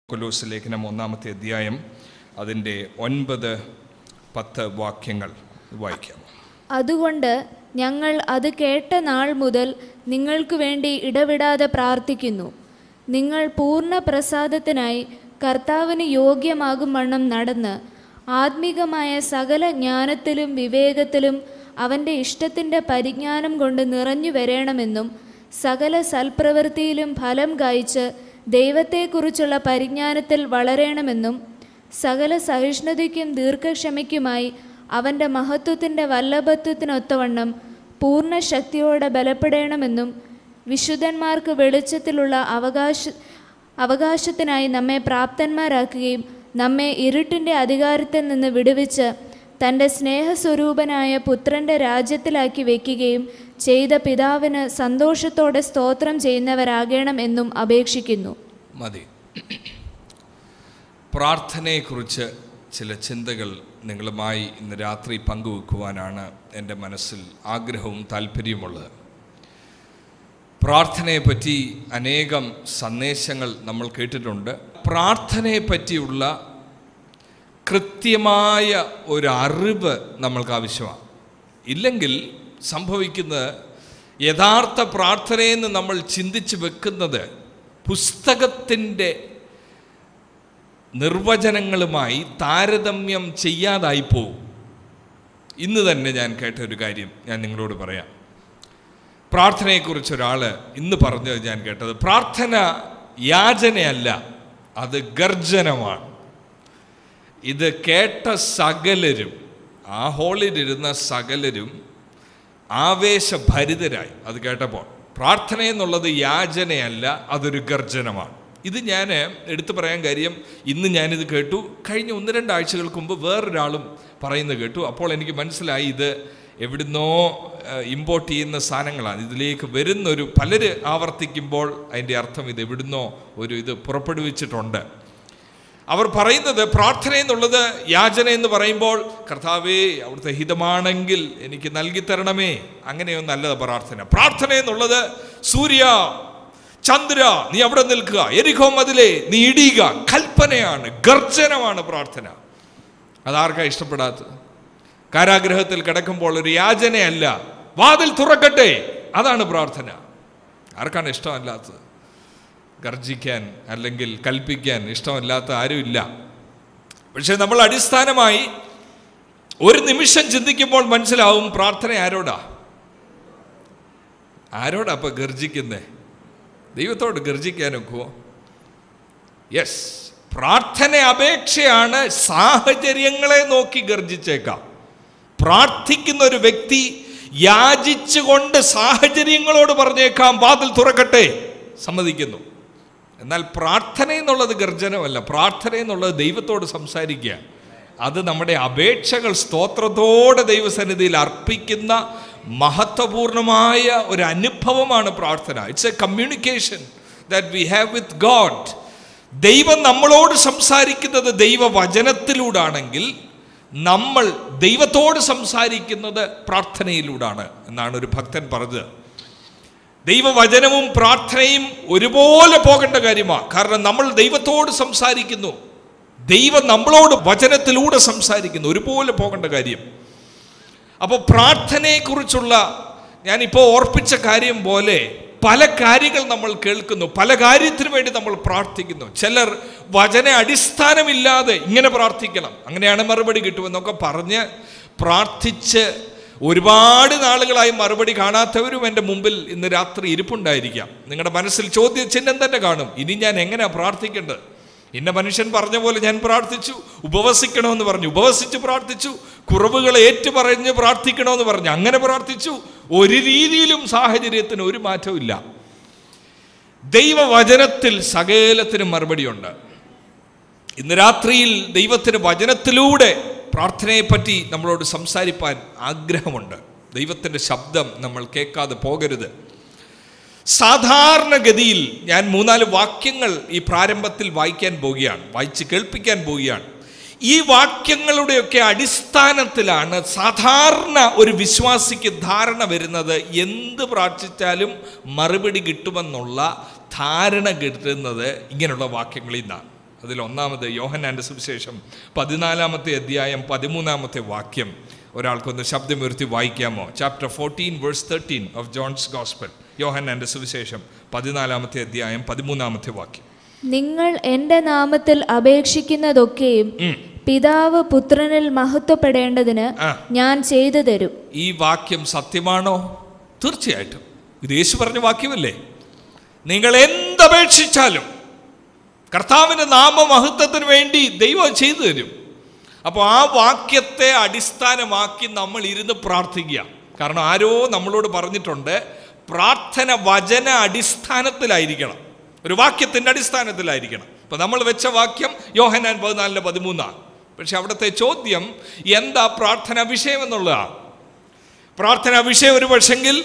കൊലോസ് ലേഖനം ഒന്നാമത്തെ അധ്യായം അതിൻ്റെ ഒൻപത് പത്ത് വാക്യങ്ങൾ വായിക്കാം അതുകൊണ്ട് ഞങ്ങൾ അത് കേട്ട നാൾ മുതൽ നിങ്ങൾക്ക് വേണ്ടി ഇടവിടാതെ പ്രാർത്ഥിക്കുന്നു നിങ്ങൾ പൂർണ്ണ പ്രസാദത്തിനായി കർത്താവിന് യോഗ്യമാകും വണ്ണം നടന്ന് ആത്മീകമായ സകല ജ്ഞാനത്തിലും വിവേകത്തിലും അവൻ്റെ ഇഷ്ടത്തിൻ്റെ പരിജ്ഞാനം കൊണ്ട് നിറഞ്ഞു വരേണമെന്നും സകല സൽപ്രവൃത്തിയിലും ഫലം കായ്ച്ച് ദൈവത്തെക്കുറിച്ചുള്ള പരിജ്ഞാനത്തിൽ വളരണമെന്നും സകല സഹിഷ്ണുതയ്ക്കും ദീർഘക്ഷമയ്ക്കുമായി അവൻ്റെ മഹത്വത്തിൻ്റെ വല്ലഭത്വത്തിനൊത്തവണ്ണം പൂർണ്ണ ശക്തിയോടെ ബലപ്പെടണമെന്നും വിശുദ്ധന്മാർക്ക് വെളിച്ചത്തിലുള്ള അവകാശ അവകാശത്തിനായി നമ്മെ പ്രാപ്തന്മാരാക്കുകയും നമ്മെ ഇരുട്ടിൻ്റെ അധികാരത്തിൽ നിന്ന് വിടുവിച്ച് തൻ്റെ സ്നേഹസ്വരൂപനായ പുത്രൻ്റെ രാജ്യത്തിലാക്കി വയ്ക്കുകയും ചെയ്ത പിതാവിന് സന്തോഷത്തോടെ സ്തോത്രം ചെയ്യുന്നവരാകണം എന്നും അപേക്ഷിക്കുന്നു മതി പ്രാർത്ഥനയെക്കുറിച്ച് ചില ചിന്തകൾ നിങ്ങളുമായി ഇന്ന് രാത്രി പങ്കുവെക്കുവാനാണ് എൻ്റെ മനസ്സിൽ ആഗ്രഹവും താല്പര്യമുള്ളത് പ്രാർത്ഥനയെപ്പറ്റി അനേകം സന്ദേശങ്ങൾ നമ്മൾ കേട്ടിട്ടുണ്ട് പ്രാർത്ഥനയെ പറ്റിയുള്ള കൃത്യമായ ഒരു അറിവ് നമ്മൾക്ക് ആവശ്യമാണ് ഇല്ലെങ്കിൽ സംഭവിക്കുന്നത് യഥാർത്ഥ പ്രാർത്ഥനയെന്ന് നമ്മൾ ചിന്തിച്ച് വെക്കുന്നത് പുസ്തകത്തിൻ്റെ നിർവചനങ്ങളുമായി താരതമ്യം ചെയ്യാതായി പോവും ഇന്ന് തന്നെ ഞാൻ കേട്ട ഒരു കാര്യം ഞാൻ നിങ്ങളോട് പറയാം പ്രാർത്ഥനയെക്കുറിച്ച് ഒരാൾ ഇന്ന് പറഞ്ഞത് ഞാൻ കേട്ടത് പ്രാർത്ഥന യാചനയല്ല അത് ഗർജനമാണ് ഇത് കേട്ട സകലരും ആ ഹോളിലിരുന്ന സകലരും ആവേശഭരിതരായി അത് കേട്ടപ്പോൾ പ്രാർത്ഥന എന്നുള്ളത് യാചനയല്ല അതൊരു ഗർജനമാണ് ഇത് ഞാൻ എടുത്തു പറയാൻ കാര്യം ഇന്ന് ഞാനിത് കേട്ടു കഴിഞ്ഞ ഒന്ന് രണ്ടാഴ്ചകൾക്ക് മുമ്പ് വേറൊരാളും പറയുന്നത് കേട്ടു അപ്പോൾ എനിക്ക് മനസ്സിലായി ഇത് എവിടുന്നോ ഇമ്പോർട്ട് ചെയ്യുന്ന സാധനങ്ങളാണ് ഇതിലേക്ക് വരുന്നൊരു പലര് ആവർത്തിക്കുമ്പോൾ അതിൻ്റെ അർത്ഥം ഇത് എവിടുന്നോ ഒരു ഇത് പുറപ്പെടുവിച്ചിട്ടുണ്ട് അവർ പറയുന്നത് പ്രാർത്ഥന എന്നുള്ളത് യാചന എന്ന് പറയുമ്പോൾ കർത്താവേ അവിടുത്തെ ഹിതമാണെങ്കിൽ എനിക്ക് നൽകി തരണമേ അങ്ങനെയൊന്നല്ല പ്രാർത്ഥന പ്രാർത്ഥന എന്നുള്ളത് സൂര്യ ചന്ദ്ര നീ അവിടെ നിൽക്കുക എരിഹോ മതിലേ നീ ഇടിയുക കൽപ്പനയാണ് ഗർജനമാണ് പ്രാർത്ഥന അതാർക്കാ ഇഷ്ടപ്പെടാത്തത് കാരാഗ്രഹത്തിൽ കിടക്കുമ്പോൾ ഒരു യാചനയല്ല വാതിൽ തുറക്കട്ടെ അതാണ് പ്രാർത്ഥന ആർക്കാണ് ഇഷ്ടമല്ലാത്തത് ഗർജിക്കാൻ അല്ലെങ്കിൽ കൽപ്പിക്കാൻ ഇഷ്ടമല്ലാത്ത ആരുമില്ല പക്ഷെ നമ്മൾ അടിസ്ഥാനമായി ഒരു നിമിഷം ചിന്തിക്കുമ്പോൾ മനസ്സിലാവും പ്രാർത്ഥന ആരോടാ ആരോടാ അപ്പൊ ഗർജിക്കുന്നേ ദൈവത്തോട് ഗർജിക്കാനൊക്കുമോ യെസ് പ്രാർത്ഥന അപേക്ഷയാണ് സാഹചര്യങ്ങളെ നോക്കി ഗർജിച്ചേക്കാം പ്രാർത്ഥിക്കുന്ന ഒരു വ്യക്തി യാചിച്ചുകൊണ്ട് സാഹചര്യങ്ങളോട് പറഞ്ഞേക്കാം വാതിൽ തുറക്കട്ടെ സമ്മതിക്കുന്നു എന്നാൽ പ്രാർത്ഥന എന്നുള്ളത് ഗർജനമല്ല പ്രാർത്ഥന എന്നുള്ളത് ദൈവത്തോട് സംസാരിക്കുക അത് നമ്മുടെ അപേക്ഷകൾ സ്തോത്രത്തോടെ ദൈവസന്നിധിയിൽ അർപ്പിക്കുന്ന മഹത്വപൂർണമായ ഒരു അനുഭവമാണ് പ്രാർത്ഥന it's a communication that we have with God ദൈവം നമ്മളോട് സംസാരിക്കുന്നത് ദൈവവചനത്തിലൂടാണെങ്കിൽ നമ്മൾ ദൈവത്തോട് സംസാരിക്കുന്നത് പ്രാർത്ഥനയിലൂടാണ് എന്നാണ് ഒരു ഭക്തൻ പറഞ്ഞത് ദൈവവചനവും പ്രാർത്ഥനയും ഒരുപോലെ പോകേണ്ട കാര്യമാണ് കാരണം നമ്മൾ ദൈവത്തോട് സംസാരിക്കുന്നു ദൈവം നമ്മളോട് വചനത്തിലൂടെ സംസാരിക്കുന്നു ഒരുപോലെ പോകേണ്ട കാര്യം അപ്പോൾ പ്രാർത്ഥനയെക്കുറിച്ചുള്ള ഞാനിപ്പോൾ ഓർപ്പിച്ച കാര്യം പോലെ പല കാര്യങ്ങൾ നമ്മൾ കേൾക്കുന്നു പല കാര്യത്തിനു വേണ്ടി നമ്മൾ പ്രാർത്ഥിക്കുന്നു ചിലർ വചന അടിസ്ഥാനമില്ലാതെ ഇങ്ങനെ പ്രാർത്ഥിക്കണം അങ്ങനെയാണ് മറുപടി കിട്ടുമെന്നൊക്കെ പറഞ്ഞ് പ്രാർത്ഥിച്ച് ഒരുപാട് നാളുകളായി മറുപടി കാണാത്തവരും എൻ്റെ മുമ്പിൽ ഇന്ന് രാത്രി ഇരിപ്പുണ്ടായിരിക്കാം നിങ്ങളുടെ മനസ്സിൽ ചോദ്യ ചിഹ്നം തന്നെ കാണും ഇനി ഞാൻ എങ്ങനെയാണ് പ്രാർത്ഥിക്കേണ്ടത് ഇന്ന മനുഷ്യൻ പറഞ്ഞ പോലെ ഞാൻ പ്രാർത്ഥിച്ചു ഉപവസിക്കണമെന്ന് പറഞ്ഞു ഉപവസിച്ച് പ്രാർത്ഥിച്ചു കുറവുകൾ ഏറ്റു പറഞ്ഞ് പ്രാർത്ഥിക്കണമെന്ന് പറഞ്ഞു അങ്ങനെ പ്രാർത്ഥിച്ചു ഒരു രീതിയിലും സാഹചര്യത്തിന് ഒരു മാറ്റവും ഇല്ല ദൈവവചനത്തിൽ സകലത്തിനും മറുപടിയുണ്ട് ഇന്ന് രാത്രിയിൽ ദൈവത്തിന് വചനത്തിലൂടെ പ്രാർത്ഥനയെപ്പറ്റി നമ്മളോട് സംസാരിപ്പാൻ ആഗ്രഹമുണ്ട് ദൈവത്തിൻ്റെ ശബ്ദം നമ്മൾ കേൾക്കാതെ പോകരുത് സാധാരണഗതിയിൽ ഞാൻ മൂന്നാല് വാക്യങ്ങൾ ഈ പ്രാരംഭത്തിൽ വായിക്കാൻ പോവുകയാണ് വായിച്ച് കേൾപ്പിക്കാൻ പോവുകയാണ് ഈ വാക്യങ്ങളുടെയൊക്കെ അടിസ്ഥാനത്തിലാണ് സാധാരണ ഒരു വിശ്വാസിക്ക് ധാരണ വരുന്നത് എന്ത് പ്രാർത്ഥിച്ചാലും മറുപടി കിട്ടുമെന്നുള്ള ധാരണ കിട്ടുന്നത് ഇങ്ങനെയുള്ള വാക്യങ്ങളിൽ നിന്നാണ് അതിൽ ഒന്നാമത് യോഹന്നാൻ്റെ സുവിശേഷം പതിനാലാമത്തെ അധ്യായം പതിമൂന്നാമത്തെ വാക്യം ഒരാൾക്കൊന്ന് ശബ്ദമുയർത്തി വായിക്കാമോ chapter fourteen verse thirteen of John's gospel യോഹന്നാൻ്റെ സുവിശേഷം പതിനാലാമത്തെ അധ്യായം പതിമൂന്നാമത്തെ വാക്യം നിങ്ങൾ എൻ്റെ നാമത്തിൽ അപേക്ഷിക്കുന്നതൊക്കെയും ഉം. പിതാവ് പുത്രനിൽ മഹത്വപ്പെടേണ്ടതിന് ആ. ഞാൻ ചെയ്തു തരും ഈ വാക്യം സത്യമാണോ തീർച്ചയായിട്ടും ഇത് യേശു പറഞ്ഞ വാക്യമല്ലേ നിങ്ങൾ എന്തപേക്ഷിച്ചാലും കർത്താവിൻ്റെ നാമമഹത്വത്തിന് വേണ്ടി ദൈവം ചെയ്തു തരും അപ്പോൾ ആ വാക്യത്തെ അടിസ്ഥാനമാക്കി നമ്മൾ ഇരുന്ന് പ്രാർത്ഥിക്കുക കാരണം ആരോ നമ്മളോട് പറഞ്ഞിട്ടുണ്ട് പ്രാർത്ഥന വചന അടിസ്ഥാനത്തിലായിരിക്കണം ഒരു വാക്യത്തിൻ്റെ അടിസ്ഥാനത്തിലായിരിക്കണം ഇപ്പം നമ്മൾ വെച്ച വാക്യം യോഹനാൻ പതിനാലിന് പതിമൂന്നാണ് പക്ഷെ അവിടുത്തെ ചോദ്യം എന്താ പ്രാർത്ഥന വിഷയം എന്നുള്ളതാണ് പ്രാർത്ഥനാ വിഷയം ഒരു പക്ഷെങ്കിൽ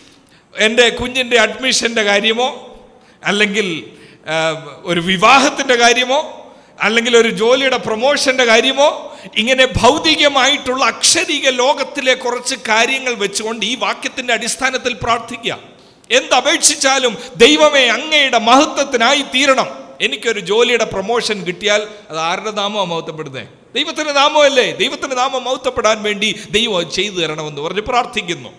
എൻ്റെ കുഞ്ഞിൻ്റെ അഡ്മിഷൻ്റെ കാര്യമോ അല്ലെങ്കിൽ ആ, ഒരു വിവാഹത്തിൻ്റെ കാര്യമോ അല്ലെങ്കിൽ ഒരു ജോലിയുടെ പ്രൊമോഷൻ്റെ കാര്യമോ ഇങ്ങനെ ഭൗതികമായിട്ടുള്ള അക്ഷരിക ലോകത്തിലെ കുറച്ച് കാര്യങ്ങൾ വെച്ചുകൊണ്ട് ഈ വാക്യത്തിൻ്റെ അടിസ്ഥാനത്തിൽ പ്രാർത്ഥിക്കുക എന്തപേക്ഷിച്ചാലും ദൈവമേ അങ്ങയുടെ മഹത്വത്തിനായി തീരണം എനിക്കൊരു ജോലിയുടെ പ്രൊമോഷൻ കിട്ടിയാൽ അത് ആരുടെ നാമമാണ് മഹത്വപ്പെടുന്നത് ദൈവത്തിൻ്റെ നാമമല്ലേ ദൈവത്തിൻ്റെ നാമം മഹത്വപ്പെടാൻ വേണ്ടി ദൈവം അത് ചെയ്തു തരണമെന്ന് പറഞ്ഞ് പ്രാർത്ഥിക്കുന്നു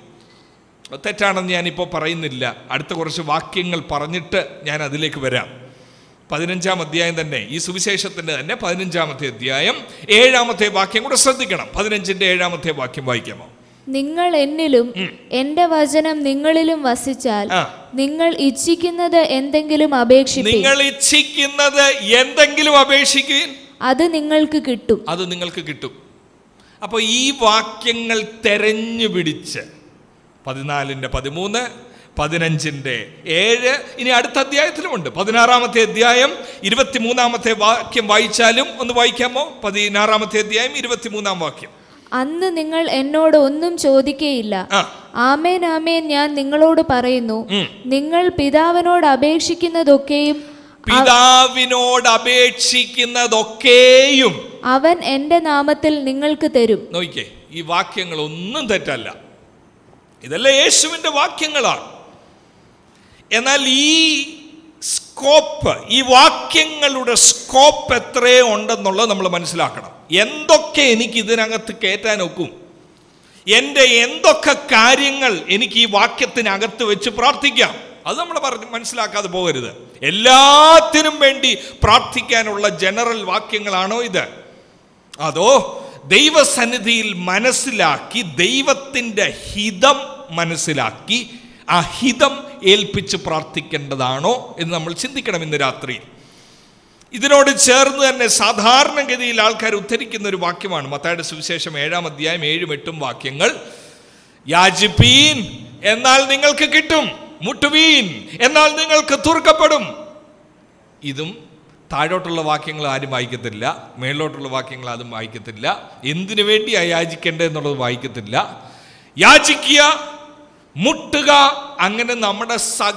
അത് തെറ്റാണെന്ന് ഞാനിപ്പോൾ പറയുന്നില്ല അടുത്ത കുറച്ച് വാക്യങ്ങൾ പറഞ്ഞിട്ട് ഞാൻ അതിലേക്ക് വരാം പതിനഞ്ചാം അധ്യായം തന്നെ ഈ സുവിശേഷത്തിൻ്റെ തന്നെ പതിനഞ്ചാമത്തെ അധ്യായം ഏഴാമത്തെ വാക്യം കൂടെ ശ്രദ്ധിക്കണം പതിനഞ്ചിൻ്റെ ഏഴാമത്തെ വാക്യം വായിക്കാമോ നിങ്ങൾ എന്നിലും എൻ്റെ വചനം നിങ്ങളിലും വസിച്ചാൽ ആ. നിങ്ങൾ ഇച്ഛിക്കുന്നത് എന്തെങ്കിലും അപേക്ഷിപ്പിൻ നിങ്ങൾ ഇച്ഛിക്കുന്നത് എന്തെങ്കിലും അപേക്ഷിക്കുകയും അത് നിങ്ങൾക്ക് കിട്ടും അത് നിങ്ങൾക്ക് കിട്ടും അപ്പോൾ ഈ വാക്യങ്ങൾ തെരഞ്ഞു പിടിച്ച് പതിനാലിൻ്റെ പതിമൂന്ന് പതിനഞ്ചിൻ്റെ ഏഴ് ഇനി അടുത്ത അധ്യായത്തിലുമുണ്ട് പതിനാറാമത്തെ അധ്യായം ഇരുപത്തിമൂന്നാമത്തെ വാക്യം വായിച്ചാലും ഒന്ന് വായിക്കാമോ പതിനാറാമത്തെ അധ്യായം ഇരുപത്തിമൂന്നാം വാക്യം അന്ന് നിങ്ങൾ എന്നോട് ഒന്നും ചോദിക്കയില്ല ആ ആമേൻ ആമേൻ ഞാൻ നിങ്ങളോട് പറയുന്നു ഉം. നിങ്ങൾ പിതാവിനോട് അപേക്ഷിക്കുന്നതൊക്കെയും പിതാവിനോട് അപേക്ഷിക്കുന്നതൊക്കെയും അവൻ എൻ്റെ നാമത്തിൽ നിങ്ങൾക്ക് തരും നോക്കിക്കേ ഈ വാക്യങ്ങൾ ഒന്നും തെറ്റല്ല ഇതെല്ലാം യേശുവിൻ്റെ വാക്യങ്ങളാണ് എന്നാൽ ഈ സ്കോപ്പ് ഈ വാക്യങ്ങളുടെ സ്കോപ്പ് എത്രയോ ഉണ്ടെന്നുള്ളത് നമ്മൾ മനസ്സിലാക്കണം എന്തൊക്കെ എനിക്ക് ഇതിനകത്ത് കയറ്റാൻ ഒക്കും എൻ്റെ എന്തൊക്കെ കാര്യങ്ങൾ എനിക്ക് ഈ വാക്യത്തിനകത്ത് വെച്ച് പ്രാർത്ഥിക്കാം അത് നമ്മൾ പറഞ്ഞ് മനസ്സിലാക്കാതെ പോകരുത് എല്ലാത്തിനും വേണ്ടി പ്രാർത്ഥിക്കാനുള്ള ജനറൽ വാക്യങ്ങളാണോ ഇത് അതോ ദൈവസന്നിധിയിൽ മനസ്സിലാക്കി ദൈവത്തിൻ്റെ ഹിതം മനസ്സിലാക്കി ആ ഹിതം ഏൽപ്പിച്ച് പ്രാർത്ഥിക്കേണ്ടതാണോ എന്ന് നമ്മൾ ചിന്തിക്കണം ഇന്ന് രാത്രി ഇതിനോട് ചേർന്ന് തന്നെ സാധാരണഗതിയിൽ ആൾക്കാർ ഉദ്ധരിക്കുന്ന ഒരു വാക്യമാണ് മത്തായുടെ സുവിശേഷം ഏഴാം അധ്യായം ഏഴും എട്ടും വാക്യങ്ങൾ യാചിപ്പീൻ എന്നാൽ നിങ്ങൾക്ക് കിട്ടും മുട്ടുവീൻ എന്നാൽ നിങ്ങൾക്ക് തുറക്കപ്പെടും ഇതും താഴോട്ടുള്ള വാക്യങ്ങൾ ആരും വായിക്കത്തില്ല മേളിലോട്ടുള്ള വാക്യങ്ങൾ ആരും വായിക്കത്തില്ല എന്തിനു വേണ്ടിയാ യാചിക്കേണ്ടത് എന്നുള്ളത് വായിക്കത്തില്ല യാചിക്കുക മുട്ടുക അങ്ങനെ നമ്മുടെ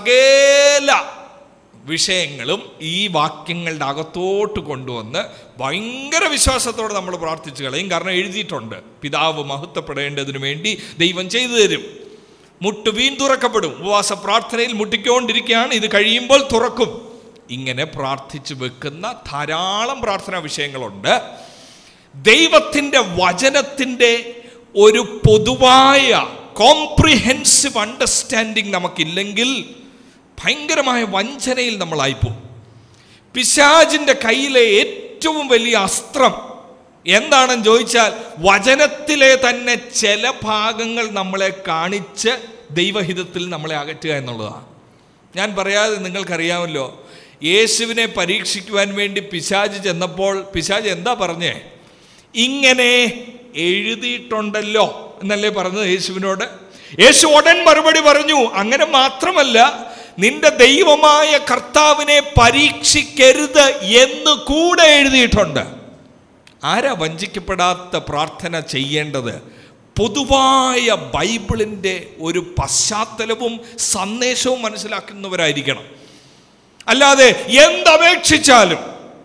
സകല വിഷയങ്ങളും ഈ വാക്യങ്ങളുടെ അകത്തോട്ട് കൊണ്ടുവന്ന് ഭയങ്കര വിശ്വാസത്തോടെ നമ്മൾ പ്രാർത്ഥിച്ചു കളയും കാരണം എഴുതിയിട്ടുണ്ട് പിതാവ് മഹത്വപ്പെടേണ്ടതിനു വേണ്ടി ദൈവം ചെയ്തു തരും മുട്ടുവീൻ തുറക്കപ്പെടും ഉപവാസ പ്രാർത്ഥനയിൽ മുട്ടിക്കൊണ്ടിരിക്കുകയാണ് ഇത് കഴിയുമ്പോൾ തുറക്കും ഇങ്ങനെ പ്രാർത്ഥിച്ചു വെക്കുന്ന ധാരാളം പ്രാർത്ഥനാ വിഷയങ്ങളുണ്ട് ദൈവത്തിൻ്റെ വചനത്തിൻ്റെ ഒരു പൊതുവായ കോംപ്രിഹെൻസീവ് അണ്ടർസ്റ്റാൻഡിങ് നമുക്കില്ലെങ്കിൽ ഭയങ്കരമായ വഞ്ചനയിൽ നമ്മളായിപ്പോവും പിശാജിൻ്റെ കയ്യിലെ ഏറ്റവും വലിയ അസ്ത്രം എന്താണെന്ന് ചോദിച്ചാൽ വചനത്തിലെ തന്നെ ചില ഭാഗങ്ങൾ നമ്മളെ കാണിച്ച് ദൈവഹിതത്തിൽ നമ്മളെ അകറ്റുക എന്നുള്ളതാണ് ഞാൻ പറയാതെ നിങ്ങൾക്കറിയാമല്ലോ യേശുവിനെ പരീക്ഷിക്കുവാൻ വേണ്ടി പിശാജ് ചെന്നപ്പോൾ പിശാജ് എന്താ പറഞ്ഞേ ഇങ്ങനെ എഴുതിയിട്ടുണ്ടല്ലോ എന്നല്ലേ പറഞ്ഞത് യേശുവിനോട് യേശു ഉടൻ മറുപടി പറഞ്ഞു അങ്ങനെ മാത്രമല്ല നിന്റെ ദൈവമായ കർത്താവിനെ പരീക്ഷിക്കരുത് എന്ന് കൂടെ എഴുതിയിട്ടുണ്ട് ആരാ വഞ്ചിക്കപ്പെടാത്ത പ്രാർത്ഥന ചെയ്യേണ്ടത് പൊതുവായ ബൈബിളിൻ്റെ ഒരു പശ്ചാത്തലവും സന്ദേശവും മനസ്സിലാക്കുന്നവരായിരിക്കണം അല്ലാതെ എന്തപേക്ഷിച്ചാലും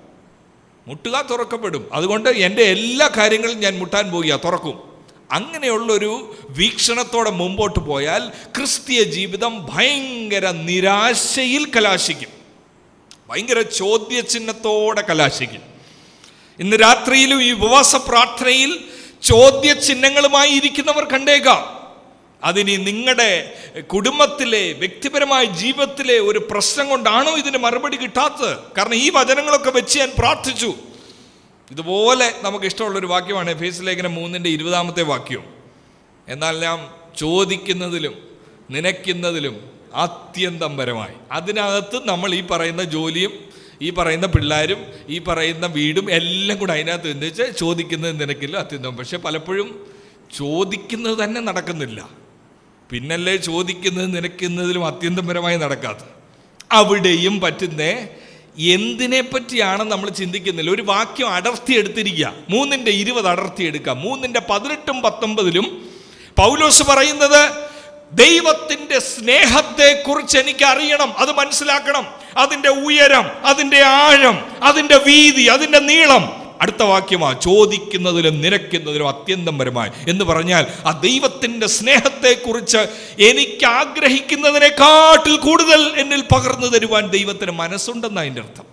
മുട്ടുക തുറക്കപ്പെടും അതുകൊണ്ട് എൻ്റെ എല്ലാ കാര്യങ്ങളും ഞാൻ മുട്ടാൻ പോകുക തുറക്കും അങ്ങനെയുള്ളൊരു വീക്ഷണത്തോടെ മുമ്പോട്ട് പോയാൽ ക്രിസ്തീയ ജീവിതം ഭയങ്കര നിരാശയിൽ കലാശിക്കും ഭയങ്കര ചോദ്യചിഹ്നത്തോടെ കലാശിക്കും ഇന്ന് രാത്രിയിലും ഈ ഉപവാസ പ്രാർത്ഥനയിൽ ചോദ്യചിഹ്നങ്ങളുമായി ഇരിക്കുന്നവർ കണ്ടേക്കാം അതിനി നിങ്ങളുടെ കുടുംബത്തിലെ വ്യക്തിപരമായ ജീവിതത്തിലെ ഒരു പ്രശ്നം കൊണ്ടാണോ ഇതിന് മറുപടി കിട്ടാത്തത് കാരണം ഈ വചനങ്ങളൊക്കെ വെച്ച് ഞാൻ പ്രാർത്ഥിച്ചു ഇതുപോലെ നമുക്ക് ഇഷ്ടമുള്ളൊരു വാക്യമാണ് എഫേസ് ലേഖനം മൂന്നിൻ്റെ ഇരുപതാമത്തെ വാക്യം എന്നാൽ നാം ചോദിക്കുന്നതിലും നനയ്ക്കുന്നതിലും അത്യന്തം പരമായി അതിനകത്ത് നമ്മൾ ഈ പറയുന്ന ജോലിയും ഈ പറയുന്ന പിള്ളേരും ഈ പറയുന്ന വീടും എല്ലാം കൂടെ അതിനകത്ത് എന്ന് വെച്ചാൽ ചോദിക്കുന്നത് നിനക്കില്ല അത്യന്തം പക്ഷെ പലപ്പോഴും ചോദിക്കുന്നത് തന്നെ നടക്കുന്നില്ല പിന്നല്ലേ ചോദിക്കുന്നത് നിനക്കുന്നതിലും അത്യന്തം പരമായി നടക്കാത്തത് അവിടെയും പറ്റുന്നേ എന്തിനെ പറ്റിയാണ് നമ്മൾ ചിന്തിക്കുന്നില്ല ഒരു വാക്യം അടർത്തി എടുത്തിരിക്കുക മൂന്നിൻ്റെ ഇരുപത് അടർത്തി എടുക്കുക മൂന്നിൻ്റെ പതിനെട്ടും പത്തൊമ്പതിലും പൗലോസ് പറയുന്നത് ദൈവത്തിന്റെ സ്നേഹത്തെക്കുറിച്ച് എനിക്ക് അറിയണം അത് മനസ്സിലാക്കണം അതിൻ്റെ ഉയരം അതിൻ്റെ ആഴം അതിൻ്റെ വീതി അതിൻ്റെ നീളം അടുത്ത വാക്യമാ ചോദിക്കുന്നതിലും നിരക്കുന്നതിലും അത്യന്തം പരമായി എന്ന് പറഞ്ഞാൽ ആ ദൈവത്തിൻ്റെ സ്നേഹത്തെക്കുറിച്ച് എനിക്ക് ആഗ്രഹിക്കുന്നതിനെക്കാട്ടിൽ കൂടുതൽ എന്നിൽ പകർന്നു തരുവാൻ ദൈവത്തിന് മനസ്സുണ്ടെന്ന് അതിൻ്റെ അർത്ഥം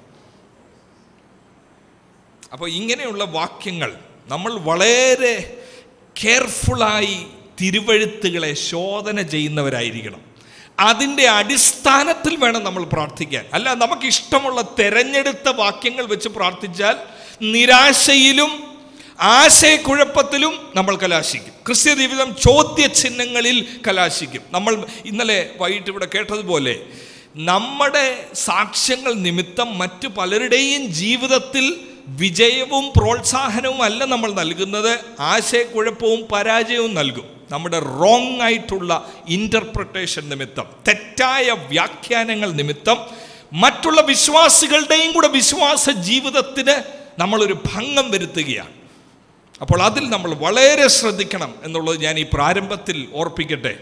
അപ്പോൾ ഇങ്ങനെയുള്ള വാക്യങ്ങൾ നമ്മൾ വളരെ കെയർഫുള്ളായി തിരുവഴുത്തുകളെ ശോധന ചെയ്യുന്നവരായിരിക്കണം അതിൻ്റെ അടിസ്ഥാനത്തിൽ വേണം നമ്മൾ പ്രാർത്ഥിക്കാൻ അല്ല നമുക്ക് ഇഷ്ടമുള്ള തെരഞ്ഞെടുത്ത വാക്യങ്ങൾ വെച്ച് പ്രാർത്ഥിച്ചാൽ നിരാശയിലും ആശയക്കുഴപ്പത്തിലും നമ്മൾ കലാശിക്കും ക്രിസ്ത്യ ജീവിതം ചോദ്യചിഹ്നങ്ങളിൽ കലാശിക്കും നമ്മൾ ഇന്നലെ വൈകിട്ട് ഇവിടെ കേട്ടതുപോലെ നമ്മുടെ സാക്ഷ്യങ്ങൾ നിമിത്തം മറ്റു പലരുടെയും ജീവിതത്തിൽ വിജയവും പ്രോത്സാഹനവും അല്ല നമ്മൾ നൽകുന്നത് ആശയക്കുഴപ്പവും പരാജയവും നൽകും നമ്മുടെ റോങ് ആയിട്ടുള്ള ഇൻ്റർപ്രിട്ടേഷൻ നിമിത്തം തെറ്റായ വ്യാഖ്യാനങ്ങൾ നിമിത്തം മറ്റുള്ള വിശ്വാസികളുടെയും കൂടെ വിശ്വാസ ജീവിതത്തിന് നമ്മളൊരു ഭംഗം വരുത്തുകയാണ് അപ്പോൾ അതിൽ നമ്മൾ വളരെ ശ്രദ്ധിക്കണം എന്നുള്ളത് ഞാൻ ഈ പ്രാരംഭത്തിൽ ഓർപ്പിക്കട്ടെ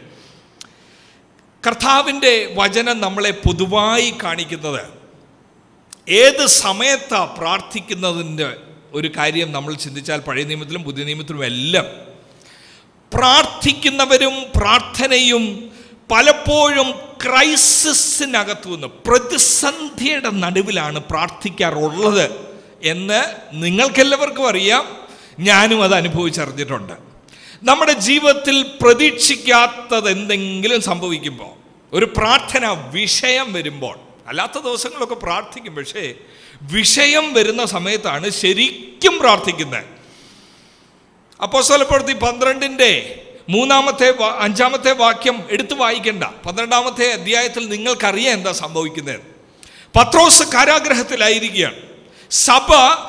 കർത്താവിൻ്റെ വചനം നമ്മളെ പൊതുവായി കാണിക്കുന്നത് ഏത് സമയത്താണ് പ്രാർത്ഥിക്കുന്നതിൻ്റെ ഒരു കാര്യം നമ്മൾ ചിന്തിച്ചാൽ പഴയ നിയമത്തിലും പുതിയ നിയമത്തിലും എല്ലാം പ്രാർത്ഥിക്കുന്നവരും പ്രാർത്ഥനയും പലപ്പോഴും ക്രൈസിസിനകത്തു നിന്ന് പ്രതിസന്ധിയുടെ നടുവിലാണ് പ്രാർത്ഥിക്കാറുള്ളത് എന്ന് നിങ്ങൾക്കെല്ലാവർക്കും അറിയാം ഞാനും അത് അനുഭവിച്ചറിഞ്ഞിട്ടുണ്ട് നമ്മുടെ ജീവിതത്തിൽ പ്രതീക്ഷിക്കാത്തത് എന്തെങ്കിലും സംഭവിക്കുമ്പോൾ ഒരു പ്രാർത്ഥന വിഷയം വരുമ്പോൾ അല്ലാത്ത ദിവസങ്ങളൊക്കെ പ്രാർത്ഥിക്കും പക്ഷേ വിഷയം വരുന്ന സമയത്താണ് ശരിക്കും പ്രാർത്ഥിക്കുന്നത് അപ്പോസ്തലപ്രവൃത്തി പന്ത്രണ്ടിൻ്റെ മൂന്നാമത്തെ വാ- അഞ്ചാമത്തെ വാക്യം എടുത്തു വായിക്കണ്ട പന്ത്രണ്ടാമത്തെ അധ്യായത്തിൽ നിങ്ങൾക്കറിയാം എന്താ സംഭവിക്കുന്നത് പത്രോസ് കാരാഗ്രഹത്തിലായിരിക്കുകയാണ് സഭ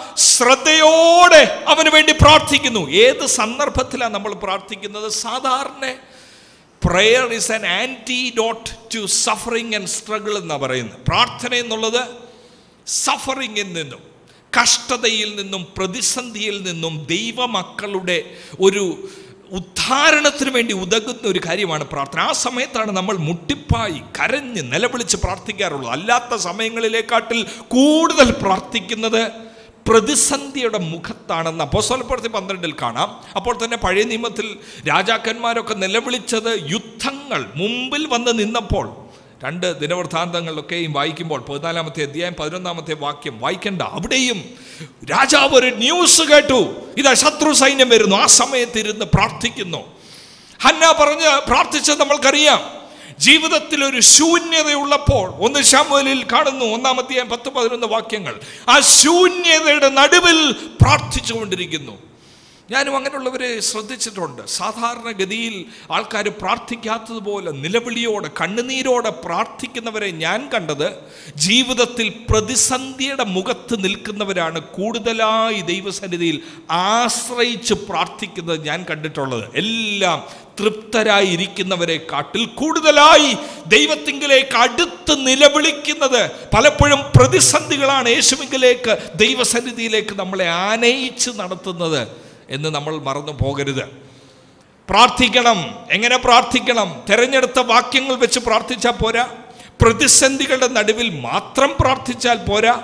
ശ്രദ്ധയോടെ അവന് വേണ്ടി പ്രാർത്ഥിക്കുന്നു ഏത് സന്ദർഭത്തിലാണ് നമ്മൾ പ്രാർത്ഥിക്കുന്നത് സാധാരണ prayer is an antidote to suffering and struggle എന്നാണ് പറയുന്നത് പ്രാർത്ഥന എന്നുള്ളത് സഫറിങ്ങിൽ നിന്നും കഷ്ടതയിൽ നിന്നും പ്രതിസന്ധിയിൽ നിന്നും ദൈവമക്കളുടെ ഒരു ഉദ്ധാരണത്തിന് വേണ്ടി ഉതകുന്ന ഒരു കാര്യമാണ് പ്രാർത്ഥന ആ സമയത്താണ് നമ്മൾ മുട്ടിപ്പായി കരഞ്ഞ് നിലവിളിച്ച് പ്രാർത്ഥിക്കാറുള്ളത് അല്ലാത്ത സമയങ്ങളിലേക്കാട്ടിൽ കൂടുതൽ പ്രാർത്ഥിക്കുന്നത് പ്രതിസന്ധിയുടെ മുഖത്താണെന്ന് അപ്പോസ്തലപ്രവൃത്തി പന്ത്രണ്ടിൽ കാണാം അപ്പോൾ തന്നെ പഴയ നിയമത്തിൽ രാജാക്കന്മാരൊക്കെ നിലവിളിച്ചത് യുദ്ധങ്ങൾ മുമ്പിൽ വന്ന് നിന്നപ്പോൾ രണ്ട് ദിനവൃത്താന്തങ്ങളിലൊക്കെയും വായിക്കുമ്പോൾ പതിനാലാമത്തെ അധ്യായം പതിനൊന്നാമത്തെ വാക്യം വായിക്കണ്ട അവിടെയും രാജാവ് ഒരു ന്യൂസ് കേട്ടു ഇതാ ശത്രു സൈന്യം വരുന്നു ആ സമയത്ത് ഇരുന്ന് പ്രാർത്ഥിക്കുന്നു ഹന്ന പറഞ്ഞ് പ്രാർത്ഥിച്ചത് നമ്മൾക്കറിയാം ജീവിതത്തിൽ ഒരു ശൂന്യതയുള്ളപ്പോൾ ഒന്ന് ശാമുവലിൽ കാണുന്നു ഒന്നാമത്തെ പത്ത് പതിനൊന്ന് വാക്യങ്ങൾ ആ ശൂന്യതയുടെ നടുവിൽ പ്രാർത്ഥിച്ചുകൊണ്ടിരിക്കുന്നു ഞാനും അങ്ങനെയുള്ളവരെ ശ്രദ്ധിച്ചിട്ടുണ്ട് സാധാരണഗതിയിൽ ആൾക്കാർ പ്രാർത്ഥിക്കാത്തതുപോലെ നിലവിളിയോടെ കണ്ണുനീരോടെ പ്രാർത്ഥിക്കുന്നവരെ ഞാൻ കണ്ടത് ജീവിതത്തിൽ പ്രതിസന്ധിയുടെ മുഖത്ത് നിൽക്കുന്നവരാണ് കൂടുതലായി ദൈവസന്നിധിയിൽ ആശ്രയിച്ച് പ്രാർത്ഥിക്കുന്നത് ഞാൻ കണ്ടിട്ടുള്ളത് എല്ലാം തൃപ്തരായി ഇരിക്കുന്നവരെ കാട്ടിൽ കൂടുതലായി ദൈവത്തിങ്കിലേക്ക് അടുത്ത് നിലവിളിക്കുന്നത് പലപ്പോഴും പ്രതിസന്ധികളാണ് യേശുവിങ്കിലേക്ക് ദൈവസന്നിധിയിലേക്ക് നമ്മളെ ആനയിച്ച് നടത്തുന്നത് എന്ന് നമ്മൾ മറന്നു പോകരുത് പ്രാർത്ഥിക്കണം എങ്ങനെ പ്രാർത്ഥിക്കണം തിരഞ്ഞെടുത്ത വാക്യങ്ങൾ വെച്ച് പ്രാർത്ഥിച്ചാൽ പോരാ പ്രതിസന്ധികളുടെ നടുവിൽ മാത്രം പ്രാർത്ഥിച്ചാൽ പോരാ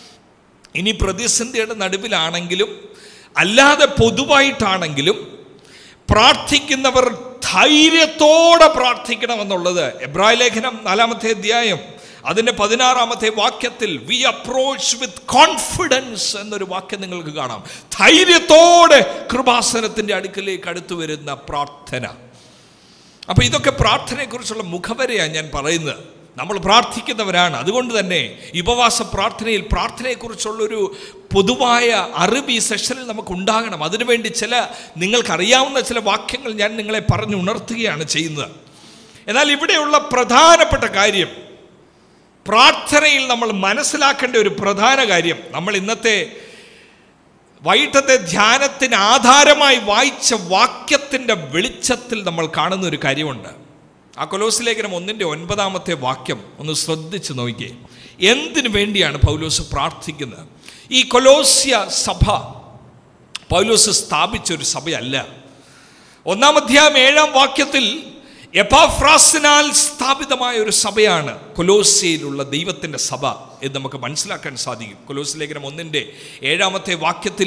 ഇനി പ്രതിസന്ധിയുടെ നടുവിലാണെങ്കിലും അല്ലാതെ പൊതുവായിട്ടാണെങ്കിലും പ്രാർത്ഥിക്കുന്നവർ ധൈര്യത്തോടെ പ്രാർത്ഥിക്കണമെന്നുള്ളത് എബ്രായ ലേഖനം നാലാമത്തെ അധ്യായം അതിൻ്റെ പതിനാറാമത്തെ വാക്യത്തിൽ വി അപ്രോച്ച് വിത്ത് കോൺഫിഡൻസ് എന്നൊരു വാക്യം നിങ്ങൾക്ക് കാണാം ധൈര്യത്തോടെ കൃപാസനത്തിൻ്റെ അടുക്കലേക്ക് അടുത്തു വരുന്ന പ്രാർത്ഥന അപ്പോൾ ഇതൊക്കെ പ്രാർത്ഥനയെക്കുറിച്ചുള്ള മുഖവരെയാണ് ഞാൻ പറയുന്നത് നമ്മൾ പ്രാർത്ഥിക്കുന്നവരാണ് അതുകൊണ്ട് തന്നെ ഈ ഉപവാസ പ്രാർത്ഥനയിൽ പ്രാർത്ഥനയെക്കുറിച്ചുള്ളൊരു പൊതുവായ അറിവ് ഈ സെഷനിൽ നമുക്ക് ഉണ്ടാകണം അതിനുവേണ്ടി ചില നിങ്ങൾക്കറിയാവുന്ന ചില വാക്യങ്ങൾ ഞാൻ നിങ്ങളെ പറഞ്ഞു ഉണർത്തുകയാണ് ചെയ്യുന്നത് എന്നാൽ ഇവിടെയുള്ള പ്രധാനപ്പെട്ട കാര്യം പ്രാർത്ഥനയിൽ നമ്മൾ മനസ്സിലാക്കേണ്ട ഒരു പ്രധാന കാര്യം നമ്മൾ ഇന്നത്തെ വൈകിട്ടത്തെ ധ്യാനത്തിന് ആധാരമായി വായിച്ച വാക്യത്തിൻ്റെ വെളിച്ചത്തിൽ നമ്മൾ കാണുന്ന ഒരു കാര്യമുണ്ട് ആ കൊലോസ് ലേഖനം ഒന്നിൻ്റെ ഒൻപതാമത്തെ വാക്യം ഒന്ന് ശ്രദ്ധിച്ച് നോക്കിയേ എന്തിനു വേണ്ടിയാണ് പൗലോസ് പ്രാർത്ഥിക്കുന്നത് ഈ കൊലോസ്യ സഭ പൗലോസ് സ്ഥാപിച്ച ഒരു സഭയല്ല ഒന്നാം അധ്യായം ഏഴാം വാക്യത്തിൽ എപാഫ്രാസിനാൽ സ്ഥാപിതമായ ഒരു സഭയാണ് കൊലോസിയയിലുള്ള ദൈവത്തിൻ്റെ സഭ എന്ന് നമുക്ക് മനസ്സിലാക്കാൻ സാധിക്കും കൊലോസ് ലേഖനം ഒന്നിൻ്റെ ഏഴാമത്തെ വാക്യത്തിൽ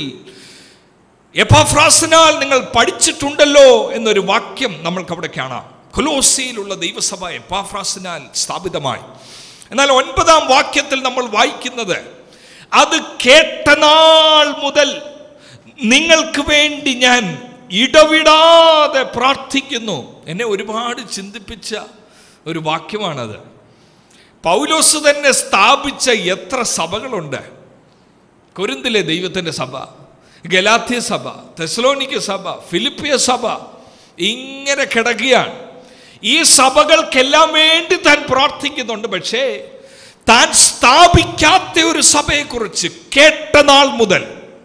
എപാഫ്രാസിനാൽ നിങ്ങൾ പഠിച്ചിട്ടുണ്ടല്ലോ എന്നൊരു വാക്യം നമ്മൾക്ക് അവിടെ കാണാം കൊലോസിയിലുള്ള ദൈവസഭ എപ്പാഫ്രാസിനാൽ സ്ഥാപിതമായി എന്നാൽ ഒൻപതാം വാക്യത്തിൽ നമ്മൾ വായിക്കുന്നത് അത് കേട്ട നാൾ മുതൽ നിങ്ങൾക്ക് വേണ്ടി ഞാൻ ഇടവിടാതെ പ്രാർത്ഥിക്കുന്നു എന്നെ ഒരുപാട് ചിന്തിപ്പിച്ച ഒരു വാക്യമാണത് പൗലോസ് തന്നെ സ്ഥാപിച്ച എത്ര സഭകളുണ്ട് കൊരിന്തിലെ ദൈവത്തിൻ്റെ സഭ ഗലാത്യ സഭ തെസലോനിക്ക സഭ ഫിലിപ്പിയ സഭ ഇങ്ങനെ കിടക്കുകയാണ് ഈ സഭകൾക്കെല്ലാം വേണ്ടി താൻ പ്രാർത്ഥിക്കുന്നുണ്ട് പക്ഷേ താൻ സ്ഥാപിക്കാത്ത ഒരു സഭയെക്കുറിച്ച് കേട്ട നാൾ മുതൽ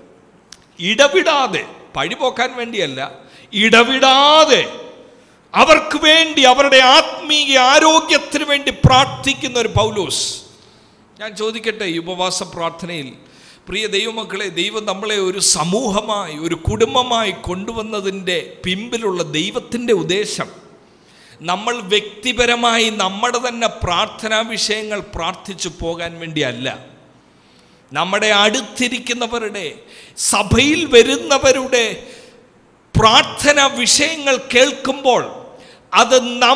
ഇടവിടാതെ പഴിപോക്കാൻ വേണ്ടിയല്ല ഇടവിടാതെ അവർക്ക് വേണ്ടി അവരുടെ ആത്മീയ ആരോഗ്യത്തിന് വേണ്ടി പ്രാർത്ഥിക്കുന്ന ഒരു പൗലോസ് ഞാൻ ചോദിക്കട്ടെ ഈ ഉപവാസ പ്രാർത്ഥനയിൽ പ്രിയ ദൈവമക്കളെ ദൈവം നമ്മളെ ഒരു സമൂഹമായി ഒരു കുടുംബമായി കൊണ്ടുവന്നതിൻ്റെ പിമ്പിലുള്ള ദൈവത്തിൻ്റെ ഉദ്ദേശം നമ്മൾ വ്യക്തിപരമായി നമ്മുടെ തന്നെ പ്രാർത്ഥനാ വിഷയങ്ങൾ പ്രാർത്ഥിച്ചു പോകാൻ വേണ്ടിയല്ല നമ്മുടെ അടുത്തിരിക്കുന്നവരുടെ സഭയിൽ വരുന്നവരുടെ പ്രാർത്ഥന വിഷയങ്ങൾ കേൾക്കുമ്പോൾ അത്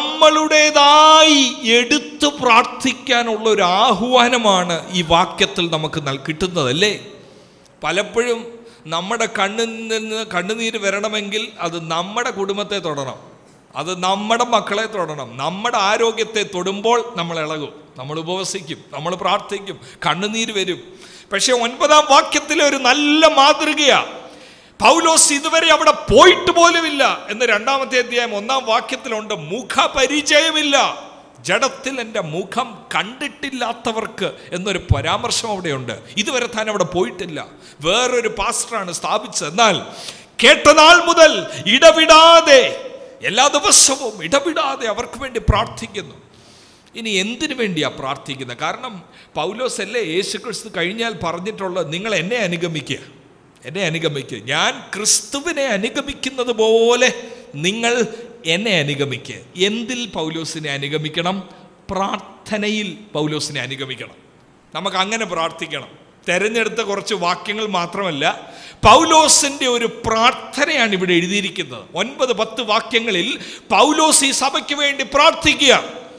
നമ്മളുടേതായി എടുത്തു പ്രാർത്ഥിക്കാനുള്ള ഒരു ആഹ്വാനമാണ് ഈ വാക്യത്തിൽ നമുക്ക് നൽ കിട്ടുന്നതല്ലേ പലപ്പോഴും നമ്മുടെ കണ്ണിൽ നിന്ന് കണ്ണുനീര് വരണമെങ്കിൽ അത് നമ്മുടെ കുടുംബത്തെ തൊടണം അത് നമ്മുടെ മക്കളെ തൊടണം നമ്മുടെ ആരോഗ്യത്തെ തൊടുമ്പോൾ നമ്മൾ ഇളകും നമ്മൾ ഉപവസിക്കും നമ്മൾ പ്രാർത്ഥിക്കും കണ്ണുനീര് വരും പക്ഷെ ഒൻപതാം വാക്യത്തിലെ ഒരു നല്ല മാതൃകയാണ് പൗലോസ് ഇതുവരെ അവിടെ പോയിട്ട് പോലുമില്ല എന്ന് രണ്ടാമത്തെ അധ്യായം ഒന്നാം വാക്യത്തിലുണ്ട് മുഖപരിചയമില്ല ജഡത്തിൽ എൻ്റെ മുഖം കണ്ടിട്ടില്ലാത്തവർക്ക് എന്നൊരു പരാമർശം അവിടെയുണ്ട് ഇതുവരെ താൻ അവിടെ പോയിട്ടില്ല വേറൊരു പാസ്റ്ററാണ് സ്ഥാപിച്ചത് എന്നാൽ കേട്ട നാൾ മുതൽ ഇടവിടാതെ എല്ലാ ദിവസവും ഇടവിടാതെ അവർക്ക് വേണ്ടി പ്രാർത്ഥിക്കുന്നു ഇനി എന്തിനു വേണ്ടിയാ പ്രാർത്ഥിക്കുന്നത് കാരണം പൗലോസ് അല്ലേ യേശു ക്രിസ്തു കഴിഞ്ഞാൽ പറഞ്ഞിട്ടുള്ളത് നിങ്ങൾ എന്നെ അനുഗമിക്കുക എന്നെ അനുഗമിക്കുക ഞാൻ ക്രിസ്തുവിനെ അനുഗമിക്കുന്നത് പോലെ നിങ്ങൾ എന്നെ അനുഗമിക്കുക എന്തിൽ പൗലോസിനെ അനുഗമിക്കണം പ്രാർത്ഥനയിൽ പൗലോസിനെ അനുഗമിക്കണം നമുക്ക് അങ്ങനെ പ്രാർത്ഥിക്കണം തെരഞ്ഞെടുത്ത കുറച്ച് വാക്യങ്ങൾ മാത്രമല്ല പൗലോസിന്റെ ഒരു പ്രാർത്ഥനയാണ് ഇവിടെ എഴുതിയിരിക്കുന്നത് ഒൻപത് പത്ത് വാക്യങ്ങളിൽ പൗലോസ് ഈ സഭയ്ക്ക് വേണ്ടി പ്രാർത്ഥിക്കുക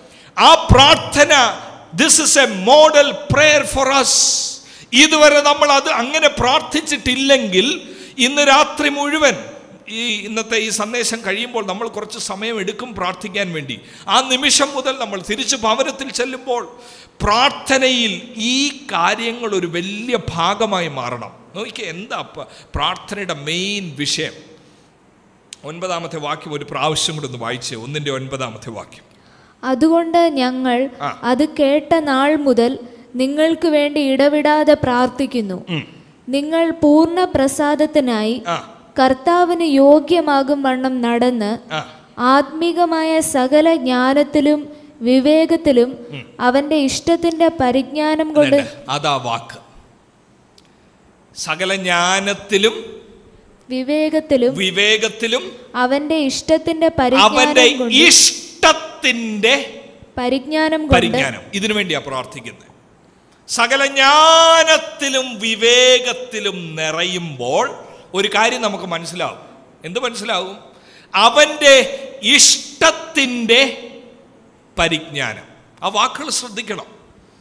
ആ പ്രാർത്ഥന this is a model prayer for us ഇതുവരെ നമ്മൾ അത് അങ്ങനെ പ്രാർത്ഥിച്ചിട്ടില്ലെങ്കിൽ ഇന്ന് രാത്രി മുഴുവൻ ഈ ഇന്നത്തെ ഈ സന്ദേശം കഴിയുമ്പോൾ നമ്മൾ കുറച്ച് സമയം എടുക്കും പ്രാർത്ഥിക്കാൻ വേണ്ടി ആ നിമിഷം മുതൽ നമ്മൾ തിരിച്ചു ഭവനത്തിൽ ചെല്ലുമ്പോൾ പ്രാർത്ഥനയിൽ ഈ കാര്യങ്ങൾ ഒരു വലിയ ഭാഗമായി മാറണം നോക്കിയ എന്താ പ- പ്രാർത്ഥനയുടെ മെയിൻ വിഷയം ഒൻപതാമത്തെ വാക്യം ഒരു പ്രാവശ്യം കൂടെ ഒന്ന് വായിച്ചേ ഒന്നിൻ്റെ ഒൻപതാമത്തെ വാക്യം അതുകൊണ്ട് ഞങ്ങൾ ആ. അത് കേട്ട നാൾ മുതൽ നിങ്ങൾക്ക് വേണ്ടി ഇടവിടാതെ പ്രാർത്ഥിക്കുന്നു ഉം. നിങ്ങൾ പൂർണ്ണ പ്രസാദത്തിനായി ആ കർത്താവിന് യോഗ്യമാകും വണ്ണം നടന്ന് ആ ആത്മീകമായ സകല ജ്ഞാനത്തിലും വിവേകത്തിലും അവന്റെ ഇഷ്ടത്തിന്റെ പരിജ്ഞാനം കൊണ്ട് അതന്നെ, അതാ വാക്ക് സകല ജ്ഞാനത്തിലും വിവേകത്തിലും വിവേകത്തിലും അവന്റെ ഇഷ്ടത്തിന്റെ അവന്റെ പരിജ്ഞാനം കൊണ്ട് ഇഷ്ടത്തിന്റെ പരിജ്ഞാനം കൊണ്ട് പരിജ്ഞാനം ഇതിനു വേണ്ടിയാ പ്രാർത്ഥിക്കുന്നത് സകല ജ്ഞാനത്തിലും വിവേകത്തിലും നിറയുമ്പോൾ ഒരു കാര്യം നമുക്ക് മനസ്സിലാവും എന്ത് മനസ്സിലാവും അവൻ്റെ ഇഷ്ടത്തിൻ്റെ പരിജ്ഞാനം ആ വാക്കുകൾ ശ്രദ്ധിക്കണം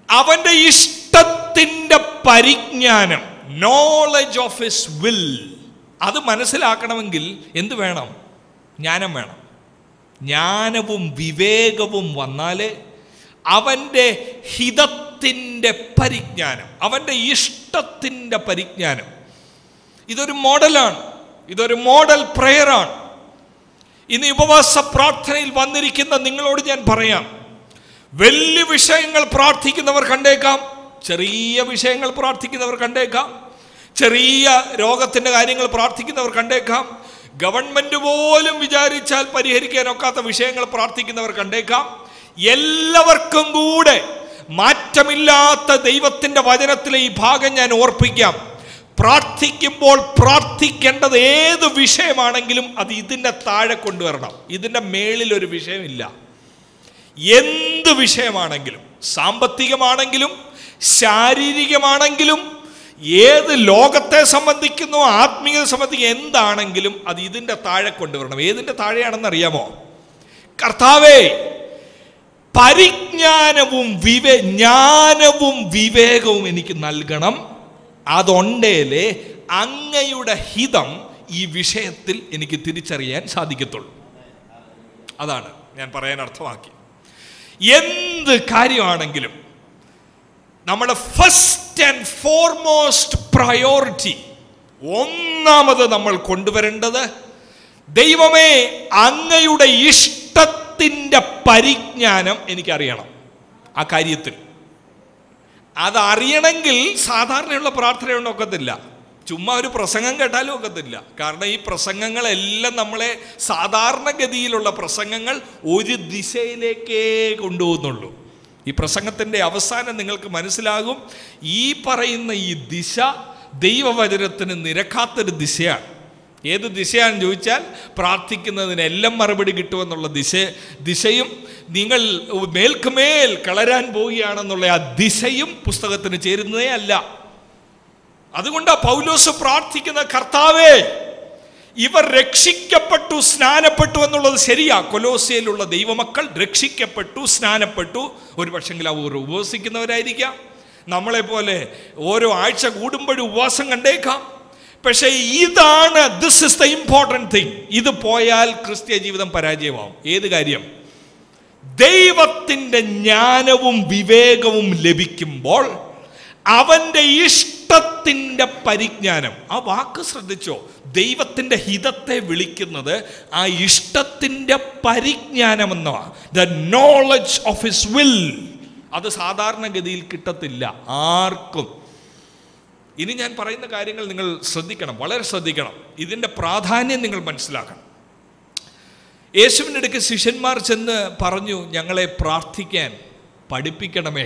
അവന്റെ ഇഷ്ടത്തിന്റെ പരിജ്ഞാനം നോളജ് ഓഫ് ഹിസ് വിൽ അത് മനസ്സിലാക്കണമെങ്കിൽ എന്ത് വേണം ജ്ഞാനം വേണം ജ്ഞാനവും വിവേകവും വന്നാൽ അവൻ്റെ ഹിതത്തിൻ്റെ പരിജ്ഞാനം അവൻ്റെ ഇഷ്ടത്തിൻ്റെ പരിജ്ഞാനം ഇതൊരു മോഡലാണ് ഇതൊരു മോഡൽ പ്രെയറാണ് ഇന്ന് ഈ ഉപവാസ പ്രാർത്ഥനയിൽ വന്നിരിക്കുന്ന നിങ്ങളോട് ഞാൻ പറയാം വലിയ വിഷയങ്ങൾ പ്രാർത്ഥിക്കുന്നവർ കണ്ടേക്കാം ചെറിയ വിഷയങ്ങൾ പ്രാർത്ഥിക്കുന്നവർ കണ്ടേക്കാം ചെറിയ രോഗത്തിൻ്റെ കാര്യങ്ങൾ പ്രാർത്ഥിക്കുന്നവർ കണ്ടേക്കാം ഗവൺമെന്റ് പോലും വിചാരിച്ചാൽ പരിഹരിക്കാൻ ഒക്കാത്ത വിഷയങ്ങൾ പ്രാർത്ഥിക്കുന്നവർ കണ്ടേക്കാം എല്ലാവർക്കും കൂടെ മാറ്റമില്ലാത്ത ദൈവത്തിൻ്റെ വചനത്തിലെ ഈ ഭാഗം ഞാൻ ഓർപ്പിക്കാം പ്രാർത്ഥിക്കുമ്പോൾ പ്രാർത്ഥിക്കേണ്ടത് ഏത് വിഷയമാണെങ്കിലും അത് ഇതിൻ്റെ താഴെ കൊണ്ടുവരണം ഇതിൻ്റെ മേളിൽ ഒരു വിഷയമില്ല എന്ത് വിഷയമാണെങ്കിലും സാമ്പത്തികമാണെങ്കിലും ശാരീരികമാണെങ്കിലും ഏത് ലോകത്തെ സംബന്ധിക്കുന്നു ആത്മീയത സംബന്ധിക്കുന്ന എന്താണെങ്കിലും അത് ഇതിൻ്റെ താഴെ കൊണ്ടുവരണം ഏതിൻ്റെ താഴെയാണെന്ന് അറിയാമോ കർത്താവേ പരിജ്ഞാനവും വിവേ ജ്ഞാനവും വിവേകവും എനിക്ക് നൽകണം അതുണ്ടേലേ അങ്ങയുടെ ഹിതം ഈ വിഷയത്തിൽ എനിക്ക് തിരിച്ചറിയാൻ സാധിക്കത്തുള്ളൂ അതാണ് ഞാൻ പറയാൻ അർത്ഥമാക്കി എന്ത് കാര്യമാണെങ്കിലും നമ്മുടെ ഫസ്റ്റ് ആൻഡ് ഫോർമോസ്റ്റ് പ്രയോറിറ്റി ഒന്നാമത് നമ്മൾ കൊണ്ടുവരേണ്ടത് ദൈവമേ അങ്ങയുടെ ഇഷ്ടത്തിൻ്റെ പരിജ്ഞാനം എനിക്കറിയണം ആ കാര്യത്തിൽ അതറിയണമെങ്കിൽ സാധാരണയുള്ള പ്രാർത്ഥനയൊന്നും ഒക്കത്തില്ല ചുമ്മാ ഒരു പ്രസംഗം കേട്ടാലും ഒക്കത്തില്ല കാരണം ഈ പ്രസംഗങ്ങളെല്ലാം നമ്മളെ സാധാരണഗതിയിലുള്ള പ്രസംഗങ്ങൾ ഒരു ദിശയിലേക്കേ കൊണ്ടുപോകുന്നുള്ളൂ ഈ പ്രസംഗത്തിൻ്റെ അവസാനം നിങ്ങൾക്ക് മനസ്സിലാകും ഈ പറയുന്ന ഈ ദിശ ദൈവവചനത്തിന് നിരക്കാത്തൊരു ദിശയാണ് ഏത് ദിശയാണെന്ന് ചോദിച്ചാൽ പ്രാർത്ഥിക്കുന്നതിനെല്ലാം മറുപടി കിട്ടുമെന്നുള്ള ദിശ ദിശയും നിങ്ങൾ മേൽക്കുമേൽ കളരാൻ പോവുകയാണെന്നുള്ള ആ ദിശയും പുസ്തകത്തിന് ചേരുന്നതേ അല്ല അതുകൊണ്ട് പൗലോസ് പ്രാർത്ഥിക്കുന്ന കർത്താവേ ഇവർ രക്ഷിക്കപ്പെട്ടു സ്നാനപ്പെട്ടു എന്നുള്ളത് ശരിയാ കൊലോസിയയിലുള്ള ദൈവമക്കൾ രക്ഷിക്കപ്പെട്ടു സ്നാനപ്പെട്ടു ഒരു പക്ഷെങ്കിൽ അവർ ഉപവസിക്കുന്നവരായിരിക്കാം നമ്മളെ പോലെ ഓരോ ആഴ്ച കൂടുമ്പോഴും ഉപവാസം കണ്ടേക്കാം പക്ഷേ ഇതാണ് this is the important thing ഇത് പോയാൽ ക്രിസ്ത്യ ജീവിതം പരാജയമാവും ഏത് കാര്യം ദൈവത്തിൻ്റെ ജ്ഞാനവും വിവേകവും ലഭിക്കുമ്പോൾ അവൻ്റെ ഇഷ്ടത്തിൻ്റെ പരിജ്ഞാനം ആ വാക്ക് ശ്രദ്ധിച്ചോ ദൈവത്തിൻ്റെ ഹിതത്തെ വിളിക്കുന്നത് ആ ഇഷ്ടത്തിൻ്റെ പരിജ്ഞാനം എന്നവാ the knowledge of his will അത് സാധാരണഗതിയിൽ കിട്ടത്തില്ല ആർക്കും ഇനി ഞാൻ പറയുന്ന കാര്യങ്ങൾ നിങ്ങൾ ശ്രദ്ധിക്കണം വളരെ ശ്രദ്ധിക്കണം ഇതിൻ്റെ പ്രാധാന്യം നിങ്ങൾ മനസ്സിലാക്കണം യേശുവിൻ്റെ അടുക്ക് ശിഷ്യന്മാർ ചെന്ന് പറഞ്ഞു ഞങ്ങളെ പ്രാർത്ഥിക്കാൻ പഠിപ്പിക്കണമേ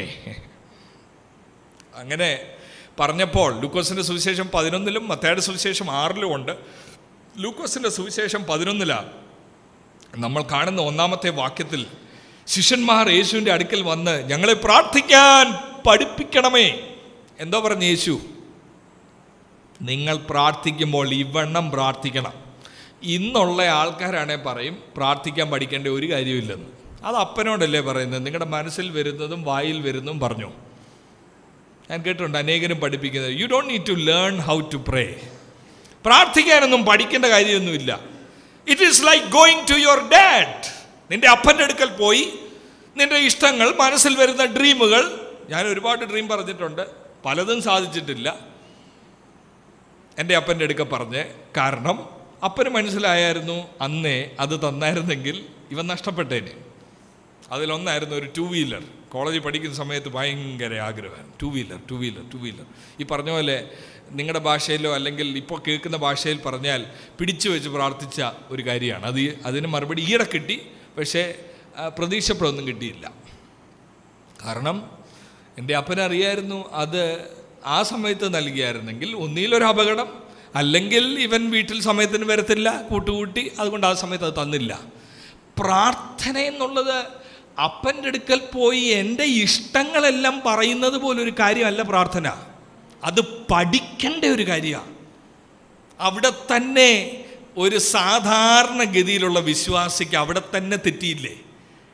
അങ്ങനെ പറഞ്ഞപ്പോൾ ലൂക്കോസിൻ്റെ സുവിശേഷം പതിനൊന്നിലും മത്തയുടെ സുവിശേഷം ആറിലും ഉണ്ട് ലൂക്കോസിൻ്റെ സുവിശേഷം പതിനൊന്നിലാണ് നമ്മൾ കാണുന്ന ഒന്നാമത്തെ വാക്യത്തിൽ ശിഷ്യന്മാർ യേശുവിൻ്റെ അടുക്കൽ വന്ന് ഞങ്ങളെ പ്രാർത്ഥിക്കാൻ പഠിപ്പിക്കണമേ എന്തോ പറഞ്ഞു യേശു നിങ്ങൾ പ്രാർത്ഥിക്കുമ്പോൾ ഇവണ്ണം പ്രാർത്ഥിക്കണം ഇന്നുള്ള ആൾക്കാരാണെ പറയും പ്രാർത്ഥിക്കാൻ പഠിക്കേണ്ട ഒരു കാര്യമില്ലെന്ന് അത് അപ്പനോടല്ലേ പറയുന്നത് നിങ്ങളുടെ മനസ്സിൽ വരുന്നതും വായിൽ വരുന്നതും പറഞ്ഞു ഞാൻ കേട്ടിട്ടുണ്ട് അനേകരും പഠിപ്പിക്കുന്നത് you don't need to learn how to pray പ്രാർത്ഥിക്കാനൊന്നും പഠിക്കേണ്ട കാര്യമൊന്നുമില്ല it is like going to your dad നിന്റെ അപ്പൻ്റെ അടുക്കൽ പോയി നിന്റെ ഇഷ്ടങ്ങൾ മനസ്സിൽ വരുന്ന ഡ്രീമുകൾ ഞാൻ ഒരുപാട് ഡ്രീം പറഞ്ഞിട്ടുണ്ട് പലതും സാധിച്ചിട്ടില്ല എൻ്റെ അപ്പൻ്റെ അടുക്ക പറഞ്ഞ് കാരണം അപ്പന് മനസ്സിലായായിരുന്നു അന്നേ അത് തന്നായിരുന്നെങ്കിൽ ഇവൻ നഷ്ടപ്പെട്ടേനെ അതിലൊന്നായിരുന്നു ഒരു ടൂ വീലർ കോളേജിൽ പഠിക്കുന്ന സമയത്ത് ഭയങ്കര ആഗ്രഹമാണ് two wheeler two wheeler two wheeler ഈ പറഞ്ഞ പോലെ നിങ്ങളുടെ ഭാഷയിലോ അല്ലെങ്കിൽ ഇപ്പോൾ കേൾക്കുന്ന ഭാഷയിൽ പറഞ്ഞാൽ പിടിച്ചു വെച്ച് പ്രാർത്ഥിച്ച ഒരു കാര്യമാണ് അത് ഈ- അതിന് മറുപടി ഈയിടെ കിട്ടി പക്ഷേ ആ, പ്രതീക്ഷപ്പെടുമൊന്നും കിട്ടിയില്ല കാരണം എൻ്റെ അപ്പനറിയായിരുന്നു അത് ആ സമയത്ത് നൽകിയായിരുന്നെങ്കിൽ ഒന്നിലൊരു അപകടം അല്ലെങ്കിൽ ഇവൻ വീട്ടിൽ സമയത്തിന് വരത്തില്ല കൂട്ടുകൂട്ടി അതുകൊണ്ട് ആ സമയത്ത് അത് തന്നില്ല പ്രാർത്ഥന എന്നുള്ളത് അപ്പൻ്റെ അടുക്കൽ പോയി എൻ്റെ ഇഷ്ടങ്ങളെല്ലാം പറയുന്നത് പോലൊരു കാര്യമല്ല പ്രാർത്ഥന അത് പഠിക്കേണ്ട ഒരു കാര്യമാണ് അവിടെ തന്നെ ഒരു സാധാരണ ഗതിയിലുള്ള വിശ്വാസിക്ക് അവിടെ തന്നെ തെറ്റിയില്ലേ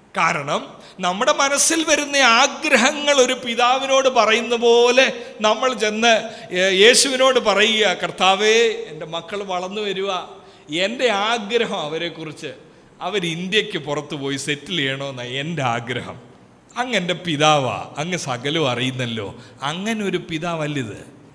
കാരണം നമ്മുടെ മനസ്സിൽ വരുന്ന ആഗ്രഹങ്ങൾ ഒരു പിതാവിനോട് പറയുന്ന പോലെ നമ്മൾ ചെന്ന് യേ- യേശുവിനോട് പറയുക കർത്താവേ എൻ്റെ മക്കൾ വളർന്നു വരിക എൻ്റെ ആഗ്രഹം അവരെക്കുറിച്ച് അവർ ഇന്ത്യക്ക് പുറത്ത് പോയി സെറ്റിൽ ചെയ്യണമെന്നാണ് എൻ്റെ ആഗ്രഹം അങ്ങ് എൻ്റെ പിതാവാ അങ്ങ് സകലവും അറിയുന്നല്ലോ അങ്ങനെ ഒരു പിതാവല്ലിത്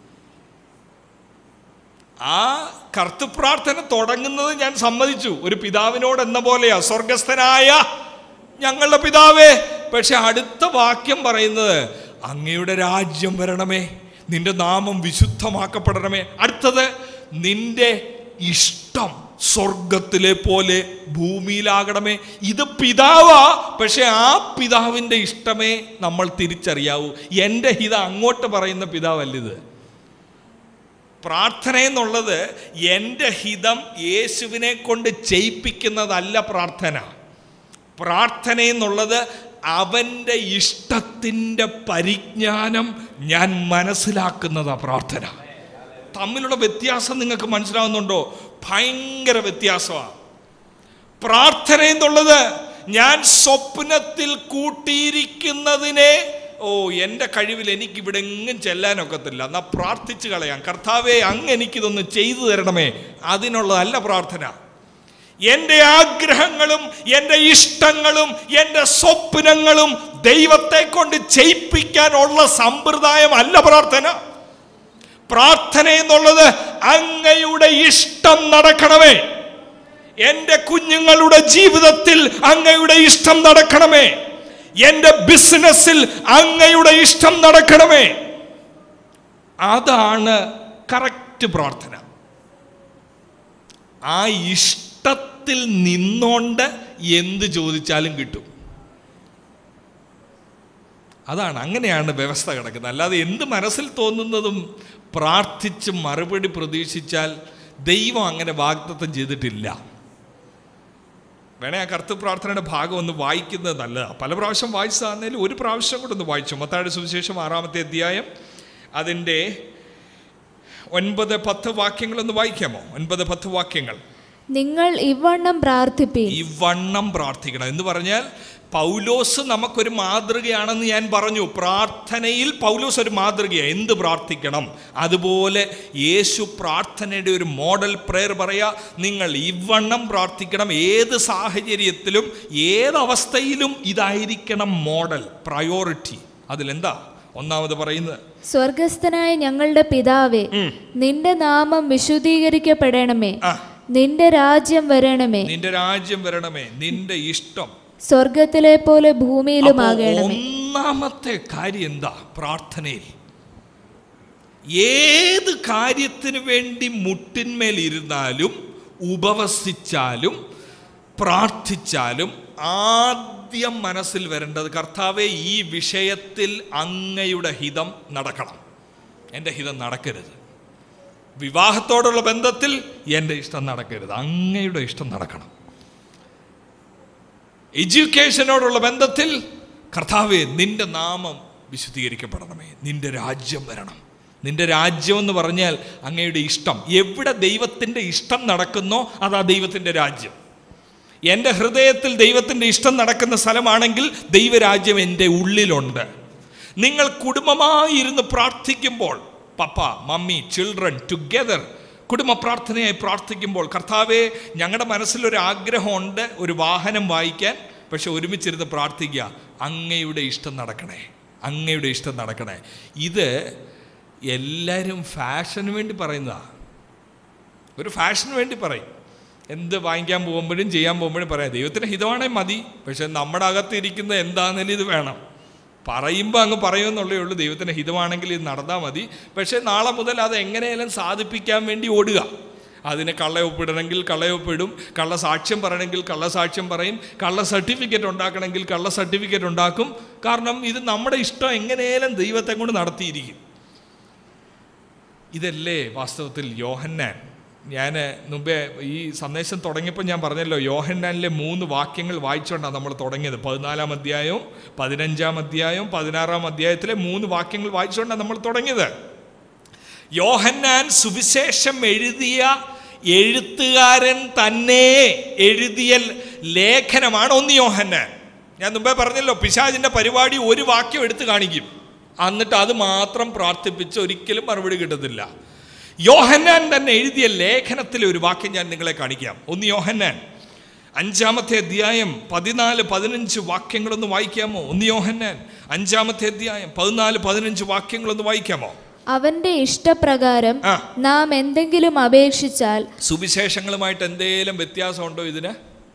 ആ കർത്തൃപ്രാർത്ഥന തുടങ്ങുന്നത് ഞാൻ സമ്മതിച്ചു ഒരു പിതാവിനോട് എന്ന പോലെയാ സ്വർഗസ്ഥനായ ഞങ്ങളുടെ പിതാവേ പക്ഷെ അടുത്ത വാക്യം പറയുന്നത് അങ്ങയുടെ രാജ്യം വരണമേ നിന്റെ നാമം വിശുദ്ധമാക്കപ്പെടണമേ അടുത്തത് നിന്റെ ഇഷ്ടം സ്വർഗത്തിലെ പോലെ ഭൂമിയിലാകണമേ ഇത് പിതാവാ പക്ഷെ ആ പിതാവിൻ്റെ ഇഷ്ടമേ നമ്മൾ തിരിച്ചറിയാവൂ എൻ്റെ ഹിത അങ്ങോട്ട് പറയുന്ന പിതാവല്ലിത് പ്രാർത്ഥന എന്നുള്ളത് എൻ്റെ ഹിതം യേശുവിനെ കൊണ്ട് ചെയ്യിപ്പിക്കുന്നതല്ല പ്രാർത്ഥന പ്രാർത്ഥന എന്നുള്ളത് അവൻ്റെ ഇഷ്ടത്തിൻ്റെ പരിജ്ഞാനം ഞാൻ മനസ്സിലാക്കുന്നതാ പ്രാർത്ഥന തമ്മിലുള്ള വ്യത്യാസം നിങ്ങൾക്ക് മനസ്സിലാവുന്നുണ്ടോ ഭയങ്കര വ്യത്യാസമാണ് പ്രാർത്ഥന എന്നുള്ളത് ഞാൻ സ്വപ്നത്തിൽ കൂട്ടിയിരിക്കുന്നതിനെ ഓ എൻ്റെ കഴിവിൽ എനിക്ക് ഇവിടെ എങ്ങും ചെല്ലാനൊക്കത്തില്ല എന്നാ പ്രാർത്ഥിച്ചു കളയാം കർത്താവെ അങ്ങ് എനിക്കിതൊന്ന് ചെയ്തു തരണമേ അതിനുള്ളതല്ല പ്രാർത്ഥന എൻ്റെ ആഗ്രഹങ്ങളും എൻ്റെ ഇഷ്ടങ്ങളും എൻ്റെ സ്വപ്നങ്ങളും ദൈവത്തെ കൊണ്ട് ചെയ്യിപ്പിക്കാനുള്ള സമ്പ്രദായമല്ല പ്രാർത്ഥന പ്രാർത്ഥന എന്നുള്ളത് അങ്ങയുടെ ഇഷ്ടം നടക്കണമേ എൻ്റെ കുഞ്ഞുങ്ങളുടെ ജീവിതത്തിൽ അങ്ങയുടെ ഇഷ്ടം നടക്കണമേ എൻ്റെ ബിസിനസ്സിൽ അങ്ങയുടെ ഇഷ്ടം നടക്കണമേ അതാണ് കറക്റ്റ് പ്രാർത്ഥന ആ ഇഷ്ടത്തിൽ നിന്നോണ്ട് എന്ത് ചോദിച്ചാലും കിട്ടും അതാണ് അങ്ങനെയാണ് വ്യവസ്ഥ കിടക്കുന്നത് അല്ലാതെ എന്ത് മനസ്സിൽ തോന്നുന്നതും പ്രാർത്ഥിച്ച് മറുപടി പ്രതീക്ഷിച്ചാൽ ദൈവം അങ്ങനെ വാഗ്ദത്തം ചെയ്തിട്ടില്ല വേണേ ആ കർത്തൃ പ്രാർത്ഥനയുടെ ഭാഗം ഒന്ന് വായിക്കുന്നത് നല്ലതാണ് പല പ്രാവശ്യം വായിച്ചതാണെങ്കിലും ഒരു പ്രാവശ്യം കൂടെ ഒന്ന് വായിച്ചു മത്തായുടെ സുവിശേഷം ആറാമത്തെ അധ്യായം അതിൻ്റെ ഒൻപത് പത്ത് വാക്യങ്ങളൊന്ന് വായിക്കാമോ ഒൻപത് പത്ത് വാക്യങ്ങൾ നിങ്ങൾ ഇവണ്ണം പ്രാർത്ഥിപ്പീൻ ഈ വണ്ണം പ്രാർത്ഥിക്കണം എന്ന് പറഞ്ഞാൽ പൗലോസ് നമുക്കൊരു മാതൃകയാണെന്ന് ഞാൻ പറഞ്ഞു പ്രാർത്ഥനയിൽ പൗലോസ് ഒരു മാതൃകയാണ് എന്ത് പ്രാർത്ഥിക്കണം അതുപോലെ യേശു പ്രാർത്ഥനയുടെ ഒരു മോഡൽ പ്രെയർ പറയാ നിങ്ങൾ ഇവണ്ണം പ്രാർത്ഥിക്കണം ഏത് സാഹചര്യത്തിലും ഏതവസ്ഥയിലും ഇതായിരിക്കണം മോഡൽ പ്രയോറിറ്റി അതിലെന്താ ഒന്നാമത് പറയുന്നത് സ്വർഗസ്ഥനായ ഞങ്ങളുടെ പിതാവേ നിന്റെ നാമം വിശുദ്ധീകരിക്കപ്പെടണമേ ആ നിന്റെ രാജ്യം വരണമേ നിന്റെ രാജ്യം വരണമേ നിന്റെ ഇഷ്ടം സ്വർഗത്തിലെ പോലെ അപ്പോ ഭൂമിയിലുമാകണമേ ഒന്നാമത്തെ കാര്യം എന്താ പ്രാർത്ഥനയിൽ ഏത് കാര്യത്തിന് വേണ്ടി മുട്ടിന്മേൽ ഇരുന്നാലും ഉപവസിച്ചാലും പ്രാർത്ഥിച്ചാലും ആദ്യം മനസ്സിൽ വരേണ്ടത് കർത്താവെ ഈ വിഷയത്തിൽ അങ്ങയുടെ ഹിതം നടക്കണം എൻ്റെ ഹിതം നടക്കരുത് വിവാഹത്തോടുള്ള ബന്ധത്തിൽ എൻ്റെ ഇഷ്ടം നടക്കരുത് അങ്ങയുടെ ഇഷ്ടം നടക്കണം എഡ്യൂക്കേഷനോടുള്ള ബന്ധത്തിൽ കർത്താവെ നിന്റെ നാമം വിശുദ്ധീകരിക്കപ്പെടണമേ നിന്റെ രാജ്യം വരണം നിന്റെ രാജ്യം എന്ന് പറഞ്ഞാൽ അങ്ങയുടെ ഇഷ്ടം എവിടെ ദൈവത്തിൻ്റെ ഇഷ്ടം നടക്കുന്നോ അതാ ദൈവത്തിൻ്റെ രാജ്യം എൻ്റെ ഹൃദയത്തിൽ ദൈവത്തിൻ്റെ ഇഷ്ടം നടക്കുന്ന സ്ഥലമാണെങ്കിൽ ദൈവരാജ്യം എൻ്റെ ഉള്ളിലുണ്ട് നിങ്ങൾ കുടുംബമായി ഇരുന്ന് പ്രാർത്ഥിക്കുമ്പോൾ പപ്പ മമ്മി ചിൽഡ്രൻ ടുഗെദർ കുടുംബ പ്രാർത്ഥനയായി പ്രാർത്ഥിക്കുമ്പോൾ കർത്താവെ ഞങ്ങളുടെ മനസ്സിലൊരു ആഗ്രഹമുണ്ട് ഒരു വാഹനം വായിക്കാൻ പക്ഷെ ഒരുമിച്ചിരുന്ന് പ്രാർത്ഥിക്കുക അങ്ങയുടെ ഇഷ്ടം നടക്കണേ അങ്ങയുടെ ഇഷ്ടം നടക്കണേ ഇത് എല്ലാവരും ഫാഷന് വേണ്ടി പറയുന്നതാണ് ഒരു ഫാഷന് വേണ്ടി പറയും എന്ത് വാങ്ങിക്കാൻ പോകുമ്പോഴും ചെയ്യാൻ പോകുമ്പോഴും പറയാം ദൈവത്തിന് ഹിതമാണേ മതി പക്ഷെ നമ്മുടെ അകത്ത് ഇരിക്കുന്ന എന്താണെങ്കിലും ഇത് വേണം പറയുമ്പോൾ അങ്ങ് പറയുമെന്നുള്ളേ ഉള്ളൂ ദൈവത്തിന് ഹിതമാണെങ്കിൽ ഇത് നടന്നാൽ മതി പക്ഷേ നാളെ മുതൽ അത് എങ്ങനെയാലും സാധിപ്പിക്കാൻ വേണ്ടി ഓടുക അതിന് കള്ളയൊപ്പിടണമെങ്കിൽ കള്ളയൊപ്പിടും കള്ള സാക്ഷ്യം പറയണമെങ്കിൽ കള്ള സാക്ഷ്യം പറയും കള്ള സർട്ടിഫിക്കറ്റ് ഉണ്ടാക്കണമെങ്കിൽ കള്ള സർട്ടിഫിക്കറ്റ് ഉണ്ടാക്കും കാരണം ഇത് നമ്മുടെ ഇഷ്ടം എങ്ങനെയാലും ദൈവത്തെ കൊണ്ട് നടത്തിയിരിക്കും ഇതല്ലേ വാസ്തവത്തിൽ യോഹന്നാൻ ഞാൻ മുമ്പേ ഈ സന്ദേശം തുടങ്ങിയപ്പോൾ ഞാൻ പറഞ്ഞല്ലോ യോഹന്നാനിലെ മൂന്ന് വാക്യങ്ങൾ വായിച്ചുകൊണ്ടാണ് നമ്മൾ തുടങ്ങിയത് പതിനാലാം അധ്യായവും പതിനഞ്ചാം അധ്യായവും പതിനാറാം അധ്യായത്തിലെ മൂന്ന് വാക്യങ്ങൾ വായിച്ചുകൊണ്ടാണ് നമ്മൾ തുടങ്ങിയത് യോഹന്നാൻ സുവിശേഷം എഴുതിയ എഴുത്തുകാരൻ തന്നെ എഴുതിയ ലേഖനമാണ് ഒന്ന് യോഹന്നാൻ ഞാൻ മുമ്പേ പറഞ്ഞല്ലോ പിശാചിന്റെ പരിപാടി ഒരു വാക്യം എടുത്ത് കാണിക്കും എന്നിട്ട് അത് മാത്രം പ്രാർത്ഥിപ്പിച്ച് ഒരിക്കലും മറുപടി കിട്ടത്തില്ല യോഹന്നാൻ തന്നെ എഴുതിയ ലേഖനത്തിലെ ഒരു വാക്യം ഞാൻ നിങ്ങളെ കാണിക്കാം ഒന്ന് യോഹന്നാൻ അഞ്ചാമത്തെ അധ്യായം പതിനാല് പതിനഞ്ച് വാക്യങ്ങളൊന്ന് വായിക്കാമോ ഒന്ന് യോഹന്നാൻ അഞ്ചാമത്തെ അധ്യായം പതിനാല് പതിനഞ്ച് വാക്യങ്ങളൊന്ന് വായിക്കാമോ അവന്റെ ഇഷ്ടപ്രകാരം ആ. നാം എന്തെങ്കിലും അപേക്ഷിച്ചാൽ സുവിശേഷങ്ങളുമായിട്ട് എന്തേലും വ്യത്യാസമുണ്ടോ ഇതിന്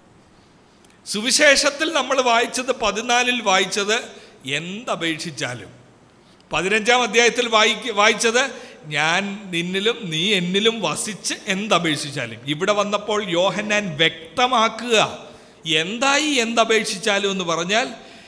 സുവിശേഷത്തിൽ നമ്മൾ വായിച്ചത് പതിനാലിൽ വായിച്ചത് എന്തപേക്ഷിച്ചാലും പതിനഞ്ചാം അധ്യായത്തിൽ വായിക്ക വായിച്ചത് ഞാൻ നിന്നിലും നീ എന്നിലും വസിച്ച് എന്തപേക്ഷിച്ചാലും ഇവിടെ വന്നപ്പോൾ യോഹന്നാൻ വ്യക്തമാക്കുക എന്തായി എന്തപേക്ഷിച്ചാലും എന്ന് പറഞ്ഞാൽ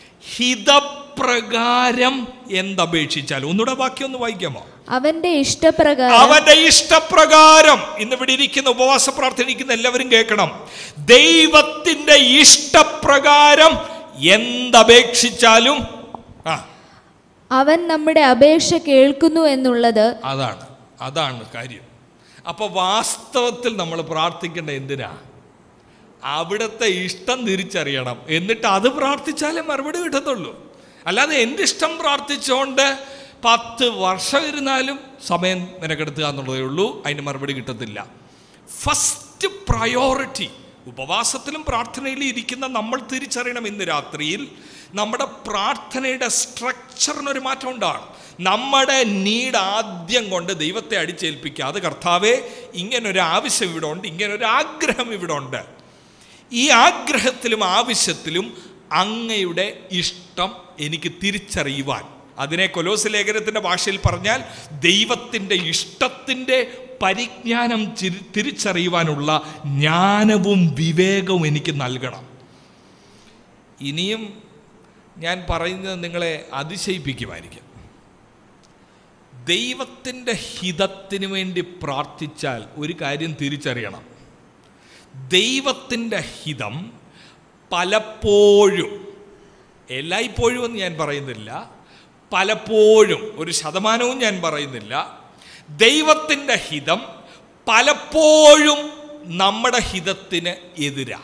ഹിതപ്രകാരം എന്തപേക്ഷിച്ചാലും ഒന്നുകൂടെ വാക്യം ഒന്ന് വായിക്കാമോ അവന്റെ ഇഷ്ടപ്രകാരം അവന്റെ ഇഷ്ടപ്രകാരം ഇന്ന് ഇവിടെ ഇരിക്കുന്ന ഉപവാസ പ്രാർത്ഥനിക്കുന്ന എല്ലാവരും കേൾക്കണം ദൈവത്തിന്റെ ഇഷ്ടപ്രകാരം എന്തപേക്ഷിച്ചാലും ആ അവൻ നമ്മുടെ അപേക്ഷ കേൾക്കുന്നു എന്നുള്ളത് അതാണ് അതാണ് കാര്യം അപ്പൊ വാസ്തവത്തിൽ നമ്മൾ പ്രാർത്ഥിക്കേണ്ട എന്തിനാ അവിടുത്തെ ഇഷ്ടം തിരിച്ചറിയണം എന്നിട്ട് അത് പ്രാർത്ഥിച്ചാലേ മറുപടി കിട്ടത്തുള്ളൂ അല്ലാതെ എൻ്റെ ഇഷ്ടം പ്രാർത്ഥിച്ചുകൊണ്ട് പത്ത് വർഷം ഇരുന്നാലും സമയം നിനക്കെടുത്തുക എന്നുള്ളതേ ഉള്ളൂ അതിന് മറുപടി കിട്ടത്തില്ല ഫസ്റ്റ് പ്രയോറിറ്റി ഉപവാസത്തിലും പ്രാർത്ഥനയിലും ഇരിക്കുന്ന നമ്മൾ തിരിച്ചറിയണം ഇന്ന് രാത്രിയിൽ നമ്മുടെ പ്രാർത്ഥനയുടെ സ്ട്രക്ചറിനൊരു മാറ്റം ഉണ്ടാണ് നമ്മുടെ നീഡ് ആദ്യം കൊണ്ട് ദൈവത്തെ അടിച്ചേൽപ്പിക്കാതെ കർത്താവെ ഇങ്ങനൊരു ആവശ്യം ഇവിടെ ഉണ്ട് ഇങ്ങനൊരു ആഗ്രഹം ഇവിടെ ഉണ്ട് ഈ ആഗ്രഹത്തിലും ആവശ്യത്തിലും അങ്ങയുടെ ഇഷ്ടം എനിക്ക് തിരിച്ചറിയുവാൻ അതിനെ കൊലോസ് ലേഖനത്തിൻ്റെ ഭാഷയിൽ പറഞ്ഞാൽ ദൈവത്തിൻ്റെ ഇഷ്ടത്തിൻ്റെ പരിജ്ഞാനം ചിരി- തിരിച്ചറിയുവാനുള്ള ജ്ഞാനവും വിവേകവും എനിക്ക് നൽകണം ഇനിയും ഞാൻ പറയുന്നത് നിങ്ങളെ അതിശയിപ്പിക്കുമായിരിക്കും ദൈവത്തിൻ്റെ ഹിതത്തിന് വേണ്ടി പ്രാർത്ഥിച്ചാൽ ഒരു കാര്യം തിരിച്ചറിയണം ദൈവത്തിൻ്റെ ഹിതം പലപ്പോഴും എല്ലായ്പ്പോഴും എന്ന് ഞാൻ പറയുന്നില്ല പലപ്പോഴും ഒരു ശതമാനവും ഞാൻ പറയുന്നില്ല ദൈവത്തിൻ്റെ ഹിതം പലപ്പോഴും നമ്മുടെ ഹിതത്തിന് എതിരാ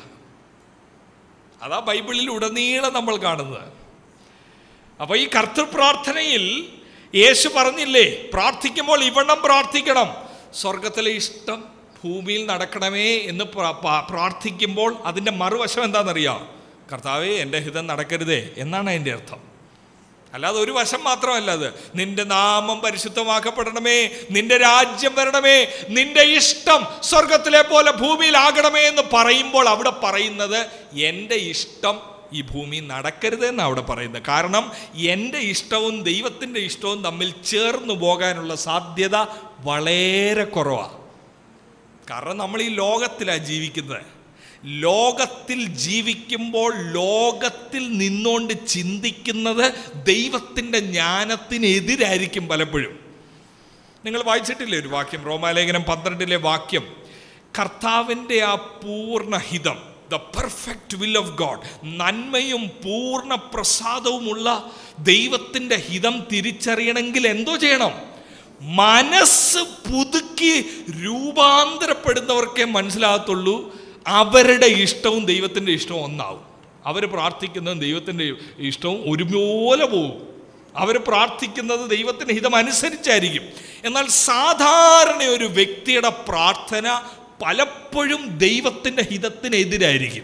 അതാ ബൈബിളിൽ ഉടനീളം നമ്മൾ കാണുന്നത് അപ്പൊ ഈ കർത്തൃപ്രാർത്ഥനയിൽ യേശു പറഞ്ഞില്ലേ പ്രാർത്ഥിക്കുമ്പോൾ ഇവണ്ണം പ്രാർത്ഥിക്കണം സ്വർഗത്തിലെ ഇഷ്ടം ഭൂമിയിൽ നടക്കണമേ എന്ന് പ്ര- പ- പ്രാർത്ഥിക്കുമ്പോൾ അതിൻ്റെ മറുവശം എന്താണെന്നറിയാം കർത്താവേ എൻ്റെ ഹിതം നടക്കരുതേ എന്നാണ് അതിൻ്റെ അർത്ഥം അല്ലാതെ ഒരു വശം മാത്രമല്ല അത് നിന്റെ നാമം പരിശുദ്ധമാക്കപ്പെടണമേ നിന്റെ രാജ്യം വരണമേ നിന്റെ ഇഷ്ടം സ്വർഗത്തിലെ പോലെ ഭൂമിയിലാകണമേ എന്ന് പറയുമ്പോൾ അവിടെ പറയുന്നത് എൻ്റെ ഇഷ്ടം ഈ ഭൂമി നടക്കരുത് എന്നാണ് അവിടെ പറയുന്നത് കാരണം എൻ്റെ ഇഷ്ടവും ദൈവത്തിൻ്റെ ഇഷ്ടവും തമ്മിൽ ചേർന്ന് പോകാനുള്ള സാധ്യത വളരെ കുറവാണ് കാരണം നമ്മൾ ഈ ലോകത്തിലാണ് ജീവിക്കുന്നത് ലോകത്തിൽ ജീവിക്കുമ്പോൾ ലോകത്തിൽ നിന്നുകൊണ്ട് ചിന്തിക്കുന്നത് ദൈവത്തിൻ്റെ ജ്ഞാനത്തിനെതിരായിരിക്കും പലപ്പോഴും നിങ്ങൾ വായിച്ചിട്ടില്ലേ ഒരു വാക്യം റോമാലേഖനം പന്ത്രണ്ടിലെ വാക്യം കർത്താവിൻ്റെ ആ പൂർണ്ണഹിതം the perfect will of God നന്മയും പൂർണ്ണ പ്രസാദവുമുള്ള ദൈവത്തിൻ്റെ ഹിതം തിരിച്ചറിയണമെങ്കിൽ എന്തോ ചെയ്യണം മനസ്സ് പുതുക്കി രൂപാന്തരപ്പെടുന്നവർക്കേ മനസ്സിലാകത്തുള്ളൂ അവരുടെ ഇഷ്ടവും ദൈവത്തിൻ്റെ ഇഷ്ടവും ഒന്നാവും അവർ പ്രാർത്ഥിക്കുന്നതും ദൈവത്തിൻ്റെ ഇഷ്ടവും ഒരുപോലെ പോകും അവർ പ്രാർത്ഥിക്കുന്നത് ദൈവത്തിൻ്റെ ഹിതം അനുസരിച്ചായിരിക്കും എന്നാൽ സാധാരണ ഒരു വ്യക്തിയുടെ പ്രാർത്ഥന പലപ്പോഴും ദൈവത്തിൻ്റെ ഹിതത്തിനെതിരായിരിക്കും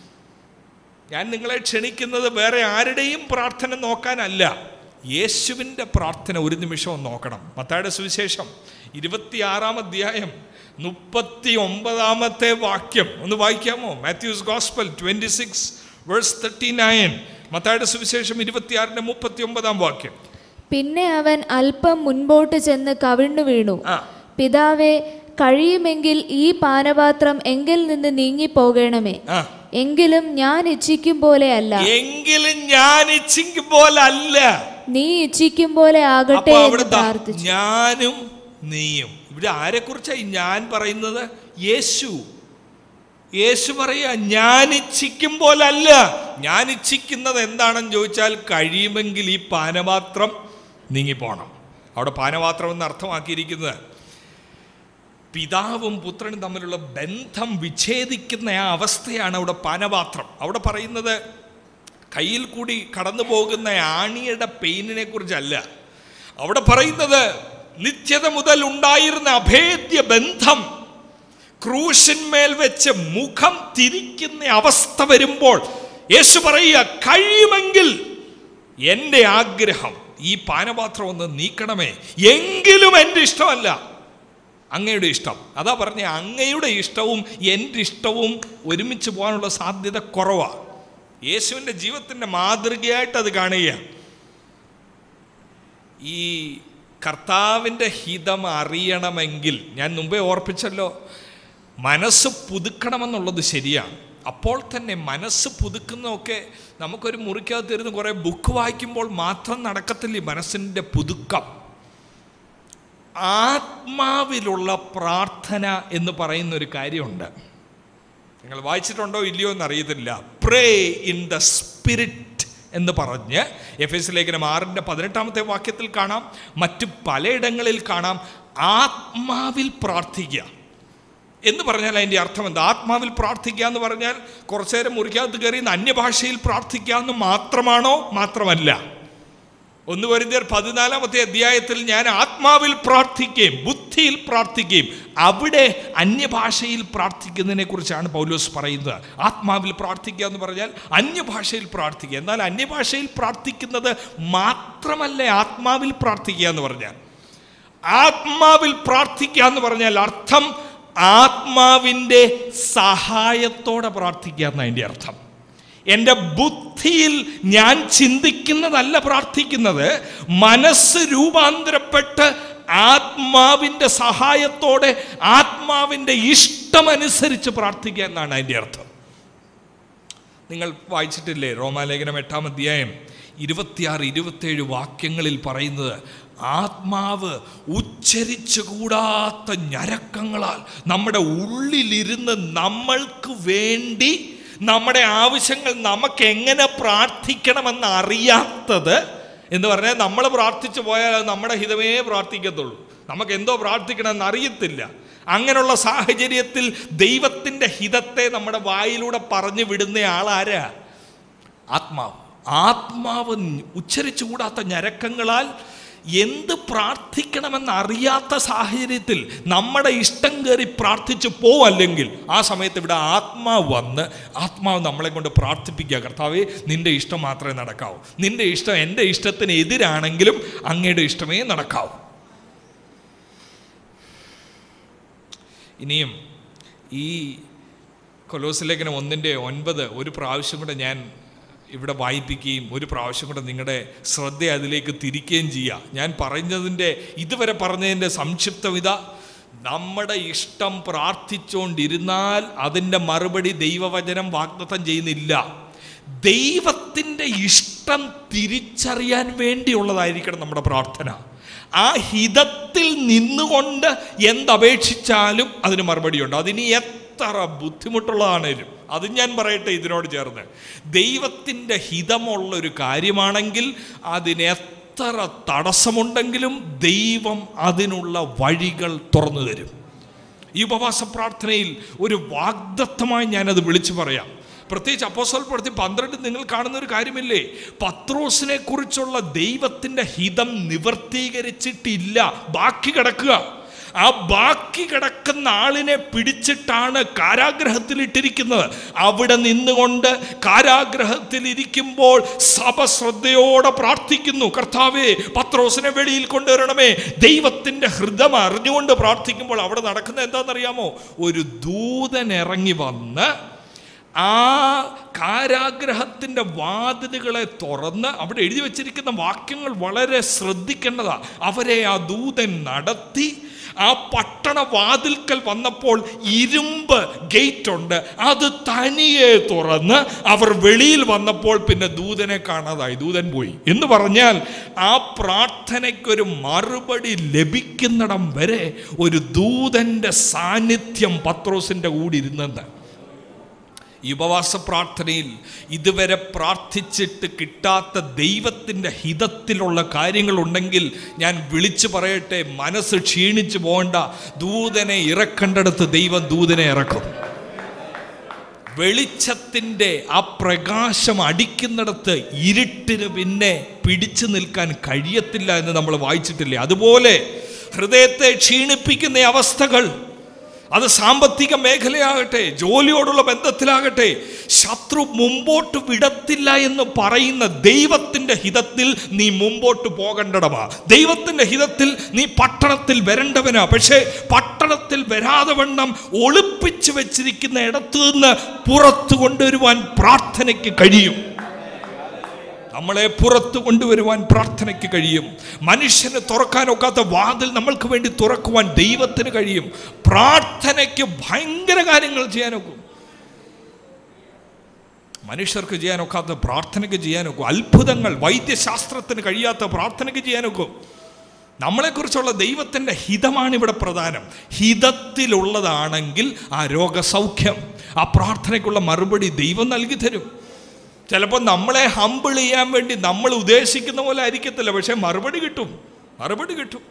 ഞാൻ നിങ്ങളെ ക്ഷണിക്കുന്നത് വേറെ ആരുടെയും പ്രാർത്ഥന നോക്കാനല്ല യേശുവിൻ്റെ പ്രാർത്ഥന ഒരു നിമിഷം ഒന്ന് നോക്കണം മത്തായുടെ സുവിശേഷം ഇരുപത്തിയാറാം അധ്യായം മുപ്പത്തി ഒമ്പതാമത്തെ വാക്യം ഒന്ന് വായിക്കാമോ Matthew's gospel twenty six verse thirty nine മത്തായുടെ സുവിശേഷം ഇരുപത്തിയാറിൻ്റെ മുപ്പത്തി ഒമ്പതാം വാക്യം പിന്നെ അവൻ അല്പം മുൻപോട്ട് ചെന്ന് കവിണ്ണു വീണു ആ പിതാവേ കഴിയുമെങ്കിൽ ഈ പാനപാത്രം എങ്കിൽ നിന്ന് നീങ്ങിപ്പോകണമേ ആ എങ്കിലും ഞാൻ ഇച്ഛിക്കും പോലെ അല്ല എങ്കിലും ഞാൻ ഇച്ഛിക്കും പോലല്ല നീ ഇച്ഛിക്കും പോലെ ആകട്ടെ അപ്പൊ എന്ന് അവിടെ ദാ പ്രാർത്ഥിച്ചു ഞാനും നീയും ഇവിടെ ആരെക്കുറിച്ചായി ഞാൻ പറയുന്നത് യേശു യേശു പറയാ ഞാൻ ഇച്ഛിക്കും പോലല്ല ഞാൻ ഇച്ഛിക്കുന്നത് എന്താണെന്ന് ചോദിച്ചാൽ കഴിയുമെങ്കിൽ ഈ പാനപാത്രം നീങ്ങിപ്പോണം അവിടെ പാനപാത്രം എന്ന് അർത്ഥമാക്കിയിരിക്കുന്നത് പിതാവും പുത്രനും തമ്മിലുള്ള ബന്ധം വിച്ഛേദിക്കുന്ന ആ അവസ്ഥയാണ് അവിടെ പാനപാത്രം അവിടെ പറയുന്നത് കയ്യിൽ കൂടി കടന്നു പോകുന്ന ആണിയുടെ പെയിനിനെ കുറിച്ചല്ല അവിടെ പറയുന്നത് നിത്യത മുതൽ ഉണ്ടായിരുന്ന അഭേദ്യ ബന്ധം ക്രൂശന്മേൽ വെച്ച് മുഖം തിരിക്കുന്ന അവസ്ഥ വരുമ്പോൾ യേശു പറയുക കഴിയുമെങ്കിൽ എൻ്റെ ആഗ്രഹം ഈ പാനപാത്രം ഒന്ന് നീക്കണമേ എങ്കിലും എൻ്റെ ഇഷ്ടമല്ല അങ്ങയുടെ ഇഷ്ടം അതാ പറഞ്ഞ അങ്ങയുടെ ഇഷ്ടവും എൻ്റെ ഇഷ്ടവും ഒരുമിച്ച് പോകാനുള്ള സാധ്യത കുറവാണ് യേശുവിൻ്റെ ജീവിതത്തിൻ്റെ മാതൃകയായിട്ട് അത് കാണുക ഈ കർത്താവിൻ്റെ ഹിതം അറിയണമെങ്കിൽ ഞാൻ മുമ്പേ ഓർപ്പിച്ചല്ലോ മനസ്സ് പുതുക്കണമെന്നുള്ളത് ശരിയാണ് അപ്പോൾ തന്നെ മനസ്സ് പുതുക്കുന്നതൊക്കെ നമുക്കൊരു മുറിക്കകത്തിരുന്ന് കുറേ ബുക്ക് വായിക്കുമ്പോൾ മാത്രം നടക്കത്തില്ല ഈ മനസ്സിൻ്റെ പുതുക്കം ആത്മാവിലുള്ള പ്രാർത്ഥന എന്ന് പറയുന്ന ഒരു കാര്യമുണ്ട് നിങ്ങൾ വായിച്ചിട്ടുണ്ടോ ഇല്ലയോ എന്ന് അറിയത്തില്ല പ്രേ ഇൻ ദ സ്പിരിറ്റ് എന്ന് പറഞ്ഞ് എഫ് എസ് ലേഖനം ആറിൻ്റെ പതിനെട്ടാമത്തെ വാക്യത്തിൽ കാണാം മറ്റ് പലയിടങ്ങളിൽ കാണാം ആത്മാവിൽ പ്രാർത്ഥിക്കുക എന്ന് പറഞ്ഞാൽ അതിൻ്റെ അർത്ഥം എന്താ ആത്മാവിൽ പ്രാർത്ഥിക്കുക എന്ന് പറഞ്ഞാൽ കുറച്ചു നേരം മുറിക്കകത്ത് കയറി അന്യഭാഷയിൽ പ്രാർത്ഥിക്കുക എന്ന് മാത്രമാണോ മാത്രമല്ല ഒന്ന് വരുന്നേർ പതിനാലാമത്തെ അധ്യായത്തിൽ ഞാൻ ആത്മാവിൽ പ്രാർത്ഥിക്കുകയും ബുദ്ധിയിൽ പ്രാർത്ഥിക്കുകയും അവിടെ അന്യഭാഷയിൽ പ്രാർത്ഥിക്കുന്നതിനെ കുറിച്ചാണ് പൗലോസ് പറയുന്നത് ആത്മാവിൽ പ്രാർത്ഥിക്കുക എന്ന് പറഞ്ഞാൽ അന്യഭാഷയിൽ പ്രാർത്ഥിക്കുക എന്നാൽ അന്യഭാഷയിൽ പ്രാർത്ഥിക്കുന്നത് മാത്രമല്ല ആത്മാവിൽ പ്രാർത്ഥിക്കുക എന്ന് പറഞ്ഞാൽ ആത്മാവിൽ പ്രാർത്ഥിക്കുക എന്ന് പറഞ്ഞാൽ അർത്ഥം ആത്മാവിൻ്റെ സഹായത്തോടെ പ്രാർത്ഥിക്കുക എന്ന അതിൻ്റെ അർത്ഥം എൻ്റെ ബുദ്ധിയിൽ ഞാൻ ചിന്തിക്കുന്നതല്ല പ്രാർത്ഥിക്കുന്നത് മനസ്സ് രൂപാന്തരപ്പെട്ട് ആത്മാവിൻ്റെ സഹായത്തോടെ ആത്മാവിൻ്റെ ഇഷ്ടമനുസരിച്ച് പ്രാർത്ഥിക്കുക എന്നാണ് അതിൻ്റെ അർത്ഥം നിങ്ങൾ വായിച്ചിട്ടില്ലേ റോമാലേഖനം എട്ടാം അധ്യായം ഇരുപത്തിയാറ് ഇരുപത്തേഴ് വാക്യങ്ങളിൽ പറയുന്നത് ആത്മാവ് ഉച്ചരിച്ചുകൂടാത്ത ഞരക്കങ്ങളാൽ നമ്മുടെ ഉള്ളിലിരുന്ന് നമ്മൾക്ക് വേണ്ടി നമ്മുടെ ആവശ്യങ്ങൾ നമുക്ക് എങ്ങനെ പ്രാർത്ഥിക്കണമെന്ന് അറിയാത്തത് എന്ന് പറഞ്ഞാൽ നമ്മൾ പ്രാർത്ഥിച്ചു പോയാൽ അത് നമ്മുടെ ഹിതമേ പ്രാർത്ഥിക്കത്തുള്ളൂ നമുക്ക് എന്തോ പ്രാർത്ഥിക്കണമെന്ന് അറിയത്തില്ല അങ്ങനെയുള്ള സാഹചര്യത്തിൽ ദൈവത്തിൻ്റെ ഹിതത്തെ നമ്മുടെ വായിലൂടെ പറഞ്ഞു വിടുന്ന ആളാരാ ആത്മാവ് ആത്മാവ് ഉച്ചരിച്ചുകൂടാത്ത ഞരക്കങ്ങളാൽ എന്ത് പ്രാർത്ഥിക്കണമെന്ന് അറിയാത്ത സാഹചര്യത്തിൽ നമ്മുടെ ഇഷ്ടം കയറി പ്രാർത്ഥിച്ചു പോവല്ലെങ്കിൽ ആ സമയത്ത് ഇവിടെ ആത്മാവ് വന്ന് ആത്മാവ് നമ്മളെ കൊണ്ട് പ്രാർത്ഥിപ്പിക്കുക കർത്താവേ നിന്റെ ഇഷ്ടം മാത്രമേ നടക്കാവൂ നിന്റെ ഇഷ്ടം എൻ്റെ ഇഷ്ടത്തിന് എതിരാണെങ്കിലും അങ്ങയുടെ ഇഷ്ടമേ നടക്കാവൂ ഇനിയും ഈ കൊലോസ് ലേഖനം ഒന്നിൻ്റെ ഒൻപത് ഒരു പ്രാവശ്യം കൂടെ ഞാൻ ഇവിടെ വായിപ്പിക്കുകയും ഒരു പ്രാവശ്യം കൂടെ നിങ്ങളുടെ ശ്രദ്ധ അതിലേക്ക് തിരിക്കുകയും ചെയ്യുക ഞാൻ പറഞ്ഞതിൻ്റെ ഇതുവരെ പറഞ്ഞതിൻ്റെ സംക്ഷിപ്തം ഇതാ നമ്മുടെ ഇഷ്ടം പ്രാർത്ഥിച്ചുകൊണ്ടിരുന്നാൽ അതിൻ്റെ മറുപടി ദൈവവചനം വാഗ്ദത്തം ചെയ്യുന്നില്ല ദൈവത്തിൻ്റെ ഇഷ്ടം തിരിച്ചറിയാൻ വേണ്ടിയുള്ളതായിരിക്കണം നമ്മുടെ പ്രാർത്ഥന ആ ഹിതത്തിൽ നിന്നുകൊണ്ട് എന്തപേക്ഷിച്ചാലും അതിന് മറുപടിയുണ്ട് അതിന് എത്ര ബുദ്ധിമുട്ടുള്ളതാണേലും അത് ഞാൻ പറയട്ടെ ഇതിനോട് ചേർന്ന് ദൈവത്തിൻ്റെ ഹിതമുള്ള ഒരു കാര്യമാണെങ്കിൽ അതിന് എത്ര തടസ്സമുണ്ടെങ്കിലും ദൈവം അതിനുള്ള വഴികൾ തുറന്നു തരും ഈ ഉപവാസ പ്രാർത്ഥനയിൽ ഒരു വാഗ്ദത്തമായി ഞാനത് വിളിച്ചു പറയാം പ്രത്യേകിച്ച് അപ്പോസ്തല പ്രവൃത്തി പന്ത്രണ്ട് നിങ്ങൾ കാണുന്ന ഒരു കാര്യമില്ലേ പത്രോസിനെ കുറിച്ചുള്ള ദൈവത്തിൻ്റെ ഹിതം നിവർത്തീകരിച്ചിട്ടില്ല ബാക്കി കിടക്കുക ആ ബാക്കി കിടക്കുന്ന ആളിനെ പിടിച്ചിട്ടാണ് കാരാഗ്രഹത്തിലിട്ടിരിക്കുന്നത് അവിടെ നിന്നുകൊണ്ട് കാരാഗ്രഹത്തിലിരിക്കുമ്പോൾ സഭ ശ്രദ്ധയോടെ പ്രാർത്ഥിക്കുന്നു കർത്താവേ പത്രോസിനെ വെളിയിൽ കൊണ്ടുവരണമേ ദൈവത്തിൻ്റെ ഹൃദയം അറിഞ്ഞുകൊണ്ട് പ്രാർത്ഥിക്കുമ്പോൾ അവിടെ നടക്കുന്നത് എന്താണെന്നറിയാമോ ഒരു ദൂതൻ ഇറങ്ങി വന്ന് ആ കാരാഗ്രഹത്തിൻ്റെ വാതിലുകളെ തുറന്ന് അവിടെ എഴുതി വച്ചിരിക്കുന്ന വാക്യങ്ങൾ വളരെ ശ്രദ്ധിക്കേണ്ടതാ അവരെ ആ ദൂതൻ നടത്തി ആ പട്ടണ വാതിൽക്കൽ വന്നപ്പോൾ ഇരുമ്പ് ഗേറ്റ് ഉണ്ട് അത് തനിയെ തുറന്ന് അവർ വെളിയിൽ വന്നപ്പോൾ പിന്നെ ദൂതനെ കാണാതായി ദൂതൻ പോയി എന്ന് പറഞ്ഞാൽ ആ പ്രാർത്ഥനയ്ക്കൊരു മറുപടി ലഭിക്കുന്നിടം വരെ ഒരു ദൂതൻ്റെ സാന്നിധ്യം പത്രോസിൻ്റെ കൂടി ഇരുന്നെന്ന് ഈ ഉപവാസ പ്രാർത്ഥനയിൽ ഇതുവരെ പ്രാർത്ഥിച്ചിട്ട് കിട്ടാത്ത ദൈവത്തിൻ്റെ ഹിതത്തിലുള്ള കാര്യങ്ങളുണ്ടെങ്കിൽ ഞാൻ വിളിച്ചു പറയട്ടെ മനസ്സ് ക്ഷീണിച്ചു പോകണ്ട ദൂതനെ ഇറക്കേണ്ടടുത്ത് ദൈവം ദൂതനെ ഇറക്കും വെളിച്ചത്തിൻ്റെ ആ പ്രകാശം അടിക്കുന്നിടത്ത് ഇരുട്ടിന് പിന്നെ പിടിച്ചു നിൽക്കാൻ കഴിയത്തില്ല എന്ന് നമ്മൾ വായിച്ചിട്ടില്ലേ അതുപോലെ ഹൃദയത്തെ ക്ഷീണിപ്പിക്കുന്ന അവസ്ഥകൾ അത് സാമ്പത്തിക മേഖലയാകട്ടെ ജോലിയോടുള്ള ബന്ധത്തിലാകട്ടെ ശത്രു മുമ്പോട്ട് വിടത്തില്ല എന്ന് പറയുന്ന ദൈവത്തിൻ്റെ ഹിതത്തിൽ നീ മുമ്പോട്ട് പോകേണ്ടടവാ ദൈവത്തിൻ്റെ ഹിതത്തിൽ നീ പട്ടണത്തിൽ വരേണ്ടവനാ പക്ഷേ പട്ടണത്തിൽ വരാതെ വണ്ണം ഒളിപ്പിച്ചു വെച്ചിരിക്കുന്ന ഇടത്തു നിന്ന് പുറത്തു കൊണ്ടുവരുവാൻ പ്രാർത്ഥനയ്ക്ക് കഴിയും നമ്മളെ പുറത്തു കൊണ്ടുവരുവാൻ പ്രാർത്ഥനയ്ക്ക് കഴിയും മനുഷ്യന് തുറക്കാനൊക്കാത്ത വാതിൽ നമ്മൾക്ക് വേണ്ടി തുറക്കുവാൻ ദൈവത്തിന് കഴിയും പ്രാർത്ഥനയ്ക്ക് ഭയങ്കര കാര്യങ്ങൾ ചെയ്യാനൊക്കും മനുഷ്യർക്ക് ചെയ്യാനൊക്കാത്ത പ്രാർത്ഥനയ്ക്ക് ചെയ്യാനൊക്കും അത്ഭുതങ്ങൾ വൈദ്യശാസ്ത്രത്തിന് കഴിയാത്ത പ്രാർത്ഥനയ്ക്ക് ചെയ്യാനൊക്കും നമ്മളെക്കുറിച്ചുള്ള ദൈവത്തിൻ്റെ ഹിതമാണ് ഇവിടെ പ്രധാനം ഹിതത്തിലുള്ളതാണെങ്കിൽ ആ രോഗസൗഖ്യം ആ പ്രാർത്ഥനയ്ക്കുള്ള മറുപടി ദൈവം നൽകി തരും ചിലപ്പോൾ നമ്മളെ ഹമ്പിൾ ചെയ്യാൻ വേണ്ടി നമ്മൾ ഉദ്ദേശിക്കുന്ന പോലെ ആയിരിക്കത്തില്ല പക്ഷെ മറുപടി കിട്ടും മറുപടി കിട്ടും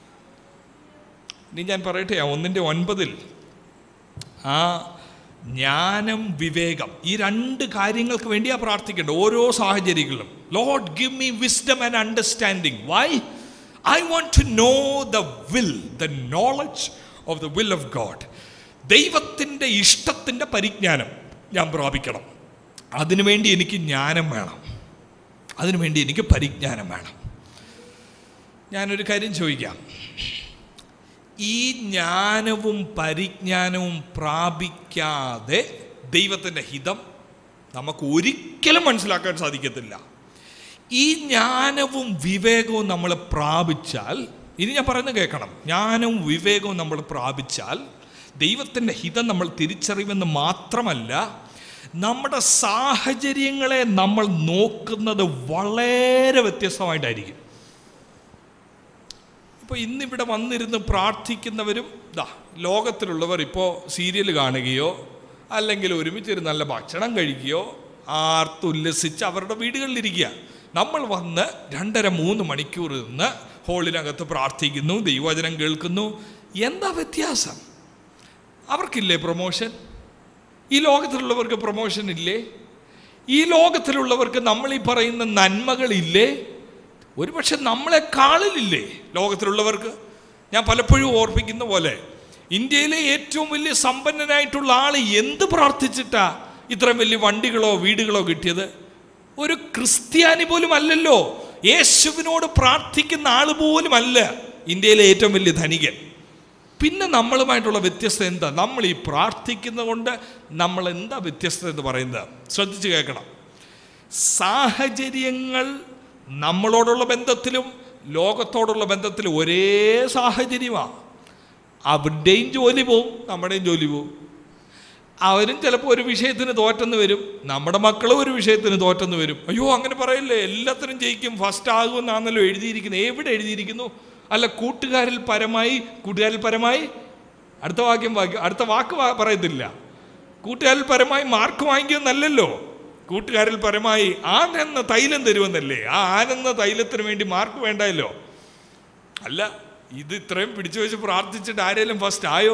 ഇനി ഞാൻ പറയട്ടെ ആ ഒന്നിൻ്റെ ഒൻപതിൽ ആ ജ്ഞാനം വിവേകം ഈ രണ്ട് കാര്യങ്ങൾക്ക് വേണ്ടിയാ പ്രാർത്ഥിക്കേണ്ടത് ഓരോ സാഹചര്യങ്ങളിലും Lord give me wisdom and understanding why I want to know the will the knowledge of the will of God ദൈവത്തിൻ്റെ ഇഷ്ടത്തിൻ്റെ പരിജ്ഞാനം ഞാൻ പ്രാപിക്കണം അതിനുവേണ്ടി എനിക്ക് ജ്ഞാനം വേണം അതിനുവേണ്ടി എനിക്ക് പരിജ്ഞാനം വേണം ഞാനൊരു കാര്യം ചോദിക്കാം ഈ ജ്ഞാനവും പരിജ്ഞാനവും പ്രാപിക്കാതെ ദൈവത്തിൻ്റെ ഹിതം നമുക്ക് ഒരിക്കലും മനസ്സിലാക്കാൻ സാധിക്കത്തില്ല ഈ ജ്ഞാനവും വിവേകവും നമ്മൾ പ്രാപിച്ചാൽ ഇനി ഞാൻ പറയുന്നത് കേൾക്കണം ജ്ഞാനവും വിവേകവും നമ്മൾ പ്രാപിച്ചാൽ ദൈവത്തിൻ്റെ ഹിതം നമ്മൾ തിരിച്ചറിയുമെന്ന് മാത്രമല്ല നമ്മുടെ സാഹചര്യങ്ങളെ നമ്മൾ നോക്കുന്നത് വളരെ വ്യത്യസ്തമായിട്ടായിരിക്കും ഇപ്പോൾ ഇന്നിവിടെ വന്നിരുന്ന് പ്രാർത്ഥിക്കുന്നവരും ദാ ലോകത്തിലുള്ളവർ ഇപ്പോൾ സീരിയൽ കാണുകയോ അല്ലെങ്കിൽ ഒരുമിച്ചൊരു നല്ല ഭക്ഷണം കഴിക്കുകയോ ആർത്തുല്ലസിച്ച് അവരുടെ വീടുകളിലിരിക്കുക നമ്മൾ വന്ന് രണ്ടര മൂന്ന് മണിക്കൂർ നിന്ന് ഹോളിനകത്ത് പ്രാർത്ഥിക്കുന്നു ദൈവവചനം കേൾക്കുന്നു എന്താ വ്യത്യാസം അവർക്കില്ലേ പ്രൊമോഷൻ ഈ ലോകത്തിലുള്ളവർക്ക് പ്രൊമോഷൻ ഇല്ലേ ഈ ലോകത്തിലുള്ളവർക്ക് നമ്മൾ ഈ പറയുന്ന നന്മകളില്ലേ ഒരുപക്ഷെ നമ്മളെക്കാളിലില്ലേ ലോകത്തിലുള്ളവർക്ക് ഞാൻ പലപ്പോഴും ഓർപ്പിക്കുന്ന പോലെ ഇന്ത്യയിലെ ഏറ്റവും വലിയ സമ്പന്നനായിട്ടുള്ള ആൾ എന്ത് പ്രാർത്ഥിച്ചിട്ടാ ഇത്രയും വലിയ വണ്ടികളോ വീടുകളോ കിട്ടിയത് ഒരു ക്രിസ്ത്യാനി പോലും അല്ലല്ലോ യേശുവിനോട് പ്രാർത്ഥിക്കുന്ന ആൾ പോലും അല്ല ഇന്ത്യയിലെ ഏറ്റവും വലിയ ധനികൻ പിന്നെ നമ്മളുമായിട്ടുള്ള വ്യത്യസ്തത എന്താ നമ്മൾ ഈ പ്രാർത്ഥിക്കുന്നത് കൊണ്ട് നമ്മൾ എന്താ വ്യത്യസ്തത എന്ന് പറയുന്നത് ശ്രദ്ധിച്ച് കേൾക്കണം സാഹചര്യങ്ങൾ നമ്മളോടുള്ള ബന്ധത്തിലും ലോകത്തോടുള്ള ബന്ധത്തിലും ഒരേ സാഹചര്യമാണ് അവരുടെയും ജോലി പോവും നമ്മുടെയും ജോലി പോവും അവരും ചിലപ്പോൾ ഒരു വിഷയത്തിന് തോറ്റെന്ന് വരും നമ്മുടെ മക്കളും ഒരു വിഷയത്തിന് തോറ്റെന്ന് വരും അയ്യോ അങ്ങനെ പറയല്ലേ എല്ലാത്തിനും ജയിക്കും ഫസ്റ്റ് ആകുമെന്നാണല്ലോ എഴുതിയിരിക്കുന്നത് എവിടെ എഴുതിയിരിക്കുന്നു അല്ല കൂട്ടുകാരിൽ പരമായി കൂട്ടുകാരിൽ പരമായി അടുത്ത വാക്യം വാക്യം അടുത്ത വാക്ക് വാ- പറയത്തില്ല കൂട്ടുകാരിൽ പരമായി മാർക്ക് വാങ്ങിക്കുമെന്നല്ലല്ലോ കൂട്ടുകാരിൽ പരമായി ആനെന്ന തൈലം തരുമെന്നല്ലേ ആ ആനെന്ന തൈലത്തിന് വേണ്ടി മാർക്ക് വേണ്ടല്ലോ അല്ല ഇത് ഇത്രയും പിടിച്ചു വെച്ച് പ്രാർത്ഥിച്ചിട്ട് ആരെങ്കിലും ഫസ്റ്റ് ആയോ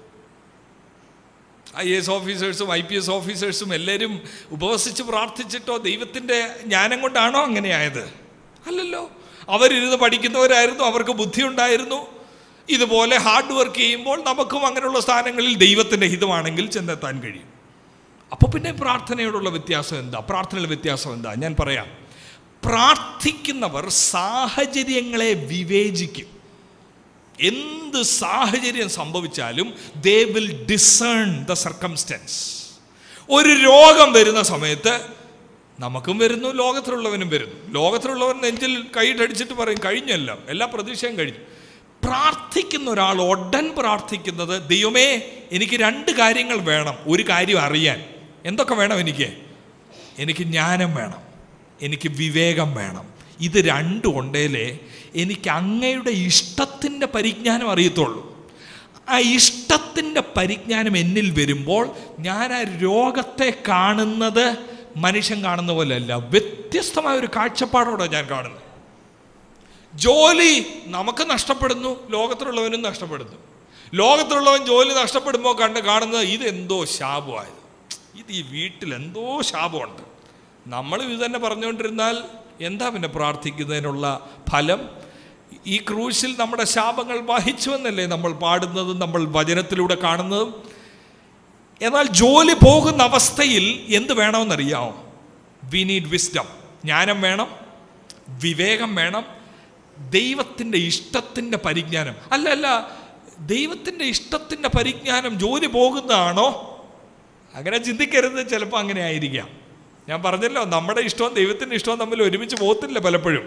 ഐ എസ് ഓഫീസേഴ്സും ഐ പി എസ് ഓഫീസേഴ്സും എല്ലാവരും ഉപവസിച്ച് പ്രാർത്ഥിച്ചിട്ടോ ദൈവത്തിൻ്റെ ജ്ഞാനം കൊണ്ടാണോ അങ്ങനെ ആയത് അല്ലല്ലോ അവരിരുന്ന് പഠിക്കുന്നവരായിരുന്നു അവർക്ക് ബുദ്ധി ഉണ്ടായിരുന്നു ഇതുപോലെ ഹാർഡ് വർക്ക് ചെയ്യുമ്പോൾ നമുക്കും അങ്ങനെയുള്ള സ്ഥാനങ്ങളിൽ ദൈവത്തിൻ്റെ ഹിതമാണെങ്കിൽ ചെന്നെത്താൻ കഴിയും അപ്പോൾ പിന്നെ പ്രാർത്ഥനയോടുള്ള വ്യത്യാസം എന്താ പ്രാർത്ഥനയുടെ വ്യത്യാസം എന്താ ഞാൻ പറയാം പ്രാർത്ഥിക്കുന്നവർ സാഹചര്യങ്ങളെ വിവേചിക്കും എന്ത് സാഹചര്യം സംഭവിച്ചാലും they will discern the circumstance ഒരു രോഗം വരുന്ന സമയത്ത് നമുക്കും വരുന്നു ലോകത്തിലുള്ളവനും വരുന്നു ലോകത്തിലുള്ളവൻ നെഞ്ചിൽ കൈയിട്ടടിച്ചിട്ട് പറയും കഴിഞ്ഞല്ലോ എല്ലാ പ്രതീക്ഷയും കഴിഞ്ഞു പ്രാർത്ഥിക്കുന്ന ഒരാൾ ഉടൻ പ്രാർത്ഥിക്കുന്നത് ദൈവമേ എനിക്ക് രണ്ട് കാര്യങ്ങൾ വേണം ഒരു കാര്യം അറിയാൻ എന്തൊക്കെ വേണം എനിക്ക് എനിക്ക് ജ്ഞാനം വേണം എനിക്ക് വിവേകം വേണം ഇത് രണ്ടും ഉണ്ടേലേ എനിക്ക് അങ്ങയുടെ ഇഷ്ടത്തിൻ്റെ പരിജ്ഞാനം അറിയത്തുള്ളൂ ആ ഇഷ്ടത്തിൻ്റെ പരിജ്ഞാനം എന്നിൽ വരുമ്പോൾ ഞാൻ ആ രോഗത്തെ കാണുന്നത് മനുഷ്യൻ കാണുന്ന പോലെ അല്ല വ്യത്യസ്തമായ ഒരു കാഴ്ചപ്പാടോടെ ഞാൻ കാണുന്നത് ജോലി നമുക്ക് നഷ്ടപ്പെടുന്നു ലോകത്തിലുള്ളവനും നഷ്ടപ്പെടുന്നു ലോകത്തിലുള്ളവൻ ജോലി നഷ്ടപ്പെടുമ്പോൾ കണ്ട് കാണുന്നത് ഇതെന്തോ ശാപമായത് ഇത് ഈ വീട്ടിൽ എന്തോ ശാപമുണ്ട് നമ്മൾ ഇത് തന്നെ പറഞ്ഞുകൊണ്ടിരുന്നാൽ എന്താ പിന്നെ പ്രാർത്ഥിക്കുന്നതിനുള്ള ഫലം ഈ ക്രൂശിൽ നമ്മുടെ ശാപങ്ങൾ വഹിച്ചു എന്നല്ലേ നമ്മൾ പാടുന്നതും നമ്മൾ വചനത്തിലൂടെ കാണുന്നതും എന്നാൽ ജോലി പോകുന്ന അവസ്ഥയിൽ എന്ത് വേണമെന്നറിയാമോ വി നീഡ് വിസ്ഡം ജ്ഞാനം വേണം വിവേകം വേണം ദൈവത്തിൻ്റെ ഇഷ്ടത്തിൻ്റെ പരിജ്ഞാനം അല്ല അല്ല ദൈവത്തിൻ്റെ ഇഷ്ടത്തിൻ്റെ പരിജ്ഞാനം ജോലി പോകുന്നതാണോ അങ്ങനെ ചിന്തിക്കരുത് ചിലപ്പോൾ അങ്ങനെ ആയിരിക്കാം ഞാൻ പറഞ്ഞല്ലോ നമ്മുടെ ഇഷ്ടവും ദൈവത്തിൻ്റെ ഇഷ്ടവും തമ്മിൽ ഒരുമിച്ച് പോകത്തില്ല പലപ്പോഴും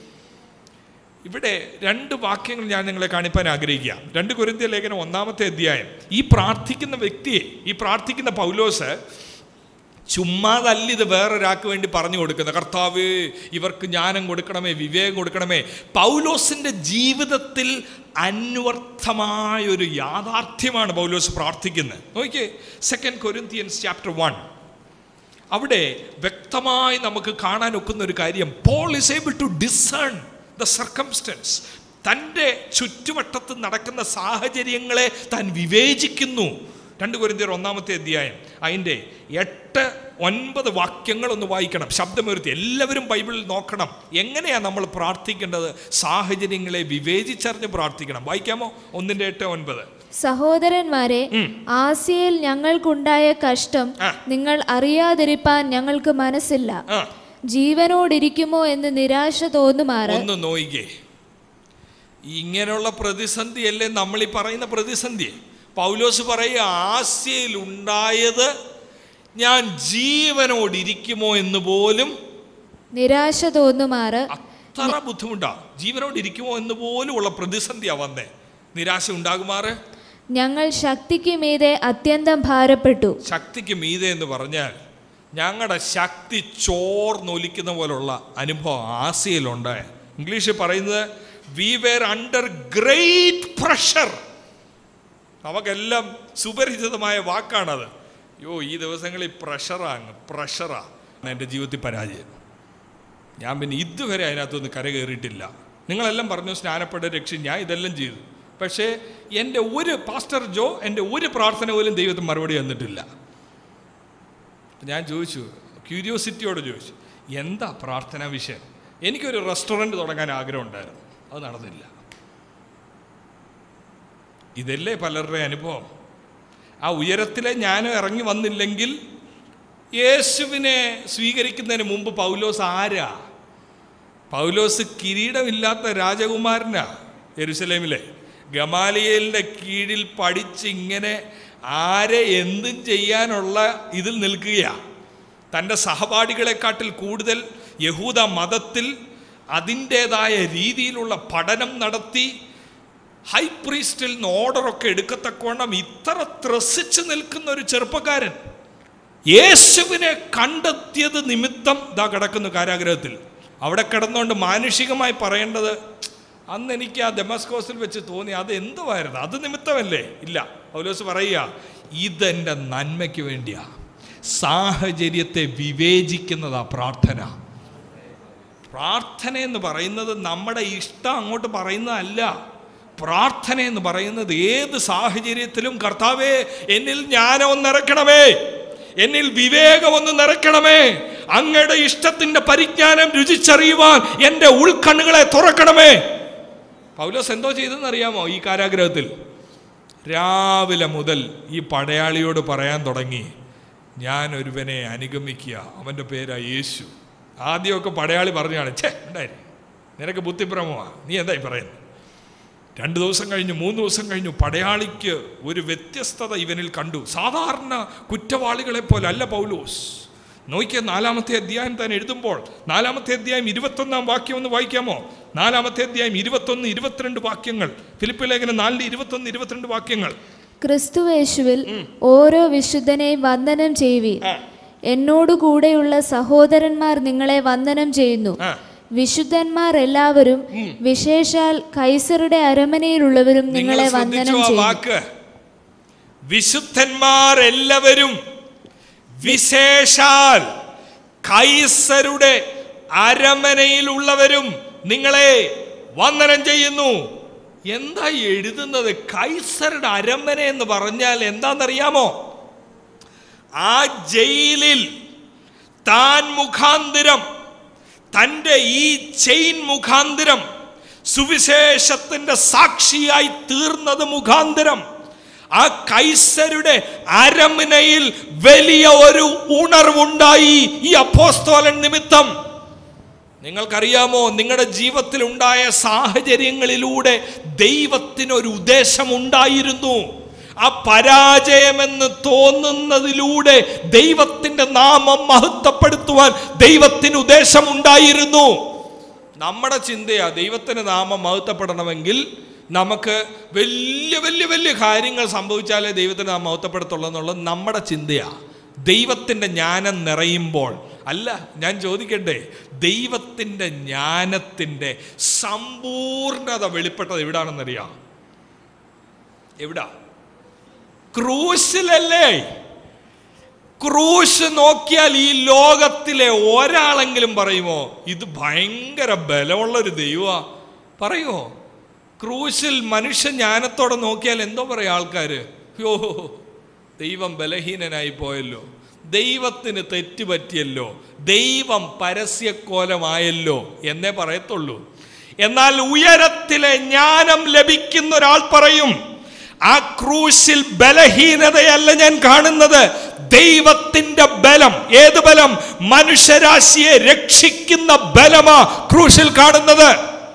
ഇവിടെ രണ്ട് വാക്യങ്ങൾ ഞാൻ നിങ്ങളെ കാണിപ്പാൻ ആഗ്രഹിക്കുക രണ്ട് കുരിന്തിയ ലേഖനം ഒന്നാമത്തെ അധ്യായം ഈ പ്രാർത്ഥിക്കുന്ന വ്യക്തിയെ ഈ പ്രാർത്ഥിക്കുന്ന പൗലോസ് ചുമ്മാതല്ല ഇത് വേറൊരാൾക്ക് വേണ്ടി പറഞ്ഞു കൊടുക്കുന്നത് കർത്താവ് ഇവർക്ക് ജ്ഞാനം കൊടുക്കണമേ വിവേകം കൊടുക്കണമേ പൗലോസിന്റെ ജീവിതത്തിൽ അന്വർത്ഥമായ ഒരു യാഥാർത്ഥ്യമാണ് പൗലോസ് പ്രാർത്ഥിക്കുന്നത് നോക്കിയേ സെക്കൻഡ് കൊരിന്തിയൻസ് ചാപ്റ്റർ വൺ അവിടെ വ്യക്തമായി നമുക്ക് കാണാൻ ഒക്കുന്ന ഒരു കാര്യം Paul is able to discern the circumstance തൻ്റെ ചുറ്റുവട്ടത്ത് നടക്കുന്ന സാഹചര്യങ്ങളെ താൻ വിവേചിക്കുന്നു രണ്ട് കുരിന്തിയർ ഒന്നാമത്തെ അധ്യായം അതിൻ്റെ എട്ട് ഒൻപത് വാക്യങ്ങൾ ഒന്ന് വായിക്കണം ശബ്ദമുയർത്തി എല്ലാവരും ബൈബിളിൽ നോക്കണം എങ്ങനെയാണ് നമ്മൾ പ്രാർത്ഥിക്കേണ്ടത് സാഹചര്യങ്ങളെ വിവേചിച്ചറിഞ്ഞ് പ്രാർത്ഥിക്കണം വായിക്കാമോ ഒന്നിൻ്റെ എട്ട് ഒൻപത് സഹോദരന്മാരെ ആസിയയിൽ ഞങ്ങൾക്കുണ്ടായ കഷ്ടം ആ. നിങ്ങൾ അറിയാതിരിപ്പാൻ ഞങ്ങൾക്ക് മനസ്സില്ല ആ ജീവനോടിരിക്കുമോ എന്ന് നിരാശ തോന്നുമാറ് ഒന്ന് നോയിക്കേ ഇങ്ങനെയുള്ള പ്രതിസന്ധിയല്ലേ നമ്മൾ ഈ പറയുന്ന പ്രതിസന്ധി പൗലോസ് പറയുക ആസ്യയിൽ ഉണ്ടായത് ഞാൻ ജീവനോടിരിക്കുമോ എന്ന് പോലും നിരാശ തോന്നുമാറ് അത്ര ബുദ്ധിമുട്ടാ ജീവനോട് ഇരിക്കുമോ എന്ന് പോലും ഉള്ള പ്രതിസന്ധിയാ വന്നേ നിരാശ ഉണ്ടാകുമാറ് ഞങ്ങൾ ശക്തിക്ക് മീതെ അത്യന്തം ഭാരപ്പെട്ടു ശക്തിക്ക് മീതെ എന്ന് പറഞ്ഞാൽ ഞങ്ങളുടെ ശക്തി ചോർന്നൊലിക്കുന്ന പോലുള്ള അനുഭവം ആസിയയിലുണ്ടായ ഇംഗ്ലീഷിൽ പറയുന്നത് we were under great pressure നമുക്കെല്ലാം സുപരിചിതമായ വാക്കാണത് യോ ഈ ദിവസങ്ങളിൽ പ്രഷറാ അങ്ങ് പ്രഷറാ എൻ്റെ ജീവിതത്തിൽ പരാജയം ഞാൻ പിന്നെ ഇതുവരെ അതിനകത്തൊന്ന് കരകയറിയിട്ടില്ല നിങ്ങളെല്ലാം പറഞ്ഞു സ്നാനപ്പെട്ട രക്ഷ ഞാൻ ഇതെല്ലാം ചെയ്തു പക്ഷേ എൻ്റെ ഒരു പാസ്റ്റർ ജോ എൻ്റെ ഒരു പ്രാർത്ഥന പോലും ദൈവത്തിന് മറുപടി തന്നിട്ടില്ല ഞാൻ ചോദിച്ചു ക്യൂരിയോസിറ്റിയോട് ചോദിച്ചു എന്താ പ്രാർത്ഥനാ വിഷയം എനിക്കൊരു റെസ്റ്റോറൻറ്റ് തുടങ്ങാൻ ആഗ്രഹം ഉണ്ടായിരുന്നു അത് നടന്നില്ല ഇതല്ലേ പലരുടെ അനുഭവം ആ ഉയരത്തിലെ ഞാൻ ഇറങ്ങി വന്നില്ലെങ്കിൽ യേശുവിനെ സ്വീകരിക്കുന്നതിന് മുമ്പ് പൗലോസ് ആരാ പൗലോസ് കിരീടമില്ലാത്ത രാജകുമാരനാ യെരുസലേമിലെ ഗമാലിയലിൻ്റെ കീഴിൽ പഠിച്ച് ഇങ്ങനെ ആരെ എന്തും ചെയ്യാനുള്ള ഇതിൽ നിൽക്കുകയാ തൻ്റെ സഹപാഠികളെക്കാട്ടിൽ കൂടുതൽ യഹൂദ മതത്തിൽ അതിൻ്റേതായ രീതിയിലുള്ള പഠനം നടത്തി ഹൈ പ്രീസ്റ്റിൽ നിന്ന് ഓർഡറൊക്കെ എടുക്കത്തക്കോണം ഇത്ര ത്രസിച്ച് നിൽക്കുന്ന ഒരു ചെറുപ്പക്കാരൻ യേശുവിനെ കണ്ടെത്തിയത് നിമിത്തം ഇതാ കിടക്കുന്നു കാരാഗ്രഹത്തിൽ അവിടെ കിടന്നുകൊണ്ട് മാനുഷികമായി പറയേണ്ടത് അന്ന് എനിക്ക് ആ ഡെമസ്കോസിൽ വെച്ച് തോന്നി അത് എന്തുവായിരുന്നു അത് നിമിത്തമല്ലേ ഇല്ല പൗലോസ് പറയുക ഇതെൻ്റെ നന്മയ്ക്ക് വേണ്ടിയാ സാഹചര്യത്തെ വിവേചിക്കുന്നതാ പ്രാർത്ഥന പ്രാർത്ഥന എന്ന് പറയുന്നത് നമ്മുടെ ഇഷ്ടം അങ്ങോട്ട് പറയുന്നതല്ല പ്രാർത്ഥന എന്ന് പറയുന്നത് ഏത് സാഹചര്യത്തിലും കർത്താവേ എന്നിൽ ജ്ഞാനം നിറയ്ക്കണമേ എന്നിൽ വിവേകം ഒന്ന് നിറയ്ക്കണമേ അങ്ങയുടെ ഇഷ്ടത്തിന്റെ പരിജ്ഞാനം രുചിച്ചറിയുവാൻ എൻ്റെ ഉൾക്കണ്ണുകളെ തുറക്കണമേ പൗലോസ് എന്തോ ചെയ്തെന്നറിയാമോ ഈ കാരാഗ്രഹത്തിൽ രാവിലെ മുതൽ ഈ പടയാളിയോട് പറയാൻ തുടങ്ങി ഞാൻ ഒരുവനെ അനുഗമിക്കുക അവൻ്റെ പേരാ യേശു ആദ്യമൊക്കെ പടയാളി പറഞ്ഞാണ് ഛേ ഉണ്ടായി നിനക്ക് ബുദ്ധിഭ്രമമാ നീ എന്തായി പറയുന്നത് രണ്ട് ദിവസം കഴിഞ്ഞു മൂന്ന് ദിവസം കഴിഞ്ഞു പടയാളിക്ക് ഒരു വ്യത്യസ്തത ഇവനിൽ കണ്ടു സാധാരണ കുറ്റവാളികളെ പോലെ അല്ല പൗലോസ് നോക്കിയ നാലാമത്തെ അധ്യായം താൻ എഴുതുമ്പോൾ നാലാമത്തെ അധ്യായം ഇരുപത്തൊന്നാം വാക്യം ഒന്ന് വായിക്കാമോ നാലാമത്തെ അധ്യായം ഇരുപത്തൊന്ന് ഇരുപത്തിരണ്ട് വാക്യങ്ങൾ ഫിലിപ്പ് ലേഖനം നാലിൽ ഇരുപത്തൊന്ന് ഇരുപത്തിരണ്ട് വാക്യങ്ങൾ ക്രിസ്തുവേശുവിൽ ഓരോ വിശുദ്ധനെയും വന്ദനം ചെയ്യുവീൻ ആ. എന്നോടു കൂടെയുള്ള സഹോദരന്മാർ നിങ്ങളെ വന്ദനം ചെയ്യുന്നു ആ. വിശുദ്ധന്മാർ എല്ലാവരും വിശേഷാൽ കൈസറുടെ അരമനയിലുള്ളവരും നിങ്ങൾ നിങ്ങളെ ശ്രദ്ധിച്ചു വന്ദനം ആ ചെയ്യുന്നു വാക്ക് വിശുദ്ധന്മാരെല്ലാവരും വിശേഷാൽ കൈസരുടെ അരമനയിലുള്ളവരും നിങ്ങളെ വന്ദനം ചെയ്യുന്നു എന്താ ഈ എഴുതുന്നത് കൈസരുടെ അരമന എന്ന് പറഞ്ഞാൽ എന്താണെന്നറിയാമോ ആ ജയിലിൽ താൻ മുഖാന്തരം തൻ്റെ ഈ ചെയിൻ മുഖാന്തരം സുവിശേഷത്തിന്റെ സാക്ഷിയായി തീർന്നത് മുഖാന്തരം ആ കൈസരുടെ അരമനയിൽ വലിയ ഒരു ഉണർവുണ്ടായി ഈ അപ്പോസ്തോലൻ നിമിത്തം നിങ്ങൾക്കറിയാമോ നിങ്ങളുടെ ജീവിതത്തിൽ ഉണ്ടായ സാഹചര്യങ്ങളിലൂടെ ദൈവത്തിനൊരു ഉദ്ദേശമുണ്ടായിരുന്നു ആ പരാജയമെന്ന് തോന്നുന്നതിലൂടെ ദൈവത്തിന്റെ നാമം മഹത്വപ്പെടുത്തുവാൻ ദൈവത്തിന് ഉദ്ദേശമുണ്ടായിരുന്നു നമ്മുടെ ചിന്തയാ ദൈവത്തിന് നാമം മഹത്വപ്പെടണമെങ്കിൽ നമുക്ക് വലിയ വലിയ വലിയ കാര്യങ്ങൾ സംഭവിച്ചാലേ ദൈവത്തിന് നാം മഹത്വപ്പെടുത്തുള്ളൂ എന്നുള്ളത് നമ്മുടെ ചിന്തയാ ദൈവത്തിൻ്റെ ജ്ഞാനം നിറയുമ്പോൾ അല്ല ഞാൻ ചോദിക്കട്ടെ ദൈവത്തിൻ്റെ ജ്ഞാനത്തിൻ്റെ സമ്പൂർണത വെളിപ്പെട്ടത് എവിടാണെന്നറിയാം എവിടാ ക്രൂശിലല്ലേ ക്രൂശ് നോക്കിയാൽ ഈ ലോകത്തിലെ ഒരാളെങ്കിലും പറയുമോ ഇത് ഭയങ്കര ബലമുള്ള ഒരു ദൈവമാ പറയുമോ ക്രൂശിൽ മനുഷ്യ ജ്ഞാനത്തോടെ നോക്കിയാൽ എന്തോ പറയും ആൾക്കാർ യോ ദൈവം ബലഹീനനായി പോയല്ലോ ദൈവത്തിന് തെറ്റുപറ്റിയല്ലോ ദൈവം പരസ്യക്കോലമായല്ലോ എന്നേ പറയത്തുള്ളൂ എന്നാൽ ഉയരത്തിലെ ജ്ഞാനം ലഭിക്കുന്ന ഒരാൾ പറയും ആ ക്രൂശിൽ ബലഹീനതയല്ല ഞാൻ കാണുന്നത് ദൈവത്തിന്റെ ബലം ഏത് ബലം മനുഷ്യരാശിയെ രക്ഷിക്കുന്ന ബലമാ ക്രൂശിൽ കാണുന്നത്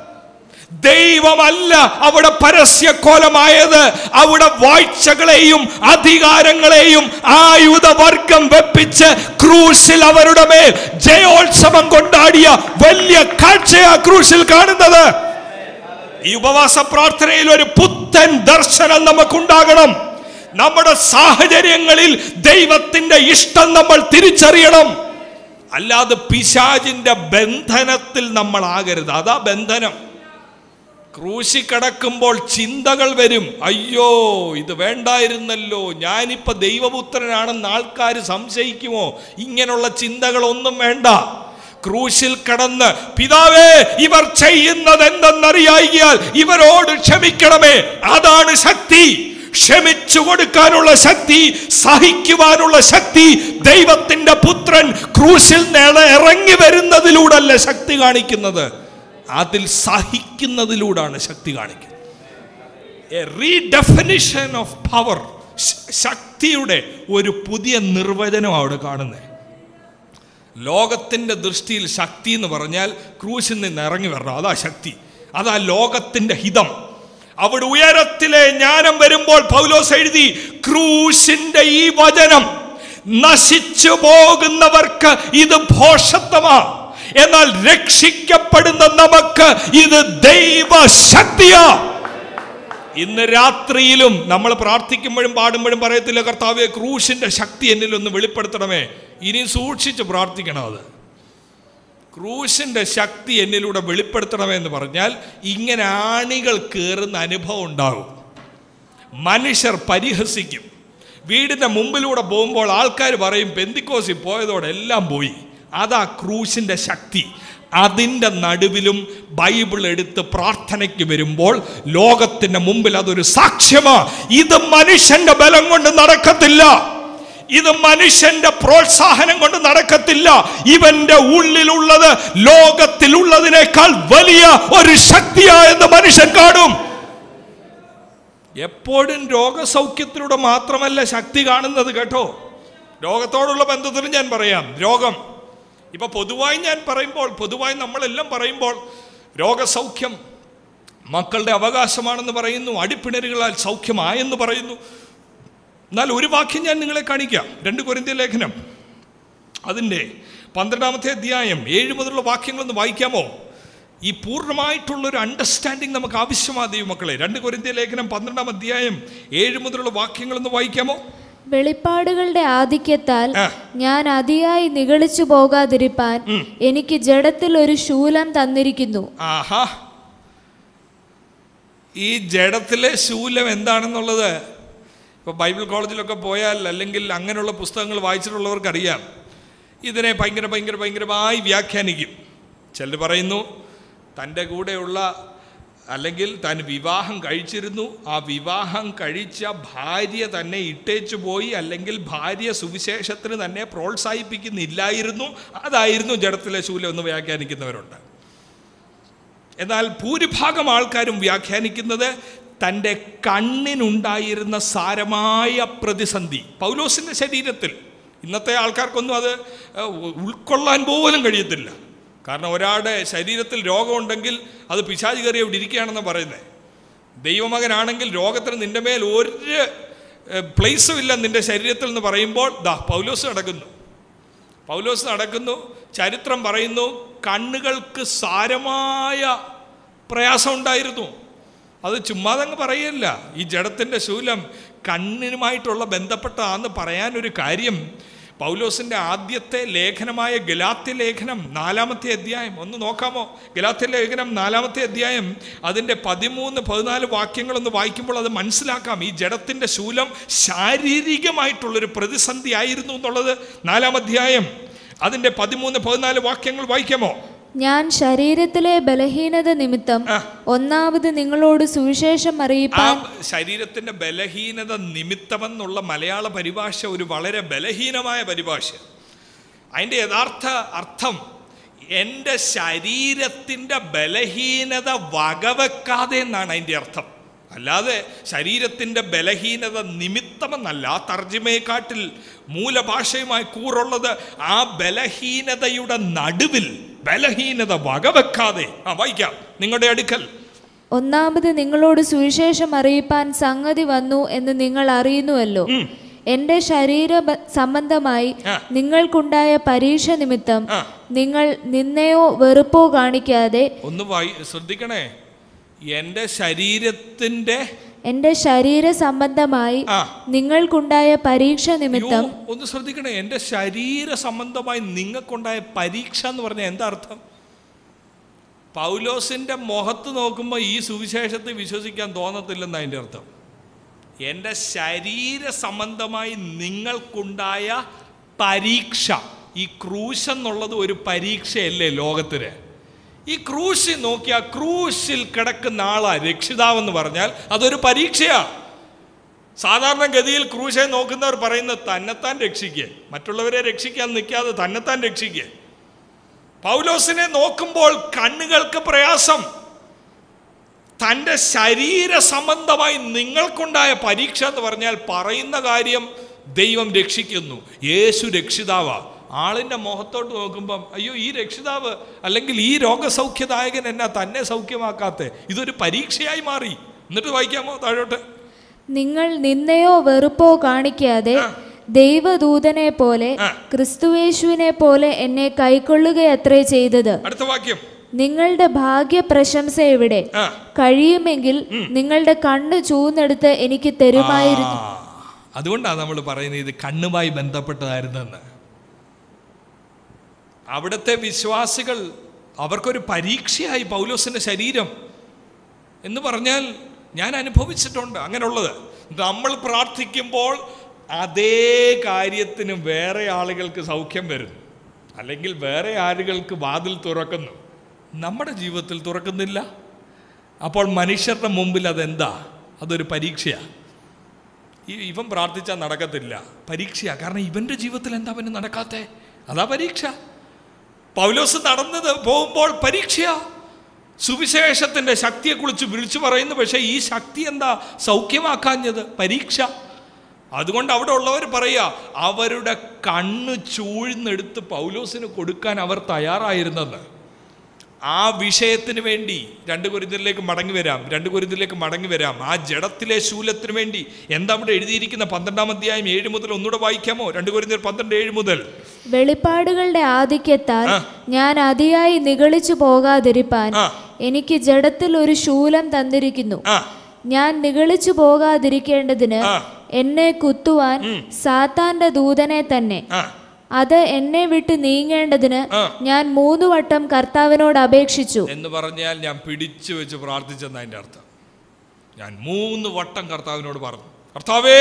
ദൈവമല്ല അവിടെ പരസ്യക്കോലമായത് അവിടെ വാഴ്ചകളെയും അധികാരങ്ങളെയും ആയുധവർഗം വെപ്പിച്ച് ക്രൂശിൽ അവരുടെ മേൽ ജയോത്സവം കൊണ്ടാടിയ വലിയ കാഴ്ചയാ ക്രൂശിൽ കാണുന്നത് ഈ ഉപവാസ പ്രാർത്ഥനയിൽ ഒരു പുത്തൻ ദർശനം നമുക്കുണ്ടാകണം നമ്മുടെ സാഹചര്യങ്ങളിൽ ദൈവത്തിന്റെ ഇഷ്ടം നമ്മൾ തിരിച്ചറിയണം അല്ലാതെ പിശാജിന്റെ ബന്ധനത്തിൽ നമ്മൾ ആകരുത് അതാ ബന്ധനം ക്രൂശി കിടക്കുമ്പോൾ ചിന്തകൾ വരും അയ്യോ ഇത് വേണ്ടായിരുന്നല്ലോ ഞാനിപ്പോ ദൈവപുത്രനാണെന്ന് ആൾക്കാർ സംശയിക്കുമോ ഇങ്ങനെയുള്ള ചിന്തകളൊന്നും വേണ്ട ക്രൂശിൽ കടന്ന് പിതാവേ ഇവർ ചെയ്യുന്നത് എന്തെന്നറിയായികയാൽ ഇവരോട് ക്ഷമിക്കണമേ അതാണ് ശക്തി ക്ഷമിച്ചു കൊടുക്കാനുള്ള ശക്തി സഹിക്കുവാനുള്ള ശക്തി ദൈവത്തിന്റെ പുത്രൻ ക്രൂശിൽ നിന്ന് ഇറങ്ങി വരുന്നതിലൂടല്ല ശക്തി കാണിക്കുന്നത് അതിൽ സഹിക്കുന്നതിലൂടാണ് ശക്തി കാണിക്കുന്നത് എ റീഡെഫിനിഷൻ ഓഫ് പവർ ശക്തിയുടെ ഒരു പുതിയ നിർവചനം അവിടെ കാണുന്നത് ലോകത്തിൻ്റെ ദൃഷ്ടിയിൽ ശക്തി എന്ന് പറഞ്ഞാൽ ക്രൂശിൽ നിന്ന് ഇറങ്ങി വരണം അതാ ശക്തി അതാ ലോകത്തിൻ്റെ ഹിതം അവിടെ ഉയരത്തിലെ ജ്ഞാനം വരുമ്പോൾ പൗലോസ് എഴുതി ക്രൂശിന്റെ ഈ വചനം നശിച്ചു പോകുന്നവർക്ക് ഇത് ഭോഷത്വമാ എന്നാൽ രക്ഷിക്കപ്പെടുന്ന നമുക്ക് ഇത് ദൈവശക്തിയാ ഇന്ന് രാത്രിയിലും നമ്മൾ പ്രാർത്ഥിക്കുമ്പോഴും പാടുമ്പോഴും പറയത്തില്ല കർത്താവെ ക്രൂശിന്റെ ശക്തി എന്നിൽ ഒന്ന് വെളിപ്പെടുത്തണമേ ഇനി സൂക്ഷിച്ച് പ്രാർത്ഥിക്കണം അത് ക്രൂശിന്റെ ശക്തി എന്നിലൂടെ വെളിപ്പെടുത്തണമേ എന്ന് പറഞ്ഞാൽ ഇങ്ങനെ ആണികൾ കയറുന്ന അനുഭവം ഉണ്ടാകും മനുഷ്യർ പരിഹസിക്കും വീടിൻ്റെ മുമ്പിലൂടെ പോകുമ്പോൾ ആൾക്കാർ പറയും പെന്തിക്കോസി പോയതോടെ എല്ലാം പോയി അതാ ക്രൂശിന്റെ ശക്തി അതിൻ്റെ നടുവിലും ബൈബിൾ എടുത്ത് പ്രാർത്ഥനയ്ക്ക് വരുമ്പോൾ ലോകത്തിന്റെ മുമ്പിൽ അതൊരു സാക്ഷ്യമാ ഇത് മനുഷ്യന്റെ ബലം കൊണ്ട് നടക്കത്തില്ല ഇത് മനുഷ്യന്റെ പ്രോത്സാഹനം കൊണ്ട് നടക്കത്തില്ല ഇവന്റെ ഉള്ളിലുള്ളത് ലോകത്തിലുള്ളതിനേക്കാൾ വലിയ ഒരു ശക്തിയാ എന്ന് മനുഷ്യൻ കാണും എപ്പോഴും രോഗസൗഖ്യത്തിലൂടെ മാത്രമല്ല ശക്തി കാണുന്നത് കേട്ടോ രോഗത്തോടുള്ള ബന്ധത്തിലും ഞാൻ പറയാം രോഗം ഇപ്പൊ പൊതുവായി ഞാൻ പറയുമ്പോൾ പൊതുവായി നമ്മളെല്ലാം പറയുമ്പോൾ രോഗസൗഖ്യം മക്കളുടെ അവകാശമാണെന്ന് പറയുന്നു അടിപ്പിണരുകളാൽ സൗഖ്യമായെന്ന് പറയുന്നു എന്നാൽ ഒരു വാക്യം ഞാൻ നിങ്ങളെ കാണിക്കാം രണ്ട് കൊരിന്ത്യ ലേഖനം അതിൻ്റെ പന്ത്രണ്ടാമത്തെ അധ്യായം ഏഴ് മുതലുള്ള വാക്യങ്ങളൊന്ന് വായിക്കാമോ ഈ പൂർണ്ണമായിട്ടുള്ളൊരു അണ്ടർസ്റ്റാൻഡിങ് നമുക്ക് ആവശ്യമാണ് ദൈവമക്കളെ രണ്ട് കൊരിന്ത്യ ലേഖനം പന്ത്രണ്ടാം അധ്യായം ഏഴ് മുതലുള്ള വാക്യങ്ങളൊന്ന് വായിക്കാമോ വെളിപ്പാടുകളുടെ ആധിക്യത്താൽ ആ. ഞാൻ അതിയായി നിഗളിച്ചു പോകാതിരിപ്പാൻ എനിക്ക് ജഡത്തിൽ ഒരു ശൂലം തന്നിരിക്കുന്നു ആഹാ ഈ ജഡത്തിലെ ശൂലം എന്താണെന്നുള്ളത് ഇപ്പോൾ ബൈബിൾ കോളേജിലൊക്കെ പോയാൽ അല്ലെങ്കിൽ അങ്ങനെയുള്ള പുസ്തകങ്ങൾ വായിച്ചിട്ടുള്ളവർക്ക് അറിയാം ഇതിനെ ഭയങ്കര ഭയങ്കര ഭയങ്കരമായി വ്യാഖ്യാനിക്കും ചിലർ പറയുന്നു തൻ്റെ കൂടെയുള്ള അല്ലെങ്കിൽ താൻ വിവാഹം കഴിച്ചിരുന്നു ആ വിവാഹം കഴിച്ച ഭാര്യ തന്നെ ഇട്ടേച്ചു പോയി അല്ലെങ്കിൽ ഭാര്യ സുവിശേഷത്തിന് തന്നെ പ്രോത്സാഹിപ്പിക്കുന്നില്ലായിരുന്നു അതായിരുന്നു ജഡത്തിലെ ശൂലം എന്ന് വ്യാഖ്യാനിക്കുന്നവരുണ്ട് എന്നാൽ ഭൂരിഭാഗം ആൾക്കാരും വ്യാഖ്യാനിക്കുന്നത് തൻ്റെ കണ്ണിനുണ്ടായിരുന്ന സാരമായ പ്രതിസന്ധി പൗലോസിൻ്റെ ശരീരത്തിൽ ഇന്നത്തെ ആൾക്കാർക്കൊന്നും അത് ഏഹ്, ഉൾക്കൊള്ളാൻ പോലും കഴിയത്തില്ല കാരണം ഒരാളുടെ ശരീരത്തിൽ രോഗമുണ്ടെങ്കിൽ അത് പിശാചി കയറി അവിടെ ഇരിക്കുകയാണെന്ന് പറയുന്നത് ദൈവമകനാണെങ്കിൽ രോഗത്തിന് നിന്റെ മേൽ ഒരു പ്ലേസും ഇല്ല നിന്റെ ശരീരത്തിൽ എന്ന് പറയുമ്പോൾ ദാ പൗലോസ് നടക്കുന്നു പൗലോസ് നടക്കുന്നു ചരിത്രം പറയുന്നു കണ്ണുകൾക്ക് സാരമായ പ്രയാസം ഉണ്ടായിരുന്നു അത് ചുമ്മാതങ്ങ് പറയല്ല ഈ ജഡത്തിൻ്റെ ശൂലം കണ്ണിനുമായിട്ടുള്ള ബന്ധപ്പെട്ടാന്ന് പറയാനൊരു കാര്യം പൗലോസിൻ്റെ ആദ്യത്തെ ലേഖനമായ ഗലാത്യ ലേഖനം നാലാമത്തെ അധ്യായം ഒന്ന് നോക്കാമോ ഗലാത്യ ലേഖനം നാലാമത്തെ അധ്യായം അതിൻ്റെ പതിമൂന്ന് പതിനാല് വാക്യങ്ങളൊന്ന് വായിക്കുമ്പോൾ അത് മനസ്സിലാക്കാം ഈ ജഡത്തിൻ്റെ ശൂലം ശാരീരികമായിട്ടുള്ളൊരു പ്രതിസന്ധി ആയിരുന്നു എന്നുള്ളത് നാലാം അധ്യായം അതിൻ്റെ പതിമൂന്ന് പതിനാല് വാക്യങ്ങൾ വായിക്കാമോ ഞാൻ ശരീരത്തിലെ ബലഹീനത നിമിത്തം ആ. ഒന്നാമത് നിങ്ങളോട് സുവിശേഷം ആ അറിയിപ്പാൻ ശരീരത്തിന്റെ ബലഹീനത നിമിത്തമെന്നുള്ള മലയാള പരിഭാഷ ഒരു വളരെ ബലഹീനമായ പരിഭാഷ അതിൻ്റെ യഥാർത്ഥ അർത്ഥം എൻ്റെ ശരീരത്തിൻ്റെ ബലഹീനത വകവെക്കാതെ എന്നാണ് അതിൻ്റെ അർത്ഥം അല്ലാതെ ശരീരത്തിൻ്റെ ബലഹീനത നിമിത്തമെന്നല്ല ആ തർജ്ജിമയെക്കാട്ടിൽ മൂലഭാഷയുമായി കൂറുള്ളത് ആ ബലഹീനതയുടെ നടുവിൽ ബലഹീനത വകവെക്കാതെ ആ വായിക്കാം നിങ്ങളുടെ അടുക്കൽ ഒന്നാമത് നിങ്ങളോട് സുവിശേഷം അറിയിപ്പാൻ സംഗതി വന്നു എന്ന് നിങ്ങൾ അറിയുന്നുവല്ലോ എന്റെ ശരീര ബ- സംബന്ധമായി ആ. നിങ്ങൾക്കുണ്ടായ പരീക്ഷ നിമിത്തം ആ. നിങ്ങൾ നിന്നയോ വെറുപ്പോ കാണിക്കാതെ ഒന്ന് വായി ശ്രദ്ധിക്കണേ എൻ്റെ ശരീരത്തിൻ്റെ എന്റെ ശരീര സംബന്ധമായി ആ. നിങ്ങൾക്കുണ്ടായ പരീക്ഷ നിമിത്തം യോ, ഒന്ന് ശ്രദ്ധിക്കണേ എൻ്റെ ശരീര സംബന്ധമായി നിങ്ങൾക്കുണ്ടായ പരീക്ഷ എന്ന് പറഞ്ഞാൽ എന്താ അർത്ഥം പൗലോസിൻ്റെ മുഖത്ത് നോക്കുമ്പോൾ ഈ സുവിശേഷത്തെ വിശ്വസിക്കാൻ തോന്നത്തില്ലെന്ന് അതിൻ്റെ അർത്ഥം എൻ്റെ ശരീര സംബന്ധമായി നിങ്ങൾക്കുണ്ടായ പരീക്ഷ ഈ ക്രൂശ് എന്നുള്ളത് ഒരു പരീക്ഷയല്ലേ ലോകത്തിന് ഈ ക്രൂശിൽ നോക്കിയാൽ ക്രൂശിൽ കിടക്കുന്ന ആളാ രക്ഷിതാവെന്ന് പറഞ്ഞാൽ അതൊരു പരീക്ഷയാ സാധാരണഗതിയിൽ ക്രൂശെ നോക്കുന്നവർ പറയുന്നത് തന്നെത്താൻ രക്ഷിക്കുക മറ്റുള്ളവരെ രക്ഷിക്കാൻ നിൽക്കാതെ തന്നെത്താൻ രക്ഷിക്കുക പൗലോസിനെ നോക്കുമ്പോൾ കണ്ണുകൾക്ക് പ്രയാസം തൻ്റെ ശരീര സംബന്ധമായി നിങ്ങൾക്കുണ്ടായ പരീക്ഷ എന്ന് പറഞ്ഞാൽ പറയുന്ന കാര്യം ദൈവം രക്ഷിക്കുന്നു യേശു രക്ഷിതാവാ ആളിൻ്റെ മുഖത്തോട്ട് നോക്കുമ്പം അയ്യോ ഈ രക്ഷിതാവ് അല്ലെങ്കിൽ ഈ രോഗസൗഖ്യദായകൻ എന്നാ തന്നെ സൗഖ്യമാക്കാത്തെ ഇതൊരു പരീക്ഷയായി മാറി എന്നിട്ട് വായിക്കാമോ താഴോട്ട് നിങ്ങൾ നിന്നയോ വെറുപ്പോ കാണിക്കാതെ ദൈവദൂതനെ പോലെ ആ. ക്രിസ്തുവേശുവിനെ പോലെ എന്നെ കൈക്കൊള്ളുകയത്രേ ചെയ്തത് അടുത്ത വാക്യം നിങ്ങളുടെ ഭാഗ്യ പ്രശംസ എവിടെ ആ കഴിയുമെങ്കിൽ നിങ്ങളുടെ കണ്ണ് ചൂന്നെടുത്ത് എനിക്ക് തരുമായിരുന്നു ആ, അതുകൊണ്ടാണ് നമ്മൾ പറയുന്നത് ഇത് കണ്ണുമായി ബന്ധപ്പെട്ടതായിരുന്നെന്ന് അവിടുത്തെ വിശ്വാസികൾ അവർക്കൊരു പരീക്ഷയായി പൗലോസിന്റെ ശരീരം എന്ന് പറഞ്ഞാൽ ഞാൻ അനുഭവിച്ചിട്ടുണ്ട് അങ്ങനെയുള്ളത് നമ്മൾ പ്രാർത്ഥിക്കുമ്പോൾ അതേ കാര്യത്തിന് വേറെ ആളുകൾക്ക് സൗഖ്യം വരുന്നു അല്ലെങ്കിൽ വേറെ ആളുകൾക്ക് വാതിൽ തുറക്കുന്നു നമ്മുടെ ജീവിതത്തിൽ തുറക്കുന്നില്ല അപ്പോൾ മനുഷ്യരുടെ മുമ്പിൽ അതെന്താ അതൊരു പരീക്ഷയാണ് ഈ ഇവൻ പ്രാർത്ഥിച്ചാൽ നടക്കത്തില്ല പരീക്ഷയാ കാരണം ഇവന്റെ ജീവിതത്തിൽ എന്താ അവന് നടക്കാത്തെ അതാ പരീക്ഷ പൗലോസ് നടന്നത് പോകുമ്പോൾ പരീക്ഷയാ സുവിശേഷത്തിന്റെ ശക്തിയെക്കുറിച്ച് വിളിച്ചു പറയുന്നു പക്ഷേ ഈ ശക്തി എന്താ സൗഖ്യമാക്കാഞ്ഞത് പരീക്ഷ അതുകൊണ്ട് അവിടെ ഉള്ളവർ പറയാ അവരുടെ കണ്ണ് ചൂഴ്ന്നെടുത്ത് പൗലോസിന് കൊടുക്കാൻ അവർ തയ്യാറായിരുന്നെന്ന് ആ വിഷയത്തിന് വേണ്ടി രണ്ട് കുരുന്നിലേക്ക് മടങ്ങി വരാം രണ്ട് കുരുന്നിലേക്ക് മടങ്ങി വരാം ആ ജഡത്തിലെ ശൂലത്തിന് വേണ്ടി എന്താ അവിടെ എഴുതിയിരിക്കുന്ന പന്ത്രണ്ടാം അധ്യായം ഏഴ് മുതൽ ഒന്നുകൂടെ വായിക്കാമോ രണ്ട് കുരുന്നിൽ പന്ത്രണ്ട് ഏഴ് മുതൽ വെളിപ്പാടുകളുടെ ആധിക്യത്താൽ ആ. ഞാൻ അതിയായി നിഗളിച്ചു പോകാതിരിപ്പാൻ ആ. എനിക്ക് ജഡത്തിൽ ഒരു ശൂലം തന്നിരിക്കുന്നു ആ ഞാൻ നിഗളിച്ചു പോകാതിരിക്കേണ്ടതിന് ആ. എന്നെ കുത്തുവാൻ സാത്താന്റെ ദൂതനെ തന്നെ ആ അത് എന്നെ വിട്ട് നീങ്ങേണ്ടതിന് ആ. ഞാൻ മൂന്നു വട്ടം കർത്താവിനോട് അപേക്ഷിച്ചു എന്ന് പറഞ്ഞാൽ ഞാൻ പിടിച്ചു വെച്ച് പ്രാർത്ഥിച്ചെന്ന് അതിൻ്റെ അർത്ഥം ഞാൻ മൂന്ന് വട്ടം കർത്താവിനോട് പറഞ്ഞു കർത്താവേ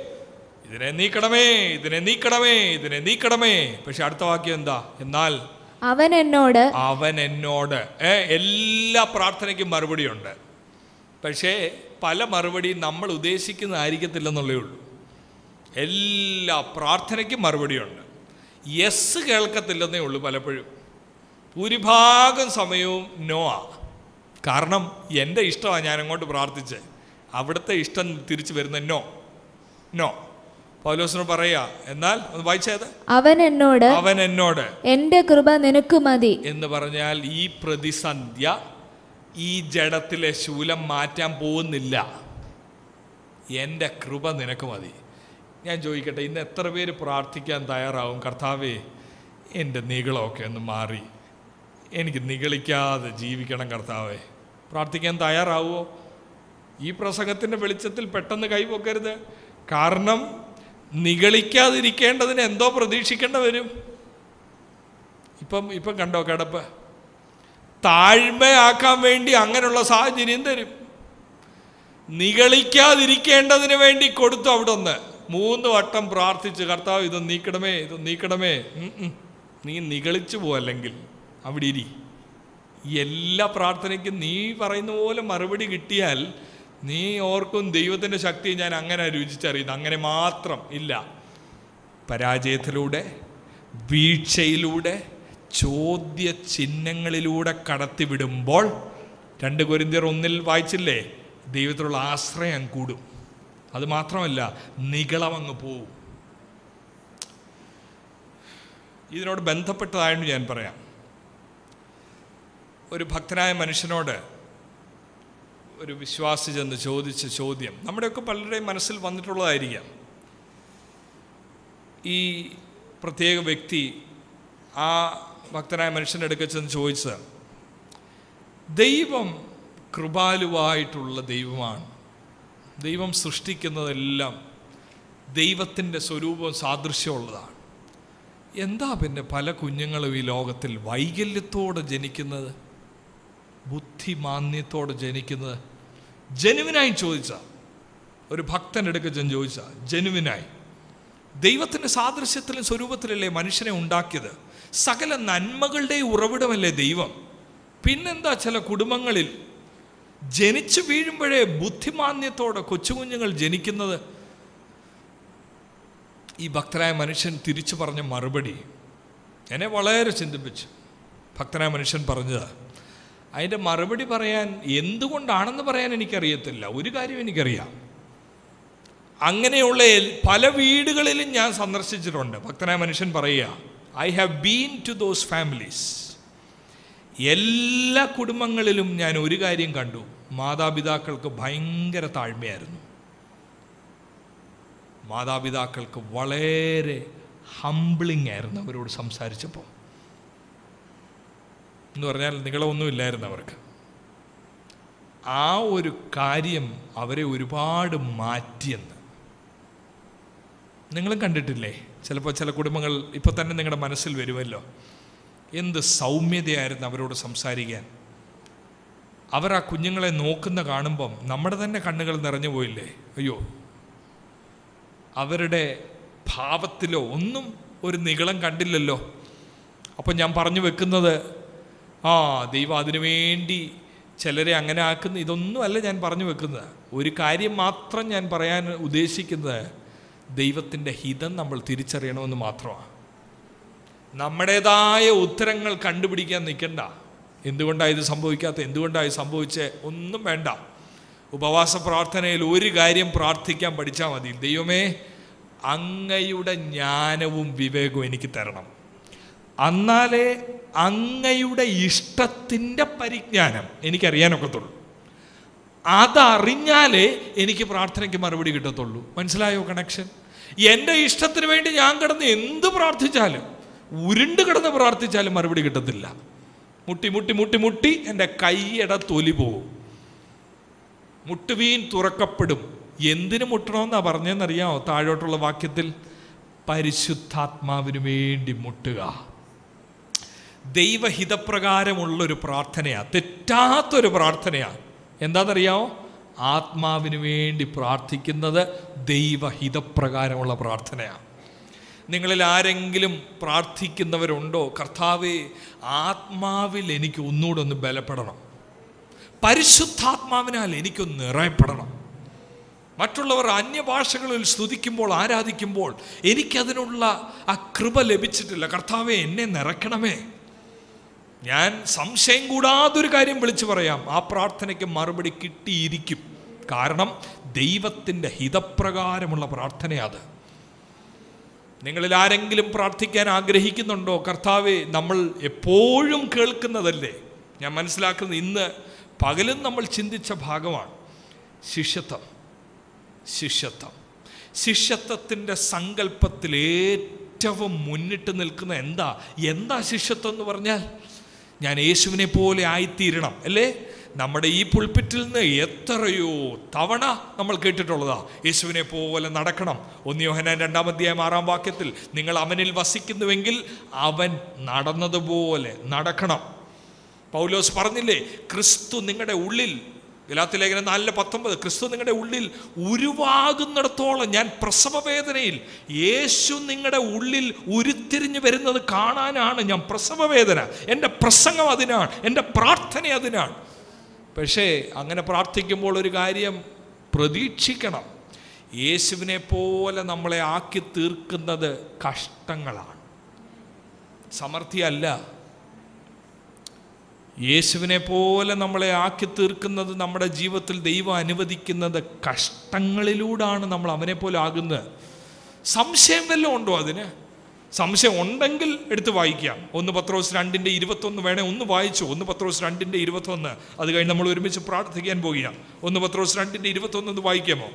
ഇതിനെ നീക്കണമേ ഇതിനെ നീക്കണമേ ഇതിനെ നീക്കണമേ പക്ഷെ അടുത്ത വാക്യം എന്താ എന്നാൽ അവൻ എന്നോട് അവൻ എന്നോട് ഏ, എല്ലാ പ്രാർത്ഥനയ്ക്കും മറുപടിയുണ്ട് പക്ഷേ പല മറുപടിയും നമ്മൾ ഉദ്ദേശിക്കുന്നതായിരിക്കത്തില്ലെന്നുള്ളേ ഉള്ളൂ എല്ലാ പ്രാർത്ഥനയ്ക്കും മറുപടിയുണ്ട് യെസ് കേൾക്കത്തില്ലെന്നേ ഉള്ളൂ പലപ്പോഴും ഭൂരിഭാഗം സമയവും നോ ആ കാരണം എൻ്റെ ഇഷ്ടമാണ് ഞാൻ അങ്ങോട്ട് പ്രാർത്ഥിച്ച് അവിടുത്തെ ഇഷ്ടം തിരിച്ചു വരുന്ന നോ നോ പൗലോസിനോട് പറയാ എന്നാൽ ഒന്ന് വായിച്ചത് അവൻ എന്നോട് അവൻ എന്നോട് എന്റെ കൃപ നിനക്ക് മതി എന്ന് പറഞ്ഞാൽ ഈ പ്രതിസന്ധ്യ ഈ ജഡത്തിലെ ശൂലം മാറ്റാൻ പോകുന്നില്ല എൻ്റെ കൃപ നിനക്ക് മതി ഞാൻ ചോദിക്കട്ടെ ഇന്ന് എത്ര പേര് പ്രാർത്ഥിക്കാൻ തയ്യാറാവും കർത്താവേ എൻ്റെ നികളമൊക്കെ ഒന്ന് മാറി എനിക്ക് നിഗളിക്കാതെ ജീവിക്കണം കർത്താവേ പ്രാർത്ഥിക്കാൻ തയ്യാറാവുമോ ഈ പ്രസംഗത്തിൻ്റെ വെളിച്ചത്തിൽ പെട്ടെന്ന് കൈപൊക്കരുത് കാരണം നിഗളിക്കാതിരിക്കേണ്ടതിന് എന്തോ പ്രതീക്ഷിക്കേണ്ട വരും ഇപ്പം ഇപ്പം കണ്ടോ കിടപ്പ് താഴ്മയാക്കാൻ വേണ്ടി അങ്ങനെയുള്ള സാഹചര്യം തരും നിഗളിക്കാതിരിക്കേണ്ടതിന് വേണ്ടി കൊടുത്തു അവിടെ ഒന്ന് മൂന്ന് വട്ടം പ്രാർത്ഥിച്ച് കർത്താവ് ഇത് നീക്കണമേ ഇത് നീക്കണമേ ഉം, ഉം. നീ നിഗളിച്ചു പോവല്ലെങ്കിൽ അവിടെ ഇരി എല്ലാ പ്രാർത്ഥനയ്ക്കും നീ പറയുന്ന പോലെ മറുപടി കിട്ടിയാൽ നീ ഓർക്കും ദൈവത്തിൻ്റെ ശക്തി ഞാൻ അങ്ങനെ രുചിച്ചറിയുന്നു അങ്ങനെ മാത്രം ഇല്ല പരാജയത്തിലൂടെ വീഴ്ചയിലൂടെ ചോദ്യ ചിഹ്നങ്ങളിലൂടെ കടത്തിവിടുമ്പോൾ രണ്ട് കൊരിന്തിയർ ഒന്നിൽ വായിച്ചില്ലേ ദൈവത്തിലുള്ള ആശ്രയം കൂടും അത് മാത്രമല്ല നികളമങ്ങ് പോവും ഇതിനോട് ബന്ധപ്പെട്ടതായിട്ട് ഞാൻ പറയാം ഒരു ഭക്തനായ മനുഷ്യനോട് ഒരു വിശ്വാസി ചെന്ന് ചോദിച്ച ചോദ്യം നമ്മുടെയൊക്കെ പലരുടെയും മനസ്സിൽ വന്നിട്ടുള്ളതായിരിക്കാം ഈ പ്രത്യേക വ്യക്തി ആ ഭക്തനായ മനുഷ്യൻ്റെ അടുക്കൽ ചെന്ന് ചോദിച്ചത് ദൈവം കൃപാലുവായിട്ടുള്ള ദൈവമാണ് ദൈവം സൃഷ്ടിക്കുന്നതെല്ലാം ദൈവത്തിൻ്റെ സ്വരൂപവും സാദൃശ്യമുള്ളതാണ് എന്താ പിന്നെ പല കുഞ്ഞുങ്ങളും ഈ ലോകത്തിൽ വൈകല്യത്തോടെ ജനിക്കുന്നത് ബുദ്ധിമാന്യത്തോടെ ജനിക്കുന്നത് ജനുവിനായി ചോദിച്ച ഒരു ഭക്തനെടുക്ക ചെന്ന് ചോദിച്ച ജനുവിനായി ദൈവത്തിൻ്റെ സാദൃശ്യത്തിലും സ്വരൂപത്തിലല്ലേ മനുഷ്യനെ ഉണ്ടാക്കിയത് സകല നന്മകളുടെ ഉറവിടമല്ലേ ദൈവം പിന്നെന്താ ചില കുടുംബങ്ങളിൽ ജനിച്ചു വീഴുമ്പോഴേ ബുദ്ധിമാന്യത്തോടെ കൊച്ചുകുഞ്ഞുങ്ങൾ ജനിക്കുന്നത് ഈ ഭക്തനായ മനുഷ്യൻ തിരിച്ചു പറഞ്ഞ മറുപടി എന്നെ വളരെ ചിന്തിപ്പിച്ചു ഭക്തനായ മനുഷ്യൻ പറഞ്ഞത് അതിൻ്റെ മറുപടി പറയാൻ എന്തുകൊണ്ടാണെന്ന് പറയാൻ എനിക്കറിയത്തില്ല ഒരു കാര്യം എനിക്കറിയാം അങ്ങനെയുള്ള എൽ- പല വീടുകളിലും ഞാൻ സന്ദർശിച്ചിട്ടുണ്ട് ഭക്തനായ മനുഷ്യൻ പറയുക I have been to those families എല്ലാ കുടുംബങ്ങളിലും ഞാൻ ഒരു കാര്യം കണ്ടു മാതാപിതാക്കൾക്ക് ഭയങ്കര താഴ്മയായിരുന്നു മാതാപിതാക്കൾക്ക് വളരെ ഹംബ്ലിംഗ് ആയിരുന്നു അവരോട് സംസാരിച്ചപ്പോൾ എന്ന് പറഞ്ഞാൽ നിങ്ങളൊന്നുമില്ലായിരുന്നു അവർക്ക് ആ ഒരു കാര്യം അവരെ ഒരുപാട് മാറ്റിയെന്ന് നിങ്ങളും കണ്ടിട്ടില്ലേ ചിലപ്പോൾ ചില കുടുംബങ്ങൾ ഇപ്പോൾ തന്നെ നിങ്ങളുടെ മനസ്സിൽ വരുമല്ലോ എന്ത് സൗമ്യതയായിരുന്നു അവരോട് സംസാരിക്കാൻ അവർ ആ കുഞ്ഞുങ്ങളെ നോക്കുന്ന കാണുമ്പം നമ്മുടെ തന്നെ കണ്ണുകൾ നിറഞ്ഞു പോയില്ലേ അയ്യോ അവരുടെ ഭാവത്തിലോ ഒന്നും ഒരു നികളം കണ്ടില്ലല്ലോ അപ്പം ഞാൻ പറഞ്ഞു വെക്കുന്നത് ആ ദൈവം അതിനു വേണ്ടി ചിലരെ അങ്ങനെ ആക്കുന്ന ഇതൊന്നുമല്ല ഞാൻ പറഞ്ഞു വെക്കുന്നത് ഒരു കാര്യം മാത്രം ഞാൻ പറയാൻ ഉദ്ദേശിക്കുന്നത് ദൈവത്തിൻ്റെ ഹിതം നമ്മൾ തിരിച്ചറിയണമെന്ന് മാത്രമാണ് നമ്മുടേതായ ഉത്തരങ്ങൾ കണ്ടുപിടിക്കാൻ നിൽക്കണ്ട എന്തുകൊണ്ടാണ് ഇത് സംഭവിക്കാത്ത എന്തുകൊണ്ടാണ് ഇത് സംഭവിച്ചത് ഒന്നും വേണ്ട ഉപവാസ പ്രാർത്ഥനയിൽ ഒരു കാര്യം പ്രാർത്ഥിക്കാൻ പഠിച്ചാൽ മതി ദൈവമേ അങ്ങയുടെ ജ്ഞാനവും വിവേകവും എനിക്ക് തരണം എന്നാലേ അങ്ങയുടെ ഇഷ്ടത്തിൻ്റെ പരിജ്ഞാനം എനിക്കറിയാനൊക്കത്തുള്ളൂ അതറിഞ്ഞാലേ എനിക്ക് പ്രാർത്ഥനയ്ക്ക് മറുപടി കിട്ടത്തുള്ളൂ മനസ്സിലായോ കണക്ഷൻ എൻ്റെ ഇഷ്ടത്തിന് വേണ്ടി ഞാൻ കിടന്ന് എന്ത് പ്രാർത്ഥിച്ചാലും ഉരുണ്ട് കിടന്ന് പ്രാർത്ഥിച്ചാലും മറുപടി കിട്ടത്തില്ല മുട്ടി മുട്ടി മുട്ടി മുട്ടി എൻ്റെ കൈയുടെ തൊലി പോകും മുട്ടുവീൻ തുറക്കപ്പെടും എന്തിനു മുട്ടണമെന്നാ പറഞ്ഞതെന്നറിയാമോ താഴോട്ടുള്ള വാക്യത്തിൽ പരിശുദ്ധാത്മാവിന് വേണ്ടി മുട്ടുക ദൈവഹിതപ്രകാരമുള്ളൊരു പ്രാർത്ഥനയാണ് തെറ്റാത്തൊരു പ്രാർത്ഥനയാണ് എന്താണെന്നറിയാമോ ആത്മാവിന് വേണ്ടി പ്രാർത്ഥിക്കുന്നത് ദൈവഹിതപ്രകാരമുള്ള പ്രാർത്ഥനയാണ് നിങ്ങളിൽ ആരെങ്കിലും പ്രാർത്ഥിക്കുന്നവരുണ്ടോ കർത്താവെ ആത്മാവിൽ എനിക്ക് ഒന്നുകൂടെ ഒന്ന് ബലപ്പെടണം പരിശുദ്ധാത്മാവിനാൽ എനിക്കൊന്ന് നിറയപ്പെടണം മറ്റുള്ളവർ അന്യഭാഷകളിൽ സ്തുതിക്കുമ്പോൾ ആരാധിക്കുമ്പോൾ എനിക്കതിനുള്ള ആ കൃപ ലഭിച്ചിട്ടില്ല കർത്താവെ എന്നെ നിറയ്ക്കണമേ ഞാൻ സംശയം കൂടാതൊരു കാര്യം വിളിച്ചു പറയാം ആ പ്രാർത്ഥനയ്ക്ക് മറുപടി കിട്ടിയിരിക്കും കാരണം ദൈവത്തിൻ്റെ ഹിതപ്രകാരമുള്ള പ്രാർത്ഥനയത് നിങ്ങളിൽ ആരെങ്കിലും പ്രാർത്ഥിക്കാൻ ആഗ്രഹിക്കുന്നുണ്ടോ കർത്താവെ നമ്മൾ എപ്പോഴും കേൾക്കുന്നതല്ലേ ഞാൻ മനസ്സിലാക്കുന്നത് ഇന്ന് പകലും നമ്മൾ ചിന്തിച്ച ഭാഗമാണ് ശിഷ്യത്വം ശിഷ്യത്വം ശിഷ്യത്വത്തിൻ്റെ സങ്കല്പത്തിൽ ഏറ്റവും മുന്നിട്ട് നിൽക്കുന്ന എന്താ എന്താ ശിഷ്യത്വം എന്ന് പറഞ്ഞാൽ ഞാൻ യേശുവിനെ പോലെ ആയിത്തീരണം അല്ലേ നമ്മുടെ ഈ പുൾപ്പിറ്റിൽ നിന്ന് എത്രയോ തവണ നമ്മൾ കേട്ടിട്ടുള്ളതാ യേശുവിനെ പോലെ നടക്കണം ഒന്നിയോഹനാൻ രണ്ടാം അധ്യായം ആറാം വാക്യത്തിൽ നിങ്ങൾ അവനിൽ വസിക്കുന്നുവെങ്കിൽ അവൻ നടന്നതുപോലെ നടക്കണം പൗലോസ് പറഞ്ഞില്ലേ ക്രിസ്തു നിങ്ങളുടെ ഉള്ളിൽ ഗലാത്തി ലേഖനം നാലിലെ പത്തൊമ്പത് ക്രിസ്തു നിങ്ങളുടെ ഉള്ളിൽ ഉരുവാകുന്നിടത്തോളം ഞാൻ പ്രസവവേദനയിൽ യേശു നിങ്ങളുടെ ഉള്ളിൽ ഉരുത്തിരിഞ്ഞു വരുന്നത് കാണാനാണ് ഞാൻ പ്രസവവേദന എൻ്റെ പ്രസംഗം അതിനാണ് എൻ്റെ പ്രാർത്ഥന അതിനാണ് പക്ഷേ അങ്ങനെ പ്രാർത്ഥിക്കുമ്പോൾ ഒരു കാര്യം പ്രതീക്ഷിക്കണം യേശുവിനെ പോലെ നമ്മളെ ആക്കി തീർക്കുന്നത് കഷ്ടങ്ങളാണ് സമൃദ്ധിയല്ല യേശുവിനെ പോലെ നമ്മളെ ആക്കി തീർക്കുന്നത് നമ്മുടെ ജീവിതത്തിൽ ദൈവം അനുവദിക്കുന്നത് കഷ്ടങ്ങളിലൂടാണ് നമ്മൾ അവനെ പോലെ ആകുന്നത് സംശയം വല്ലതും ഉണ്ടോ അതിന് സംശയം ഉണ്ടെങ്കിൽ എടുത്ത് വായിക്കാം ഒന്ന് പത്രോസ് രണ്ടിൻ്റെ ഇരുപത്തൊന്ന് വേണേ ഒന്ന് വായിച്ചു ഒന്ന് പത്രോസ് രണ്ടിൻ്റെ ഇരുപത്തൊന്ന് അത് കഴിഞ്ഞ് നമ്മൾ ഒരുമിച്ച് പ്രാർത്ഥിക്കാൻ പോകുകയാണ് ഒന്ന് പത്രോസ് രണ്ടിൻ്റെ ഇരുപത്തൊന്ന് ഒന്ന് വായിക്കാമോ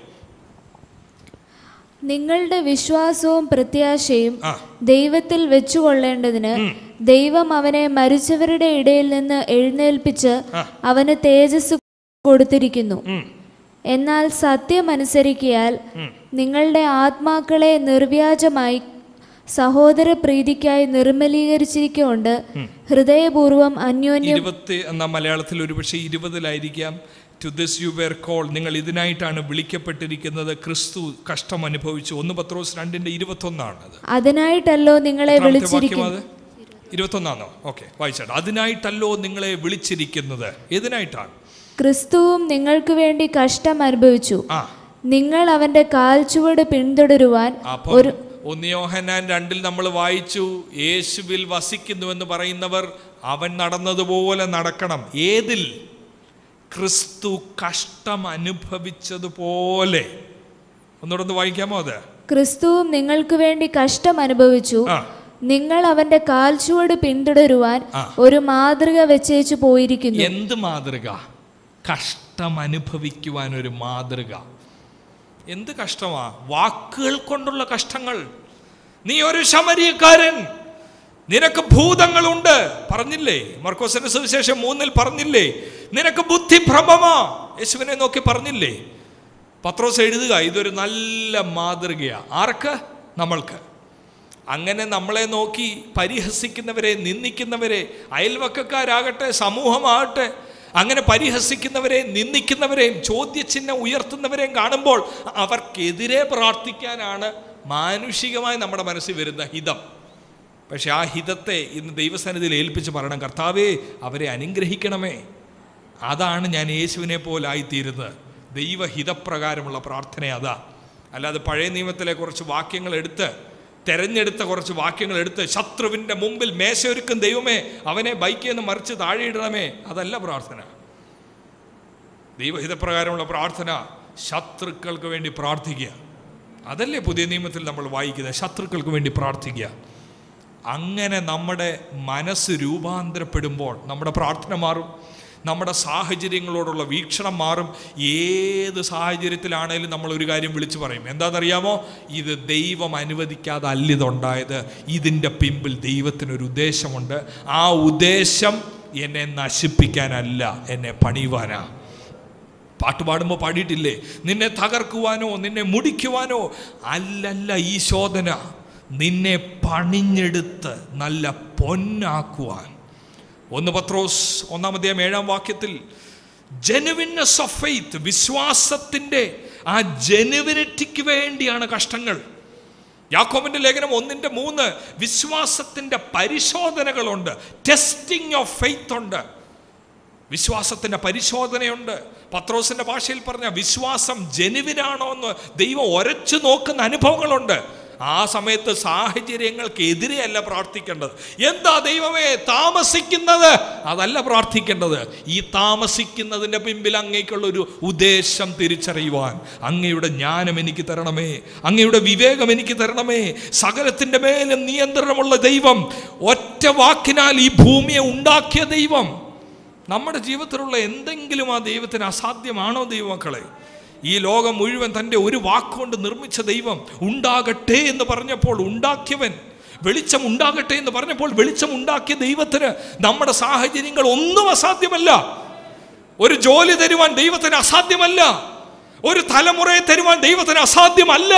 നിങ്ങളുടെ വിശ്വാസവും പ്രത്യാശയും ആ ദൈവത്തിൽ വെച്ചുകൊള്ളേണ്ടതിന് ദൈവം അവനെ മരിച്ചവരുടെ ഇടയിൽ നിന്ന് എഴുന്നേൽപ്പിച്ച് ആ. അവന് തേജസ് കൊടുത്തിരിക്കുന്നു ഉം, എന്നാൽ സത്യമനുസരിക്കിയാൽ നിങ്ങളുടെ ആത്മാക്കളെ നിർവ്യാജമായി സഹോദര പ്രീതിക്കായി നിർമ്മലീകരിച്ചിരിക്കൊണ്ട് ഹൃദയപൂർവം അന്യോന്യം ഇരുപത്തി എന്നാ മലയാളത്തിൽ ഒരുപക്ഷെ ഇരുപതിലായിരിക്കാം to this you were call നിങ്ങൾ ഇതിനായിട്ടാണ് വിളിക്കപ്പെട്ടിരിക്കുന്നത് ക്രിസ്തു കഷ്ടം അനുഭവിച്ചു ഒന്ന് പത്രോസ് രണ്ടിന്റെ ഇരുപത്തൊന്നാണ് അത് അതിനായിട്ടല്ലോ നിങ്ങളെ എത്രാമത്തെ വാക്യം വിളിച്ചിരിക്കുന്നു അത് ഇരുപത്തൊന്നാണോ ഓക്കെ വായിച്ചാട്ടെ അതിനായിട്ടല്ലോ നിങ്ങളെ വിളിച്ചിരിക്കുന്നത് ഏതിനായിട്ടാണ് ക്രിസ്തുവും നിങ്ങൾക്ക് വേണ്ടി കഷ്ടം അനുഭവിച്ചു ആ നിങ്ങൾ അവന്റെ കാൽച്ചുവട് പിന്തുടരുവാൻ അപ്പം ഒരു ഒന്നിയോഹനാൻ രണ്ടിൽ നമ്മൾ വായിച്ചു യേശുവിൽ വസിക്കുന്നുവെന്ന് പറയുന്നവർ അവൻ നടന്നതുപോലെ നടക്കണം ഏതിൽ ക്രിസ്തു കഷ്ടം അനുഭവിച്ചതുപോലെ ഒന്നുകൂടെ ഒന്ന് വായിക്കാമോ അത് ക്രിസ്തുവും നിങ്ങൾക്ക് വേണ്ടി കഷ്ടം അനുഭവിച്ചു ആ നിങ്ങൾ അവന്റെ കാൽച്ചുവട് പിന്തുടരുവാൻ ആ. ഒരു മാതൃക വെച്ചേച്ചു പോയിരിക്കുന്നു എന്ത് മാതൃക കഷ്ടം അനുഭവിക്കുവാൻ ഒരു മാതൃക എന്ത് കഷ്ടമാ വാക്കുകൾ കൊണ്ടുള്ള കഷ്ടങ്ങൾ നീ ഒരു ശമരിയക്കാരൻ നിനക്ക് ഭൂതങ്ങളുണ്ട് പറഞ്ഞില്ലേ മർക്കോസിന്റെ സുവിശേഷം മൂന്നിൽ പറഞ്ഞില്ലേ നിനക്ക് ബുദ്ധിഭ്രമമാ യേശുവിനെ നോക്കി പറഞ്ഞില്ലേ പത്രോസ് എഴുതുക ഇതൊരു നല്ല മാതൃകയാ ആർക്ക് നമ്മൾക്ക് അങ്ങനെ നമ്മളെ നോക്കി പരിഹസിക്കുന്നവരെ നിന്ദിക്കുന്നവരെ അയൽവക്കക്കാരാകട്ടെ സമൂഹമാകട്ടെ അങ്ങനെ പരിഹസിക്കുന്നവരെ നിന്ദിക്കുന്നവരെയും ചോദ്യചിഹ്നം ഉയർത്തുന്നവരെയും കാണുമ്പോൾ അവർക്കെതിരെ പ്രാർത്ഥിക്കാനാണ് മാനുഷികമായി നമ്മുടെ മനസ്സിൽ വരുന്ന ഹിതം പക്ഷെ ആ ഹിതത്തെ ഇന്ന് ദൈവസന്നിധിയിൽ ഏൽപ്പിച്ച് പറയണം കർത്താവേ അവരെ അനുഗ്രഹിക്കണമേ അതാണ് ഞാൻ യേശുവിനെ പോലായിത്തീരുന്നത് ദൈവഹിതപ്രകാരമുള്ള പ്രാർത്ഥന അതാ അല്ലാതെ പഴയ നിയമത്തിലെ കുറച്ച് വാക്യങ്ങൾ എടുത്ത് തെരഞ്ഞെടുത്ത കുറച്ച് വാക്യങ്ങൾ എടുത്ത് ശത്രുവിൻ്റെ മുമ്പിൽ മേശയൊരുക്കും ദൈവമേ അവനെ ബൈക്കിൽ നിന്ന് മറിച്ച് താഴെയിടണമേ അതല്ല പ്രാർത്ഥന ദൈവഹിതപ്രകാരമുള്ള പ്രാർത്ഥന ശത്രുക്കൾക്ക് വേണ്ടി പ്രാർത്ഥിക്കുക അതല്ലേ പുതിയ നിയമത്തിൽ നമ്മൾ വായിക്കുന്നത് ശത്രുക്കൾക്ക് വേണ്ടി പ്രാർത്ഥിക്കുക അങ്ങനെ നമ്മുടെ മനസ്സ് രൂപാന്തരപ്പെടുമ്പോൾ നമ്മുടെ പ്രാർത്ഥന മാറും നമ്മുടെ സാഹചര്യങ്ങളോടുള്ള വീക്ഷണം മാറും ഏത് സാഹചര്യത്തിലാണേലും നമ്മൾ ഒരു കാര്യം വിളിച്ചു പറയും എന്താണെന്നറിയാമോ ഇത് ദൈവം അനുവദിക്കാതെ അല്ല ഇതുണ്ടായത് ഇതിൻ്റെ പിമ്പിൽ ദൈവത്തിനൊരു ഉദ്ദേശമുണ്ട് ആ ഉദ്ദേശം എന്നെ നശിപ്പിക്കാനല്ല എന്നെ പണിയുവാനാ പാട്ട് പാടുമ്പോൾ പാടിയിട്ടില്ലേ നിന്നെ തകർക്കുവാനോ നിന്നെ മുടിക്കുവാനോ അല്ലല്ല ഈ ശോധന നിന്നെ പണിഞ്ഞെടുത്ത് നല്ല പൊന്നാക്കുവാൻ ഒന്ന് പത്രോസ് ഒന്നാമതേം ഏഴാം വാക്യത്തിൽ ജെനുവിനെസ് ഓഫ് ഫെയ്ത്ത് വിശ്വാസത്തിൻ്റെ ആ ജെനുവിനിറ്റിക്ക് വേണ്ടിയാണ് കഷ്ടങ്ങൾ യാക്കോബിന്റെ ലേഖനം ഒന്നിന്റെ മൂന്ന് വിശ്വാസത്തിന്റെ പരിശോധനകളുണ്ട് ടെസ്റ്റിംഗ് ഓഫ് ഫെയ്ത്ത് ഉണ്ട് വിശ്വാസത്തിന്റെ പരിശോധനയുണ്ട് പത്രോസിന്റെ ഭാഷയിൽ പറഞ്ഞ വിശ്വാസം ജനുവിനാണോ എന്ന് ദൈവം ഒരച്ചു നോക്കുന്ന അനുഭവങ്ങളുണ്ട് ആ സമയത്ത് സാഹചര്യങ്ങൾക്കെതിരെയല്ല പ്രാർത്ഥിക്കേണ്ടത് എന്താ ദൈവമേ താമസിക്കുന്നത് അതല്ല പ്രാർത്ഥിക്കേണ്ടത് ഈ താമസിക്കുന്നതിൻ്റെ പിമ്പിൽ അങ്ങേക്കുള്ള ഒരു ഉദ്ദേശം തിരിച്ചറിയുവാൻ അങ്ങയുടെ ജ്ഞാനം എനിക്ക് തരണമേ അങ്ങയുടെ വിവേകം എനിക്ക് തരണമേ സകലത്തിൻ്റെ മേലും നിയന്ത്രണമുള്ള ദൈവം ഒറ്റ വാക്കിനാൽ ഈ ഭൂമിയെ ഉണ്ടാക്കിയ ദൈവം നമ്മുടെ ജീവിതത്തിലുള്ള എന്തെങ്കിലും ആ ദൈവത്തിന് അസാധ്യമാണോ ദൈവമക്കളെ ഈ ലോകം മുഴുവൻ തൻ്റെ ഒരു വാക്കുകൊണ്ട് നിർമ്മിച്ച ദൈവം ഉണ്ടാകട്ടെ എന്ന് പറഞ്ഞപ്പോൾ ഉണ്ടാക്കിയവൻ വെളിച്ചം ഉണ്ടാകട്ടെ എന്ന് പറഞ്ഞപ്പോൾ വെളിച്ചം ഉണ്ടാക്കിയ ദൈവത്തിന് നമ്മുടെ സാഹചര്യങ്ങൾ ഒന്നും അസാധ്യമല്ല ഒരു ജോലി തരുവാൻ ദൈവത്തിന് അസാധ്യമല്ല ഒരു തലമുറയെ തരുവാൻ ദൈവത്തിന് അസാധ്യമല്ല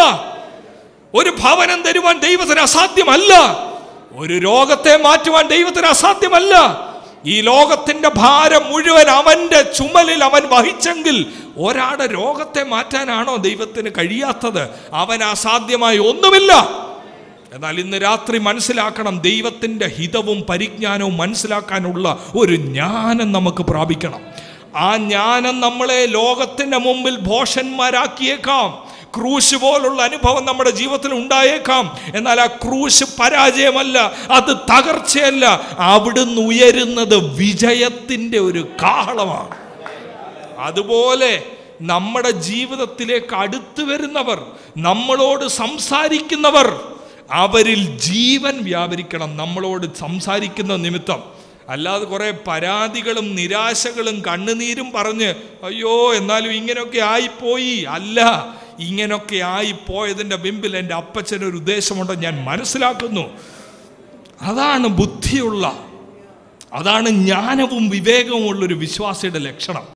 ഒരു ഭവനം തരുവാൻ ദൈവത്തിന് അസാധ്യമല്ല ഒരു രോഗത്തെ മാറ്റുവാൻ ദൈവത്തിന് അസാധ്യമല്ല ഈ ലോകത്തിന്റെ ഭാരം മുഴുവൻ അവന്റെ ചുമലിൽ അവൻ വഹിച്ചെങ്കിൽ ഒരാളുടെ രോഗത്തെ മാറ്റാനാണോ ദൈവത്തിന് കഴിയാത്തത് അവൻ അസാധ്യമായി ഒന്നുമില്ല എന്നാൽ ഇന്ന് രാത്രി മനസ്സിലാക്കണം ദൈവത്തിൻ്റെ ഹിതവും പരിജ്ഞാനവും മനസ്സിലാക്കാനുള്ള ഒരു ജ്ഞാനം നമുക്ക് പ്രാപിക്കണം ആ ജ്ഞാനം നമ്മളെ ലോകത്തിൻ്റെ മുമ്പിൽ ഭോഷന്മാരാക്കിയേക്കാം ക്രൂശ് പോലുള്ള അനുഭവം നമ്മുടെ ജീവിതത്തിൽ ഉണ്ടായേക്കാം എന്നാൽ ആ ക്രൂശ് പരാജയമല്ല അത് തകർച്ചയല്ല അവിടുന്ന് ഉയരുന്നത് വിജയത്തിൻ്റെ ഒരു കാഹളമാണ് അതുപോലെ നമ്മുടെ ജീവിതത്തിലേക്ക് അടുത്തു വരുന്നവർ നമ്മളോട് സംസാരിക്കുന്നവർ അവരിൽ ജീവൻ വ്യാപരിക്കണം നമ്മളോട് സംസാരിക്കുന്ന നിമിത്തം അല്ലാതെ കുറേ പരാതികളും നിരാശകളും കണ്ണുനീരും പറഞ്ഞ് അയ്യോ എന്നാലും ഇങ്ങനെയൊക്കെ ആയിപ്പോയി അല്ല ഇങ്ങനൊക്കെ ആയിപ്പോയതിൻ്റെ മുമ്പിൽ എൻ്റെ അപ്പച്ചനൊരു ഉദ്ദേശമുണ്ട് ഞാൻ മനസ്സിലാക്കുന്നു അതാണ് ബുദ്ധിയുള്ള അതാണ് ജ്ഞാനവും വിവേകവും ഉള്ളൊരു വിശ്വാസിയുടെ ലക്ഷണം